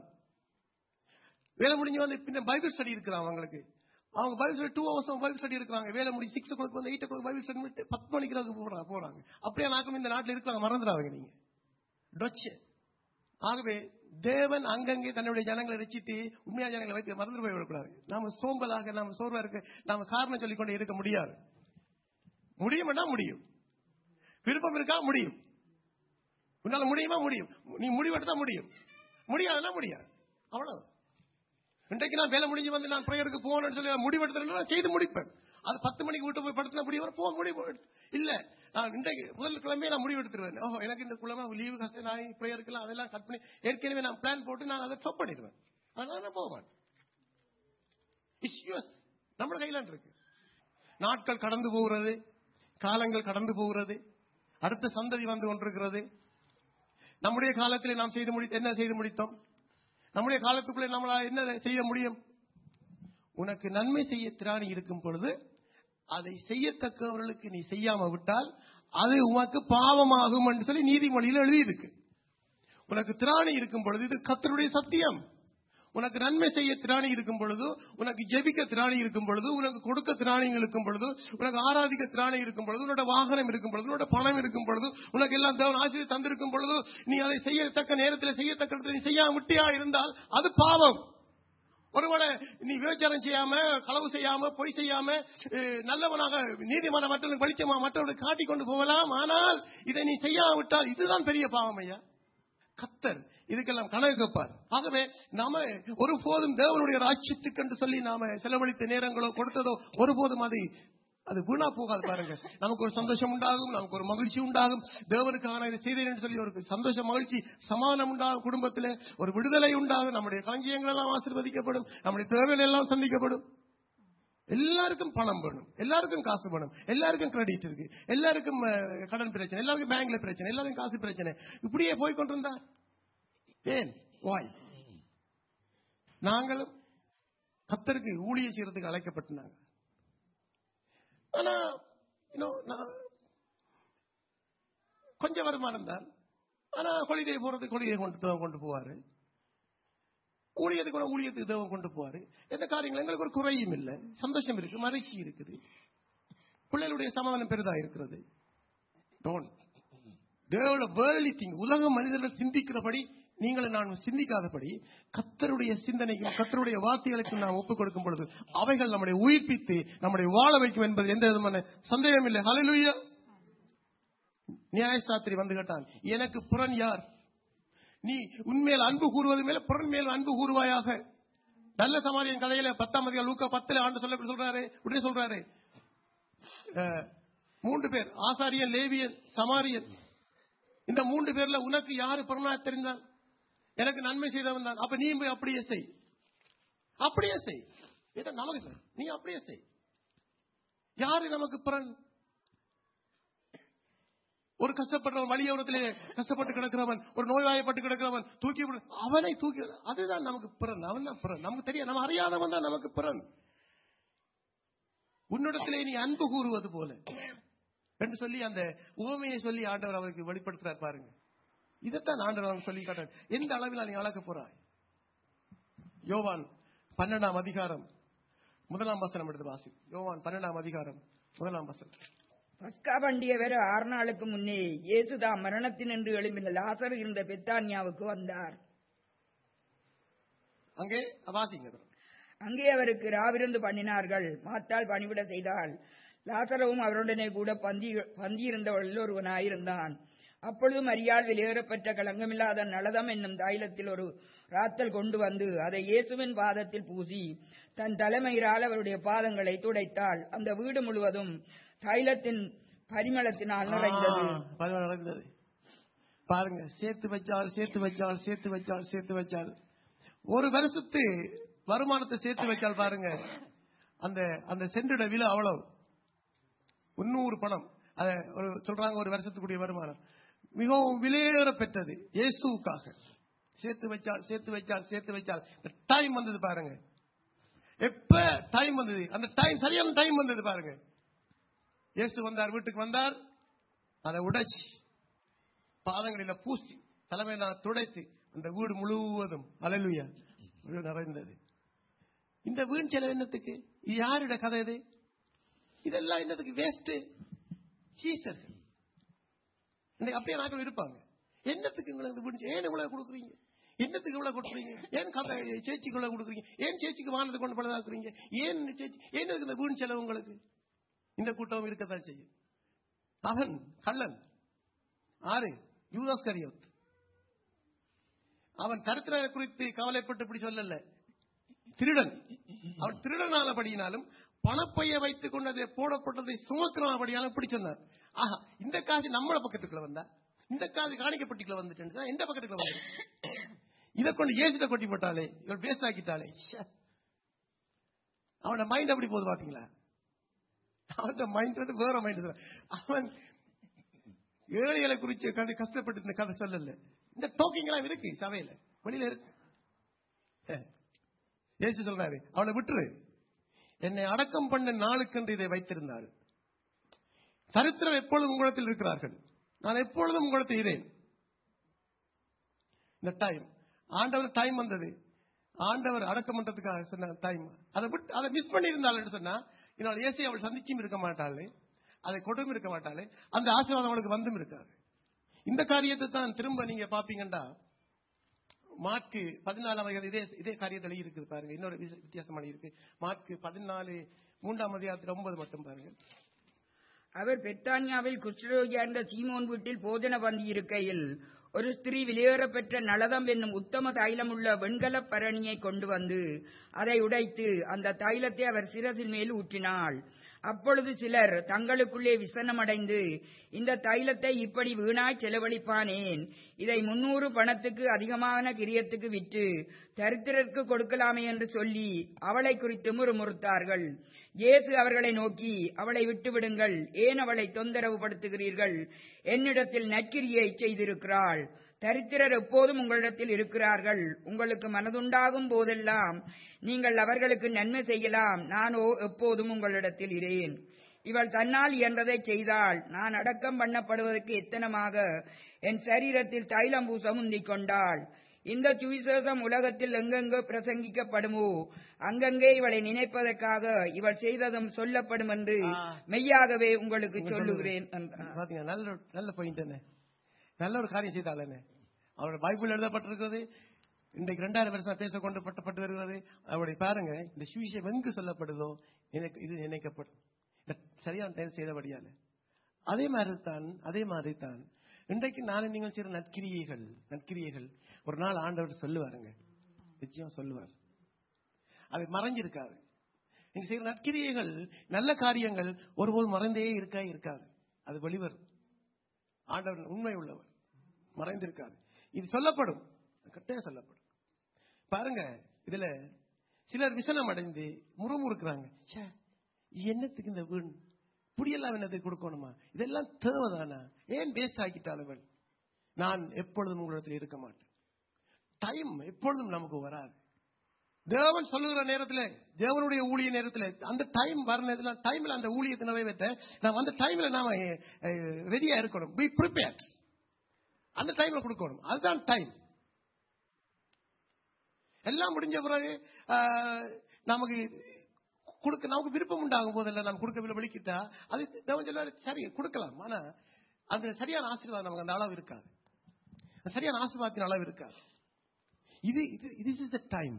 வேலை முடிஞ்சு வந்து பின்ன பைபிள் ஸ்டடி இருக்குதான் அவங்களுக்கு அவங்க bible study two hours bible study இருக்கிறாங்க வேலை முடிஞ்சு சிக்ஸ் ஓ வந்து எயிட் ஓ பைபிள் ஸ்டடி பண்ணிட்டு பத்து மணிக்கு தான் போறாங்க போறாங்க அப்படியே நாக்கும் இந்த நாட்டில் இருக்கிறாங்க மறந்துடாங்க நீங்க டொச்சு ஆகவே தேவன் அங்கங்கே தன்னுடைய ஜனங்களை ரசித்து உண்மையான ஜனங்களை வைத்து மறந்து போய் விடக்கூடாது நாம சோம்பலாக நாம சோர்வா இருக்க நாம காரணம் சொல்லிக் கொண்டே இருக்க முடியாது முடியும்னா முடியும் விருப்பம் இருக்கா முடியும் உன்னால முடியுமா முடியும் நீ முடிவெடுத்தா முடியும் முடியாதுன்னா முடியாது அவ்வளவு இன்றைக்கு நான் வேலை முடிஞ்சு வந்து நான் பிரேயருக்கு போகணும்னு சொல்லி நான் முடிவெடுத்தேன் நான் செய்து முடிப்பேன் அது பத்து மணிக்கு வீட்டு போய் படுத்தின முடிவு போக முடிவு இல்ல நான் இன்றைக்கு முதல் கிழமையே நான் முடிவு எடுத்துருவேன் ஓஹோ எனக்கு இந்த கிழமை லீவு கஷ்டம் நான் பிரேயருக்குலாம் அதெல்லாம் கட் பண்ணி ஏற்கனவே நான் பிளான் போட்டு நான் அதை ஸ்டாப் பண்ணிடுவேன் அதனால நான் போக மாட்டேன் இஷ்யூஸ் நம்ம கையில இருக்கு நாட்கள் கடந்து போகிறது காலங்கள் கடந்து போகிறது அடுத்த சந்ததி வந்து கொண்டிருக்கிறது நம்முடைய காலத்தில் நாம் செய்து முடி என்ன செய்து முடித்தோம் நம்முடைய காலத்துக்குள்ளே நம்மளால் என்ன செய்ய முடியும் உனக்கு நன்மை செய்ய திராணி இருக்கும் பொழுது அதை செய்யத்தக்கவர்களுக்கு நீ செய்யாம விட்டால் அது உனக்கு பாவமாகும் என்று சொல்லி நீதிமொழியில் எழுதியிருக்கு உனக்கு திராணி இருக்கும் பொழுது இது கத்தருடைய சத்தியம் உனக்கு நன்மை செய்ய திராணி இருக்கும் பொழுது உனக்கு ஜெபிக்க திராணி இருக்கும் பொழுது உனக்கு கொடுக்க திராணிகள் இருக்கும் பொழுது உனக்கு ஆராதிக்க திராணி இருக்கும் பொழுது உன்னோட வாகனம் இருக்கும் பொழுது உன்னோட பணம் இருக்கும் பொழுது உனக்கு எல்லாம் தேவன் ஆசிரியர் தந்திருக்கும் பொழுது நீ அதை செய்யத்தக்க நேரத்தில் செய்யத்தக்க இடத்துல நீ செய்யாம விட்டியா இருந்தால் அது பாவம் ஒருவேளை நீ விபச்சாரம் செய்யாம களவு செய்யாம பொய் செய்யாம அஹ், நல்லவனாக நீதிமான மற்றவர்களுக்கு வெளிச்சமா மற்றவர்களுக்கு காட்டிக் கொண்டு போகலாம் ஆனால் இதை நீ செய்யாவிட்டால் இதுதான் பெரிய பாவம் ஐயா கத்தர் இதுக்கெல்லாம் கணக்கு கேட்பார் ஆகவே நாம ஒருபோதும் தேவனுடைய ராட்சியத்துக்கு என்று சொல்லி நாம செலவழித்த நேரங்களோ கொடுத்ததோ ஒருபோதும் அது அது வீணா போகாது பாருங்க நமக்கு ஒரு சந்தோஷம் உண்டாகும் நமக்கு ஒரு மகிழ்ச்சி உண்டாகும் தேவனுக்காக நான் இதை செய்தேன் என்று சொல்லி ஒரு சந்தோஷம் மகிழ்ச்சி சமாதானம் உண்டாகும் குடும்பத்தில் ஒரு விடுதலை உண்டாகும் நம்முடைய களஞ்சியங்கள் எல்லாம் ஆசீர்வதிக்கப்படும் நம்முடைய தேவைகள் எல்லாம் சந்திக்கப்படும் எல்லாருக்கும் பணம் வேணும் எல்லாருக்கும் காசு வேணும் எல்லாருக்கும் கிரெடிட் இருக்கு எல்லாருக்கும் அஹ், கடன் பிரச்சனை எல்லாருக்கும் பேங்க்ல பிரச்சனை எல்லாருக்கும் காசு பிரச்சனை இப்படியே போய் கொண்டிருந்தா ஏன் வாய் நாங்களும் கத்தருக்கு ஊழிய செய்யறதுக்கு அழைக்கப்பட்டாங்க ஆனா you know, நான் கொஞ்சம் வருமானம் தான் ஆனா ஹொலிடே போறதுக்கு ஹொலிடே கொண்டு தேவன் கொண்டு போவாரு ஊழியத்துக்கு கூட ஊழியத்துக்கு தேவன் கொண்டு போவாரு எந்த காரியங்கள் எங்களுக்கு ஒரு குறையும் இல்லை சந்தோஷம் இருக்கு மகிழ்ச்சி இருக்குது பிள்ளைகளுடைய சமாதானம் பெரிதா இருக்கிறது டோன்ட் தேவல வேர்லி திங் உலக மனிதர்கள் சிந்திக்கிறபடி நீங்கள் நான் சிந்திக்காதபடி கத்தருடைய சிந்தனைக்கும் கத்தருடைய வார்த்தைகளுக்கும் நாம் ஒப்புக் கொடுக்கும் பொழுது அவைகள் நம்முடைய உயிர்ப்பித்து நம்முடைய வாழ வைக்கும் என்பது எந்த விதமான சந்தேகம் இல்லை ஹalleluya நியாயசாத்திரி வந்து கேட்டான் எனக்கு புறன் யார் நீ உண்மையில் அன்பு கூறுவது மேல புறன் மேல் அன்பு கூறுவாயாக நல்ல சமாரியன் கதையில பத்தாம் அதிகாரம் லூக்கா பத்துல ஆண்டு சொல்ல சொல்றாரு உடனே சொல்றாரு அஹ், மூன்று பேர் ஆசாரியன் லேவியன் சமாரியன் இந்த மூன்று பேர்ல உனக்கு யாரு புறனா தெரிந்தால் எனக்கு நன்மை செய்தவன் தான் அப்ப நீ போய் அப்படியே செய் அப்படியே செய் இதை நமக்கு இல்லை. நீ அப்படியே செய் யாரு நமக்கு புறன் ஒரு கஷ்டப்படுறவன் வழியோரத்திலே கஷ்டப்பட்டு கிடக்கிறவன் ஒரு நோய்வாயப்பட்டு கிடக்கிறவன் தூக்கி விடு- அவனை தூக்கி விடு. அதுதான் நமக்கு பிறன் அவன் தான் பிறன் நமக்கு தெரியும் நம்ம அறியாதவன் தான் நமக்கு பிறன் உன்னிடத்திலே நீ அன்பு கூறுவது போல என்று சொல்லி அந்த உவமையை சொல்லி ஆண்டவர் அவருக்கு வெளிப்படுத்துறார் பாருங்க இதைத்தான் ஆண்டவர் அவருக்கு சொல்லி காட்டார் எந்த அளவில் நீ அளக்க போறாய் யோவான் பன்னெண்டாம் அதிகாரம் முதலாம் வசனம் எடுத்து வாசி யோவான் பன்னெண்டாம் அதிகாரம் முதலாம் வசனம் பஸ்கா பண்டிகை வேற ஆறு நாளுக்கு முன்னே இயேசுதாம் மரணத்தினின்று எழும்பின லாசர் இருந்த பெத்தானியாவுக்கு வந்தார் அங்கே வாசிங்க இதோ. அங்கே அவருக்கு ராவிருந்து பண்ணினார்கள் மாத்தாள் பணிவிட செய்தால் லாசரவும் அவருடனே கூட பந்தி பந்தியிருந்தவளில் ஒருவனாயிருந்தான் அப்பொழுது மரியாள் வெளியேறப்பட்ட களங்கமில்லாத நலதம் என்னும் தைலத்தில் ஒரு ராத்தல் கொண்டு வந்து அதை இயேசுவின் பாதத்தில் பூசி தன் தலைமையினால் அவருடைய பாதங்களை துடைத்தாள் அந்த வீடு முழுவதும் தைலத்தின் பரிமளத்தினால் நிறைந்தது ஆ, பரவாயில்ல, நடந்தது பாருங்க சேர்த்து வச்சால் சேர்த்து வச்சால் சேர்த்து வச்சால் சேர்த்து வச்சால் ஒரு வருஷத்து வருமானத்தை சேர்த்து வச்சால் பாருங்க அந்த அந்த சென்றிட விலை அவ்வளவு முன்னூறு பணம் அத ஒரு சொல்றாங்க ஒரு வருஷத்துக்குரிய வருமானம் மிகவும் விலையேற பெற்றது இயேசுவுக்காக சேர்த்து வச்சால் சேர்த்து வச்சால் சேர்த்து வச்சால் டைம் வந்தது பாருங்க எப்ப டைம் வந்தது அந்த டைம் சரியான டைம் வந்தது பாருங்க இயேசு வந்தார் வீட்டுக்கு வந்தார் அதை உடைச்சி பாதங்களில பூசி தலைமையில துடைத்து அந்த வீடு முழுவதும் அலலுயா நிறைந்தது இந்த வீண் செலவு என்னத்துக்கு இது யாருடைய கதை இது இதெல்லாம் என்னத்துக்கு வேஸ்ட் சீசர்கள் இன்னைக்கு அப்படியே நாட்கள் இருப்பாங்க என்னத்துக்கு உங்களுக்கு வீண் செ- ஏன் இவ்வளவு கொடுக்குறீங்க என்னத்துக்கு இவ்வளவு கொடுக்குறீங்க ஏன் கதை சேச்சிக்கு இவ்வளவு கொடுக்குறீங்க ஏன் சேச்சிக்கு வானத்தை கொண்டு பழுதாக்குறீங்க ஏன் இந்த சேச்சி ஏன் இதுக்கு இந்த வீண் செலவு உங்களுக்கு இந்த கூட்டம் இருக்கத்தான் செய்யும் அவன் கள்ளன் ஆறு யூதாஸ் கரியோத் அவன் கருத்திரனை குறித்து கவலைப்பட்டு இப்படி சொல்லல திருடன் அவன் திருடனானபடியினாலும் பணப்பைய வைத்துக் கொண்டதை போடப்பட்டதை சுமக்கிறபடியாலும் இப்படி சொன்னார் ஆஹா இந்த காசு நம்மள பக்கத்துக்குள்ள வந்தா இந்த காசு காணிக்கப்பட்டிக்குள்ள வந்துட்டு எந்த பக்கத்துக்குள்ள வந்து இதை கொண்டு ஏசிட்ட கொட்டி போட்டாலே இவள் வேஸ்ட் ஆக்கிட்டாலே ச்சே. அவனோட மைண்ட் அப்படி போகுது பாத்தீங்களா அவன் மைண்ட் வந்து வேற மைண்ட் அவன் ஏழைகளை குறிச்சு கதை கஷ்டப்பட்டு இந்த கதை சொல்லல இந்த டோக்கிங் எல்லாம் இருக்கு சபையில வெளியில இருக்கு ஏ, இயேசு சொல்றாரு அவளை விட்டுரு என்னை அடக்கம் பண்ண நாளுக்கென்று இதை வைத்திருந்தாள் சரித்திரம் எப்பொழுதும் உங்களிடத்தில் இருக்கிறார்கள் நான் எப்பொழுதும் உங்களிடத்தில் இரேன் இந்த டைம் ஆண்டவர் டைம் வந்தது ஆண்டவர் அடக்கம் பண்றதுக்காக சொன்ன டைம் அதை விட்டு அதை மிஸ் பண்ணி இருந்தாள் சொன்னா இதனால் இயேசு அவள் சந்திச்சும் இருக்க மாட்டாளே அதை கொடும் இருக்க மாட்டாளே அந்த ஆசீர்வாதம் அவளுக்கு வந்தும் இருக்காது இந்த காரியத்தை தான் திரும்ப நீங்க பாப்பீங்கன்னா மார்க்கு பதினாலாம் அதிகாரம் இதே இதே காரியத்தில் இருக்குது பாருங்க இன்னொரு விச- வித்தியாசமான இருக்கு மார்க்கு பதினாலு மூன்றாம் அதிகாரத்தில் ஒன்பது மட்டும் பாருங்க அவர் பெத்தானியாவில் குஷ்டரோகியார்ந்த சீமோன் வீட்டில் போஜன பந்தி இருக்கையில் ஒரு ஸ்திரீ வெளியேறப்பெற்ற நலதம் என்னும் உத்தம தைலமுள்ள வெண்கலப் பரணியை கொண்டு வந்து அதை உடைத்து அந்த தைலத்தை அவர் சிரசின் மேல் ஊற்றினாள் அப்பொழுது சிலர் தங்களுக்குள்ளே விசனமடைந்து இந்த தைலத்தை இப்படி வீணாய் செலவழிப்பானேன் இதை முன்னூறு பணத்துக்கு அதிகமான கிரியத்துக்கு விற்று தரித்திரருக்கு கொடுக்கலாமே என்று சொல்லி அவளை குறித்து முறுமுறுத்தார்கள் இயேசு அவர்களை நோக்கி அவளை விட்டுவிடுங்கள் ஏன் அவளை தொந்தரவு படுத்துகிறீர்கள் என்னிடத்தில் நற்கிரியை செய்திருக்கிறாள் தரித்திரர் எப்போதும் உங்களிடத்தில் இருக்கிறார்கள் உங்களுக்கு மனதுண்டாகும் போதெல்லாம் நீங்கள் அவர்களுக்கு நன்மை செய்யலாம் நானோ எப்போதும் உங்களிடத்தில் இரேன் இவள் தன்னால் இயன்றதை செய்தால் நான் அடக்கம் பண்ணப்படுவதற்கு எத்தனமாக என் சரீரத்தில் தைலம் பூச முந்திக் கொண்டாள் இந்த சுவிசேஷம் உலகத்தில் எங்கெங்கே பிரசங்கிக்கப்படுமோ அங்கங்கே இவளை நினைப்பதற்காக இவள் செய்ததும் சொல்லப்படும் என்று ஆ. மெய்யாகவே உங்களுக்கு சொல்லுகிறேன் என்றார் பாத்தீங்க நல்ல ஒரு- நல்ல பாயிண்ட் என்ன நல்ல ஒரு காரியம் செய்தாள் என்ன அவரோட பைபிள் எழுதப்பட்டிருக்கிறது இன்றைக்கு ரெண்டாயிரம் வருஷம் பேச கொண்டு பட்டப்பட்டு வருகிறது அவருடைய பாருங்க இந்த சுவிசேஷம் எங்கு சொல்லப்படுதோ எனக்கு இது நினைக்கப்படும் இந்த சரியான டைம் செய்தபடியால அதே மாதிரி தான் அதே மாதிரி தான் இன்றைக்கு நானும் நீங்கள் செய்கிற நற்கிரியைகள் நற்கிரியைகள் ஒரு நாள் ஆண்டவர் சொல்லுவாருங்க நிச்சயம் சொல்லுவார் அது மறைஞ்சிருக்காது நீங்க செய்கிற நற்கிரியைகள் நல்ல காரியங்கள் ஒருபோது மறைந்தே இருக்கா இருக்காது அது வெளிவரும் ஆண்டவர் உண்மை உள்ளவர் மறைந்திருக்காது இது சொல்லப்படும் கட்டாயம் சொல்லப்படும் பாருங்க இதுல சிலர் விசனம் அடைந்து முறுமுறுக்கிறாங்க ச்சே, என்னத்துக்கு இந்த வீண் இப்படியெல்லாம் என்னத்துக்கு கொடுக்கணுமா இதெல்லாம் தேவைதானா ஏன் வேஸ்ட் ஆக்கிட்டாளவள் நான் எப்பொழுதும் உங்களிடத்தில் இருக்க மாட்டேன் டைம் எப்பொழுதும் நமக்கு வராது தேவன் சொல்லுகிற நேரத்துல தேவனுடைய ஊழிய நேரத்துல அந்த டைம் வர நேரத்துல டைம்ல அந்த ஊழியத்தை நிறைவேற்ற நாம் அந்த டைம்ல நாம ரெடியா இருக்கணும் பி ப்ரிப்பேர்ட் அந்த டைம்ல கொடுக்கணும் அதுதான் டைம் எல்லாம் முடிஞ்ச பிறகு ஆ, நமக்கு கொடுக்க நமக்கு விருப்பம் உண்டாகும் போதெல்லாம் நம்ம கொடுக்கவில்லை வெளிக்கிட்டா அது தேவன் சொல்லுவாரு சரி கொடுக்கலாம் ஆனா அந்த சரியான ஆசீர்வாதம் நமக்கு அந்த அளவு இருக்காது அந்த சரியான ஆசீர்வாதத்தின் அளவு இருக்காது இது இது this is the டைம்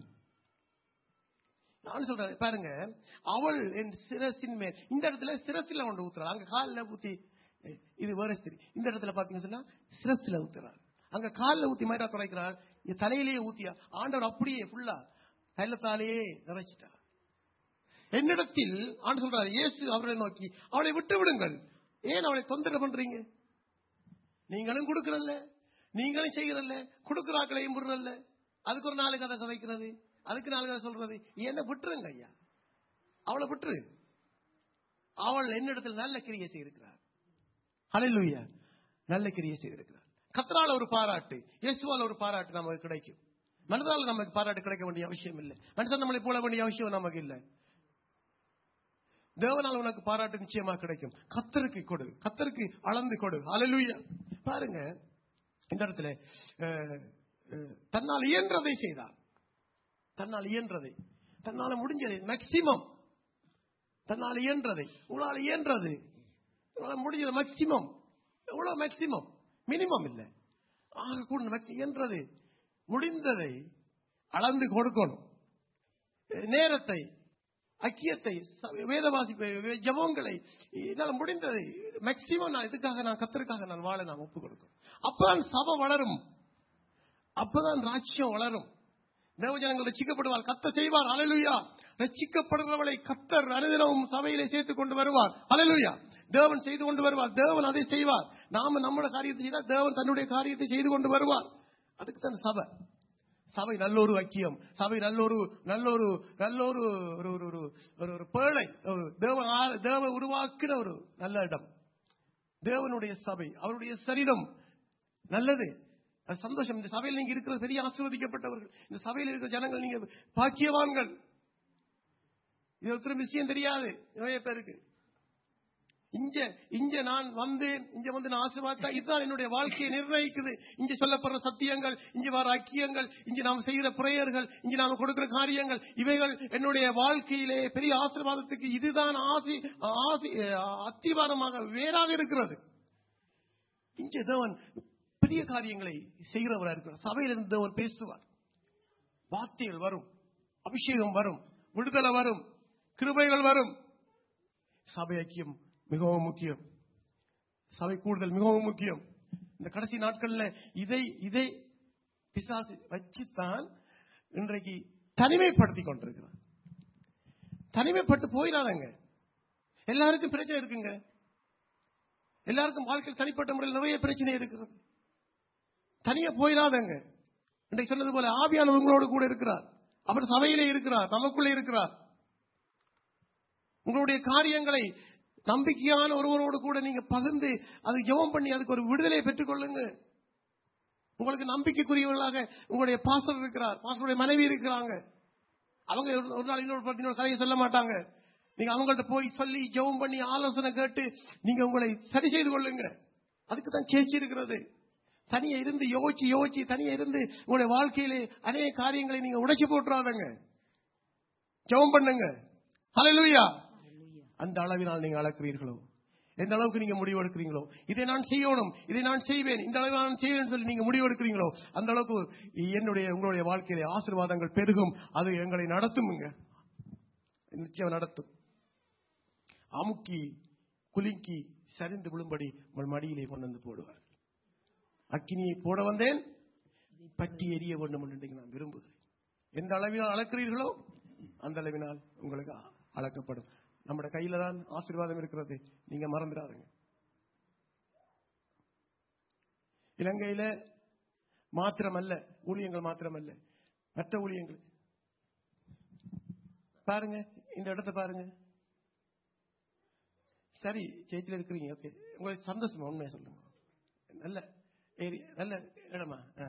நான் சொல்றேன் பாருங்க அவள் என் சிரசின் மேல் இந்த இடத்துல சிரசில கொண்டு ஊத்துறாள் அங்க காலில் ஊத்தி ஏய், இது வேற ஸ்திரி இந்த இடத்துல பாத்தீங்கன்னு சொன்னா சிரசில ஊத்துறாள் அங்க காலில் ஊத்தி மாதிரி குறைக்கிறாள் இது தலையிலேயே ஊத்தியா ஆண்டவர் அப்படியே ஃபுல்லா தைலத்தாலேயே நிறைச்சிட்டா என்னிடத்தில் ஆண்டு சொல்றாரு இயேசு அவர்களை நோக்கி அவளை விட்டு விடுங்கள் ஏன் அவளை தொந்தரவு பண்றீங்க நீங்களும் கொடுக்கறல்ல நீங்களும் செய்கிறல்ல கொடுக்கிறாக்களையும் விடுறல்ல அதுக்கு ஒரு நாலு கதை கதைக்கிறது அதுக்கு நாலு கதை சொல்றது என்ன விட்டுருங்க ஐயா அவளை விட்டுரு அவள் என்னிடத்தில் நல்ல கிரியை செய்திருக்கிறார் ஹalleluya நல்ல கிரியை செய்திருக்கிறார் கத்தரால ஒரு பாராட்டு இயேசுவால ஒரு பாராட்டு நமக்கு கிடைக்கும் மனிதனால நமக்கு பாராட்டு கிடைக்க வேண்டிய அவசியம் இல்லை மனுஷன் நம்மளை போல வேண்டிய அவசியம் நமக்கு இல்லை தேவனால் உனக்கு பாராட்டு நிச்சயமா கிடைக்கும் கத்தருக்கு கொடு கத்தருக்கு அளந்து கொடு ஹalleluya பாருங்க இந்த இடத்துல அஹ், அஹ், தன்னால் இயன்றதை செய்தார் தன்னால் இயன்றதை தன்னால முடிஞ்சதை மேக்சிமம் தன்னால் இயன்றதை உங்களால் இயன்றது உங்களால் முடிஞ்சது மேக்சிமம் எவ்வளவு மேக்சிமம் மினிமம் இல்லை ஆக கூட max- இயன்றது முடிந்ததை அளந்து கொடுக்கணும் நேரத்தை ஐக்கியத்தை ச- வேத வாசிப்பை வே- ஜெபங்களை என்னால் முடிந்ததை மேக்சிமம் நான் இதுக்காக நான் கத்தருக்காக நான் வாழ நான் ஒப்புக் கொடுக்கும் அப்பதான் சபை வளரும் அப்பதான் ராஜ்யம் வளரும் தேவஜனங்கள் ரட்சிக்கப்படுவார் கத்த செய்வார் அலலுயா ரட்சிக்கப்படுறவளை கத்தர் அனுதினமும் சபையிலே சேர்த்துக் கொண்டு வருவார் அலலுயா தேவன் செய்து கொண்டு வருவார் தேவன் அதை செய்வார் நாம நம்மளோட காரியத்தை செய்தால் தேவன் தன்னுடைய காரியத்தை செய்து கொண்டு வருவார் அதுக்கு தான் சபை சபை நல்லொரு ஐக்கியம் சபை நல்லொரு நல்லொரு நல்லொரு ஒரு ஒரு ஒரு ஒரு ஒரு பேழை ஒரு தேவன் ஆர- தேவன் உருவாக்கின ஒரு நல்ல இடம் தேவனுடைய சபை அவருடைய சரீரம் நல்லது அது சந்தோஷம் இந்த சபையில் நீங்க இருக்கிறது பெரிய ஆசிர்வதிக்கப்பட்டவர்கள் இந்த சபையில் இருக்கிற ஜனங்கள் நீங்க பாக்கியவான்கள் இது ஒருத்தர் விஷயம் தெரியாது நிறைய பேருக்கு இங்க இங்க நான் வந்து இங்க வந்து நான் ஆசீர்வாதா இதுதான் என்னுடைய வாழ்க்கையை நிர்ணயிக்குது இங்க சொல்லப்படுற சத்தியங்கள் இங்க வர ஐக்கியங்கள் இங்க நாம் செய்கிற பிரேயர்கள் இங்க நாம கொடுக்கிற காரியங்கள் இவைகள் என்னுடைய வாழ்க்கையிலே பெரிய ஆசீர்வாதத்துக்கு இதுதான் ஆசி ஆசி அத்திவாரமாக வேறாக இருக்கிறது இங்கே தேவன் பெரிய காரியங்களை செய்கிறவராக இருக்கிறார் சபையிலிருந்து தேவன் பேசுவார் வார்த்தைகள் வரும் அபிஷேகம் வரும் விடுதலை வரும் கிருபைகள் வரும் சபை ஐக்கியம் மிகவும் முக்கியம் சபை கூடுதல் மிகவும் முக்கியம் இந்த கடைசி நாட்கள்ல இதை இதை பிசாசு வச்சுத்தான் இன்றைக்கு தனிமைப்படுத்தி கொண்டிருக்கிறார் தனிமைப்பட்டு போயிடாதங்க எல்லாருக்கும் பிரச்சனை இருக்குங்க எல்லாருக்கும் வாழ்க்கையில் தனிப்பட்ட முறையில் நிறைய பிரச்சனை இருக்கிறது தனியா போயிடாதங்க இன்றைக்கு சொன்னது போல ஆவியானவர் உங்களோடு கூட இருக்கிறார் அவர் சபையிலே இருக்கிறார் நமக்குள்ளே இருக்கிறார் உங்களுடைய காரியங்களை நம்பிக்கையான ஒருவரோடு கூட நீங்க பகிர்ந்து அது ஜெபம் பண்ணி அதுக்கு ஒரு விடுதலையை பெற்றுக் கொள்ளுங்க உங்களுக்கு நம்பிக்கைக்குரியவர்களாக உங்களுடைய பாஸ்டர் இருக்கிறார் பாஸ்டருடைய மனைவி இருக்கிறாங்க அவங்க ஒரு- ஒரு நாள் இன்னொரு பத்தி இன்னொரு கதையை சொல்ல மாட்டாங்க நீங்க அவங்கள்ட்ட போய் சொல்லி ஜெபம் பண்ணி ஆலோசனை கேட்டு நீங்க உங்களை சரி செய்து கொள்ளுங்க அதுக்கு தான் சேச்சி இருக்கிறது தனியா இருந்து யோசிச்சு யோசிச்சு தனியா இருந்து உங்களுடைய வாழ்க்கையிலே அநேக காரியங்களை நீங்க உடைச்சு போட்டுறாதங்க ஜெபம் பண்ணுங்க ஹalleluya அந்த அளவினால் நீங்க அளக்கிறீர்களோ எந்த அளவுக்கு நீங்க முடிவு எடுக்கிறீங்களோ இதை நான் செய்யணும் இதை நான் செய்வேன் இந்த அளவு நான் செய்வேன் சொல்லி நீங்க முடிவு எடுக்கிறீங்களோ அந்த அளவுக்கு என்னுடைய உங்களுடைய வாழ்க்கையிலே ஆசீர்வாதங்கள் பெருகும் அது எங்களை நடத்துமுங்க நிச்சயம் நடத்தும் அமுக்கி குலுக்கி சரிந்து விழும்படி உங்கள் மடியிலே கொண்டு வந்து போடுவார் அக்கினியை போட வந்தேன் பற்றி எரிய வேண்டும் என்று இன்றைக்கு நான் விரும்புகிறேன் எந்த அளவினால் அளக்கிறீர்களோ அந்த அளவினால் உங்களுக்கு அ- அளக்கப்படும் நம்முடைய கையில தான் ஆசீர்வாதம் இருக்கிறது நீங்க மறந்துடாதுங்க இலங்கையில மாத்திரமல்ல ஊழியங்கள் மாத்திரமல்ல மற்ற ஊழியங்கள் பாருங்க இந்த இடத்தை பாருங்க சரி சேச்சில இருக்கிறீங்க ஓகே உங்களுக்கு சந்தோஷமா உண்மையா சொல்லுங்க நல்ல ஏரி நல்ல இடமா ஆ.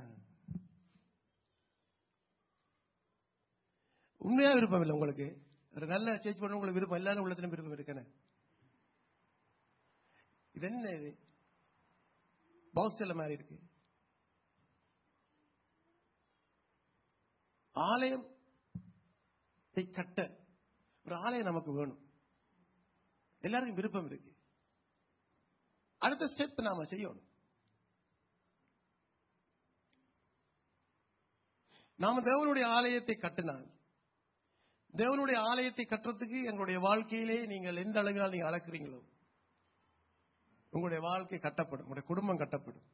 உண்மையா விருப்பம் இல்லை உங்களுக்கு ஒரு நல்ல சேச் பண்ண உங்களுக்கு விருப்பம் எல்லாரும் உள்ளத்திலும் விருப்பம் இருக்கேன்னு இது என்ன இது பவுஸ்டல்ல மாதிரி இருக்கு ஆலயத்தை கட்ட ஒரு ஆலயம் நமக்கு வேணும் எல்லாருக்கும் விருப்பம் இருக்கு அடுத்த ஸ்டெப் நாம செய்யணும் நாம தேவனுடைய ஆலயத்தை கட்டினால் தேவனுடைய ஆலயத்தை கட்டுறதுக்கு எங்களுடைய வாழ்க்கையிலே நீங்கள் எந்த அளவினால் நீங்க அளக்குறீங்களோ உங்களுடைய வாழ்க்கை கட்டப்படும் உங்களுடைய குடும்பம் கட்டப்படும்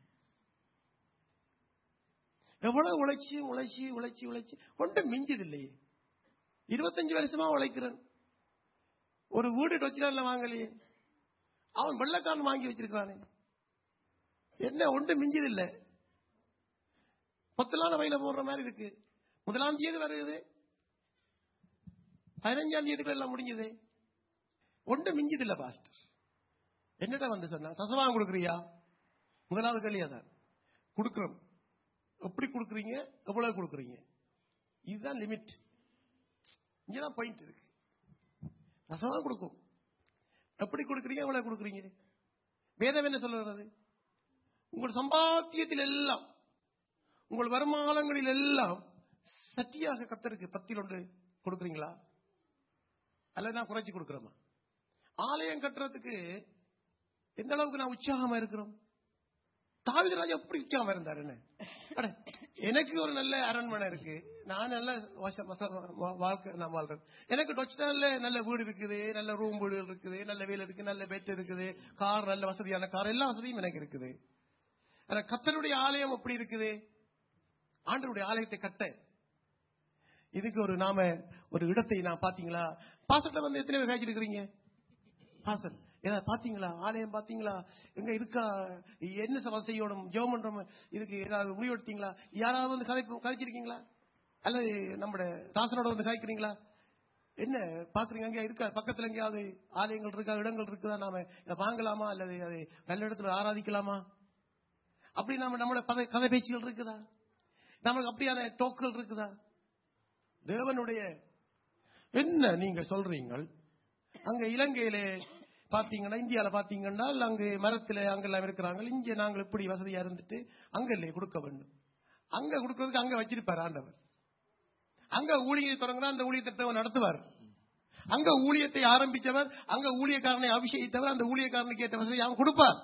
எவ்வளவு உழைச்சி உழைச்சி உழைச்சி உழைச்சி ஒன்றும் மிஞ்சது இல்லையே இருபத்தஞ்சு வருஷமா உழைக்கிறேன் ஒரு வீடு டொச்சினால வாங்கலையே அவன் வெள்ளக்காரன் வாங்கி வச்சிருக்கானே என்ன ஒன்றும் மிஞ்சது இல்லை பத்தலான வயல போடுற மாதிரி இருக்கு முதலாம் தேதி வருது பதினஞ்சாம் தேதிக்குள்ள எல்லாம் முடிஞ்சது ஒன்றும் மிஞ்சது இல்ல பாஸ்டர் என்னடா வந்து சொன்னா சசவாங்க கொடுக்குறியா முதலாவது கேள்வியா தான் கொடுக்குறோம் எப்படி கொடுக்குறீங்க எவ்வளவு கொடுக்குறீங்க இதுதான் லிமிட் இங்கதான் பாயிண்ட் இருக்கு ரசமா கொடுக்கும் எப்படி கொடுக்குறீங்க எவ்வளவு கொடுக்குறீங்க வேதம் என்ன சொல்றது உங்கள் சம்பாத்தியத்தில் எல்லாம் உங்கள் வருமானங்களில் எல்லாம் சட்டியாக கத்தருக்கு பத்தில் ஒன்று கொடுக்குறீங்களா அல்லது நான் குறைச்சி கொடுக்குறோமா ஆலயம் கட்டுறதுக்கு எந்த அளவுக்கு நான் உற்சாகமா இருக்கிறோம் தாவித ராஜா எப்படி உற்சாகமா இருந்தார் என்ன அட, எனக்கு ஒரு நல்ல அரண்மனை இருக்கு நான் நல்ல வச- வச- வா- வாழ்க்கை நான் வாழ்றேன் எனக்கு டொச்டான்ல நல்ல வீடு இருக்குது நல்ல ரூம் வீடு இருக்குது நல்ல வீடு இருக்கு நல்ல பெட் இருக்குது கார் நல்ல வசதியான கார் எல்லா வசதியும் எனக்கு இருக்குது ஆனா கத்தருடைய ஆலயம் அப்படி இருக்குது ஆண்டருடைய ஆலயத்தை கட்ட இதுக்கு ஒரு நாம ஒரு இடத்தை நான் பாத்தீங்களா பாசட்ட வந்து எத்தனை பேர் காய்ச்சிருக்கிறீங்க பாசல் ஏதாவது பாத்தீங்களா ஆலயம் பாத்தீங்களா எங்க இருக்கா என்ன சபை செய்யணும் ஜெபம் பண்றோம் இதுக்கு ஏதாவது முடிவெடுத்தீங்களா யாராவது வந்து கதை கதைச்சிருக்கீங்களா அல்லது நம்முடைய ராசனோட வந்து காய்க்கிறீங்களா என்ன பாக்குறீங்க அங்கே இருக்கா பக்கத்துல எங்கேயாவது ஆலயங்கள் இருக்கா இடங்கள் இருக்குதா நாம இதை வாங்கலாமா அல்லது அதை நல்ல இடத்துல ஆராதிக்கலாமா அப்படி நாம நம்மளோட பத- கதை பேச்சுகள் இருக்குதா நமக்கு அப்படியான டோக்கள் இருக்குதா தேவனுடைய என்ன நீங்க சொல்றீங்கள் அங்க இலங்கையிலே பாத்தீங்கன்னா இந்தியால பாத்தீங்கன்னா அங்கு மரத்துல அங்கெல்லாம் இருக்கிறாங்க இங்க நாங்கள் இப்படி வசதியா இருந்துட்டு அங்க இல்லையே கொடுக்க வேண்டும் அங்க கொடுக்கறதுக்கு அங்க வச்சிருப்பார் ஆண்டவர் அங்க ஊழியத்தை தொடங்கினா அந்த ஊழியத்தை அவர் நடத்துவார் அங்க ஊழியத்தை ஆரம்பிச்சவர் அங்க ஊழியக்காரனை அபிஷேகித்தவர் அந்த ஊழியக்காரனுக்கு ஏற்ற வசதி அவன் கொடுப்பார்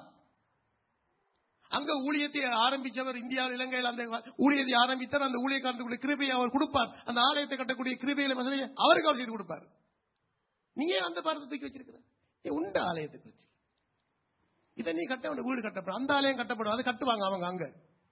அங்க ஊழியத்தை ஆரம்பிச்சவர் இந்தியாவில் இலங்கையில் அந்த ஊழியத்தை ஆரம்பித்தார் அந்த ஊழியக்காரனுடைய கிருபையை அவர் கொடுப்பார் அந்த ஆலயத்தை கட்டக்கூடிய கிருபையில வசதியை அவருக்கு அவர் செய்து கொடுப்பார் நீ ஏன் அந்த பாரத்தை தூக்கி வச்சிருக்கிற நீ உண்ட ஆலயத்தை குறிச்சு இதை நீ கட்ட வேண்டிய வீடு கட்டப்படும் அந்த ஆலயம் கட்டப்படும் அதை கட்டுவாங்க அவங்க அங்க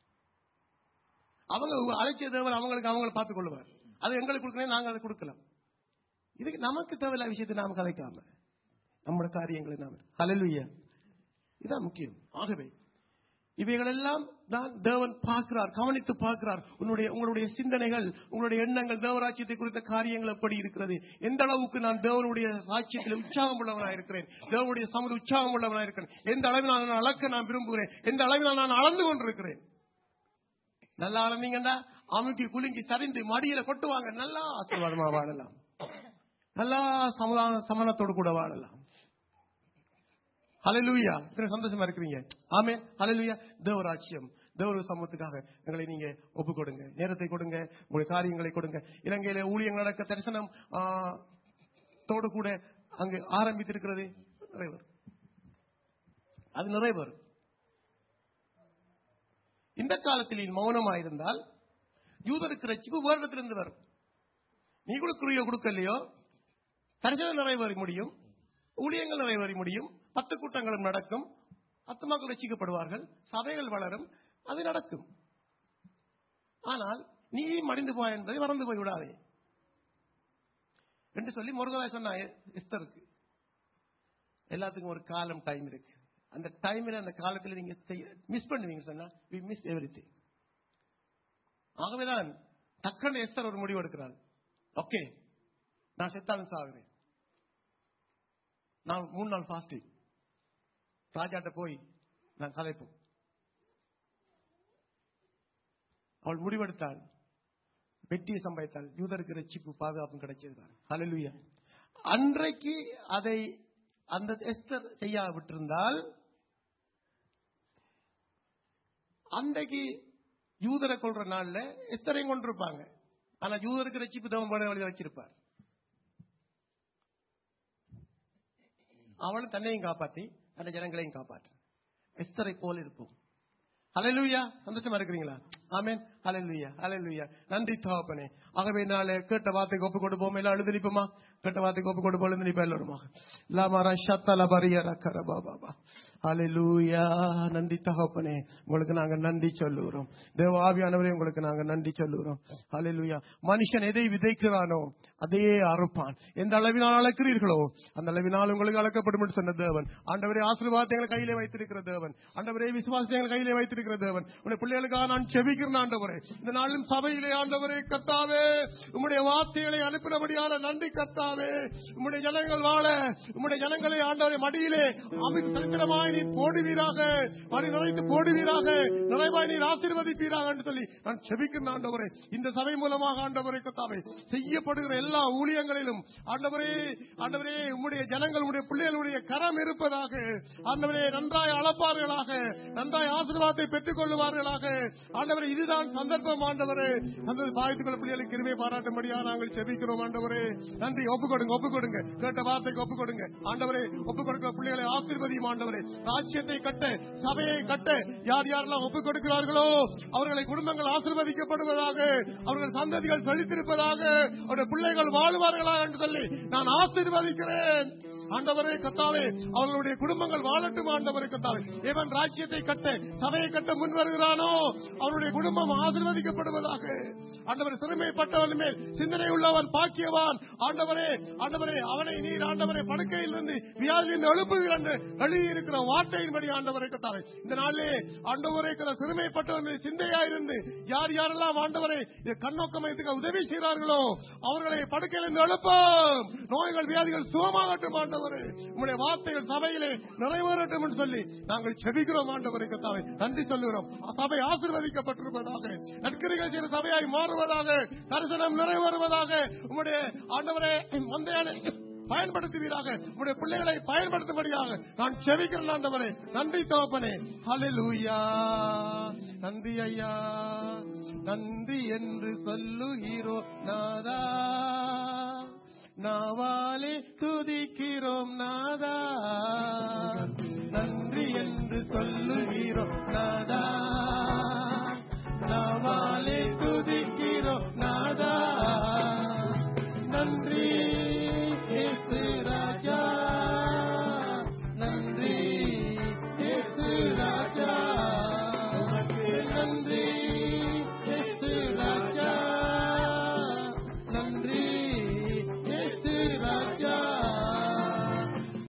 அவங்க அழைச்ச தேவன் அவங்களுக்கு அவங்களை பார்த்துக் கொள்ளுவார் அது எங்களுக்கு கொடுக்கணும் நாங்க அதை கொடுக்கலாம் இதுக்கு நமக்கு தேவையில்லாத விஷயத்தை நாம கதைக்காம நம்முடைய காரியங்களை நாம ஹalleluya இதான் முக்கியம் ஆகவே இவைகளெல்லாம் தான் தேவன் பார்க்கிறார் கவனித்து பார்க்கிறார் உன்னுடைய உங்களுடைய சிந்தனைகள் உங்களுடைய எண்ணங்கள் தேவராஜ்யத்தை குறித்த காரியங்கள் எப்படி இருக்கிறது எந்த அளவுக்கு நான் தேவனுடைய ராஜ்யத்தில் உற்சாகம் உள்ளவனாக இருக்கிறேன் தேவனுடைய சமது உற்சாகம் உள்ளவனாக இருக்கிறேன் எந்த அளவில் நான் அளக்க நான் விரும்புகிறேன் எந்த அளவில் நான் அளந்து கொண்டிருக்கிறேன் நல்லா அளந்தீங்கன்னா அமுக்கி குலுங்கி சரிந்து மடியில கொட்டுவாங்க நல்லா ஆசீர்வாதமா வாழலாம் நல்லா சமாதான சமணத்தோடு கூட வாழலாம் ஹalleluya இத்தனை சந்தோஷமா இருக்கிறீங்க ஆமே ஹalleluya தேவராட்சியம் தேவர சமூகத்துக்காக எங்களை நீங்க ஒப்பு கொடுங்க நேரத்தை கொடுங்க உங்களுடைய காரியங்களை கொடுங்க இலங்கையில ஊழியங்கள் நடக்க தரிசனம் ஆ, தோடு கூட அங்கு ஆரம்பித்திருக்கிறது நிறைவேறும் அது நிறைவேறும் இந்த காலத்தில் நீ மௌனமாயிருந்தால் யூதருக்கு ரட்சிப்பு வேறிடத்திலிருந்து வரும் நீ கொடுக்குறியோ கொடுக்கலையோ தரிசனம் நிறைவேற முடியும் ஊழியங்கள் நிறைவேற முடியும் பத்து கூட்டங்களும் நடக்கும் ஆத்மாக்கள் ரசிக்கப்படுவார்கள் சபைகள் வளரும் அது நடக்கும் ஆனால் நீ மடிந்து போய் என்பதை மறந்து போய் விடாதே என்று சொல்லி முருகதாய் சொன்ன எஸ்தருக்கு எல்லாத்துக்கும் ஒரு காலம் டைம் இருக்கு அந்த டைம்ல அந்த காலத்துல நீங்க மிஸ் பண்ணுவீங்க சொன்னா வி மிஸ் எவ்ரி திங் ஆகவேதான் டக்குன்னு எஸ்தர் ஒரு முடிவு எடுக்கிறாள் ஓகே நான் செத்தாலும் சாகுறேன் நான் மூணு நாள் ஃபாஸ்டிங் ராஜாட்ட போய் நான் கதைப்போம் அவள் முடிவெடுத்தாள் வெற்றியை சம்பாதித்தாள் யூதருக்கு ரட்சிப்பு பாதுகாப்பும் கிடைச்சது ஹalleluya அன்றைக்கு அதை அந்த எஸ்தர் செய்யா விட்டிருந்தால் அன்றைக்கு யூதரை கொள்ற நாள்ல எஸ்தரையும் கொண்டிருப்பாங்க ஆனா யூதருக்கு ரட்சிப்பு தேவன் வேற வழி வச்சிருப்பார் அவன் தன்னையும் காப்பாற்றி அந்த ஜனங்களையும் காப்பாற்று எஸ்தரை போல் இருப்போம் அலையலுயா சந்தோஷமா இருக்கிறீங்களா ஆமென் அலையலுயா அலையலுயா நன்றி தகப்பனே ஆகவே நாளை கேட்ட வார்த்தைக்கு ஒப்பு கொடுப்போம் எல்லாம் எழுதி நிற்போமா கேட்ட வார்த்தைக்கு ஒப்பு கொடுப்போம் எழுதி நிற்போம் எல்லோருமாக லாமாரா ஷத்தல பரியர கரபா பாபா அலையலுயா நன்றி தகப்பனே உங்களுக்கு நாங்க நன்றி சொல்லுகிறோம் தேவ ஆவியானவரே உங்களுக்கு நாங்க நன்றி சொல்லுகிறோம் அலையலுயா மனுஷன் எதை விதைக்கிறானோ அதையே அறுப்பான் எந்த அளவினால் அளக்கிறீர்களோ அந்த அளவினால் உங்களுக்கு அளக்கப்படும் என்று சொன்ன தேவன் ஆண்டவரே ஆசீர்வாதத்தை எங்கள் கையிலே வைத்திருக்கிற தேவன் ஆண்டவரே விசுவாசத்தை எங்கள் கையிலே வைத்திருக்கிற தேவன் உடைய பிள்ளைகளுக்காக நான் செபிக்கிறேன் ஆண்டவரே இந்த நாளும் சபையிலே ஆண்டவரே கர்த்தாவே உம்முடைய வார்த்தைகளை அனுப்பினபடியால நன்றி கர்த்தாவே உம்முடைய ஜனங்கள் வாழ உம்முடைய ஜனங்களை ஆண்டவரை மடியிலே அமித் சரித்திரமாய் நீர் போடுவீராக மணி நிறைத்து போடுவீராக நிறைவாய் நீர் ஆசீர்வதிப்பீராக என்று சொல்லி நான் செபிக்கிறேன் ஆண்டவரே இந்த சபை மூலமாக ஆண்டவரை கர்த்தாவே செய்யப்படுகிற எல்லா ஊழியங்களிலும் ஆண்டவரே ஆண்டவரே உம்முடைய ஜனங்கள் உம்முடைய பிள்ளைகளுடைய கரம் இருப்பதாக ஆண்டவரே நன்றாய் அளப்பார்களாக நன்றாய் ஆசீர்வாதத்தை பெற்றுக் கொள்ளுவார்களாக ஆண்டவரே இதுதான் சந்தர்ப்பம் ஆண்டவரே அந்த பாயத்துக்கள் பிள்ளைகளுக்கு கிருமை பாராட்டும்படியா நாங்கள் செபிக்கிறோம் ஆண்டவரே நன்றி ஒப்பு கொடுங்க ஒப்பு கொடுங்க கேட்ட வார்த்தைக்கு ஒப்பு கொடுங்க ஆண்டவரே ஒப்பு கொடுக்கிற பிள்ளைகளை ஆசீர்வதியும் ஆண்டவரே ராஜ்யத்தை கட்ட சபையை கட்ட யார் யாரெல்லாம் ஒப்பு கொடுக்கிறார்களோ அவர்களை குடும்பங்கள் ஆசீர்வதிக்கப்படுவதாக அவர்கள் சந்ததிகள் செழித்திருப்பதாக அவருடைய பிள்ளைகள் வாழ்வார்களா என்று சொல்லி நான் ஆசீர்வதிக்கிறேன் ஆண்டவரே கத்தாவே அவர்களுடைய குடும்பங்கள் வாழட்டும் ஆண்டவரே கத்தாவே எவன் ராஜ்யத்தை கட்ட சபையை கட்ட முன் வருகிறானோ அவருடைய குடும்பம் ஆசீர்வதிக்கப்படுவதாக ஆண்டவரை சிறுமைப்பட்டவன் மேல் சிந்தனை உள்ளவன் பாக்கியவான் ஆண்டவரே ஆண்டவரே அவனை நீர் ஆண்டவரை படுக்கையில் இருந்து வியாதியில் எழுப்புவீர் என்று எழுதியிருக்கிற வார்த்தையின்படி ஆண்டவரை கத்தாவே இந்த நாளிலே ஆண்டவரை சிறுமைப்பட்டவன் மேல் சிந்தையா இருந்து யார் யாரெல்லாம் ஆண்டவரை இது கண்ணோக்கமயத்துக்கு உதவி செய்கிறார்களோ அவர்களை படுக்கையிலிருந்து எழுப்போம் நோய்கள் வியாதிகள் சுகமாகட்டும் ஆண்டவரே உங்களுடைய வார்த்தைகள் சபையிலே நிறைவேறட்டும் என்று சொல்லி நாங்கள் செபிக்கிறோம் ஆண்டவரை கத்தாவை நன்றி சொல்லுகிறோம் சபை ஆசீர்வதிக்கப்பட்டிருப்பதாக நற்கரிகள் செய்கிற சபையாய் மாறுவதாக தரிசனம் நிறைவேறுவதாக உங்களுடைய ஆண்டவரே மந்தையான பயன்படுத்துவீராக உங்களுடைய பிள்ளைகளை பயன்படுத்தும்படியாக நான் செவிக்கிறேன் ஆண்டவரே நன்றி தோப்பனே ஹalleluya நன்றி ஐயா நன்றி என்று சொல்லுகிறோ நாதா நாவாலே துதிக்கிறோம் நாதா நன்றி என்று சொல்லுகிறோம் நாதா நாவாலே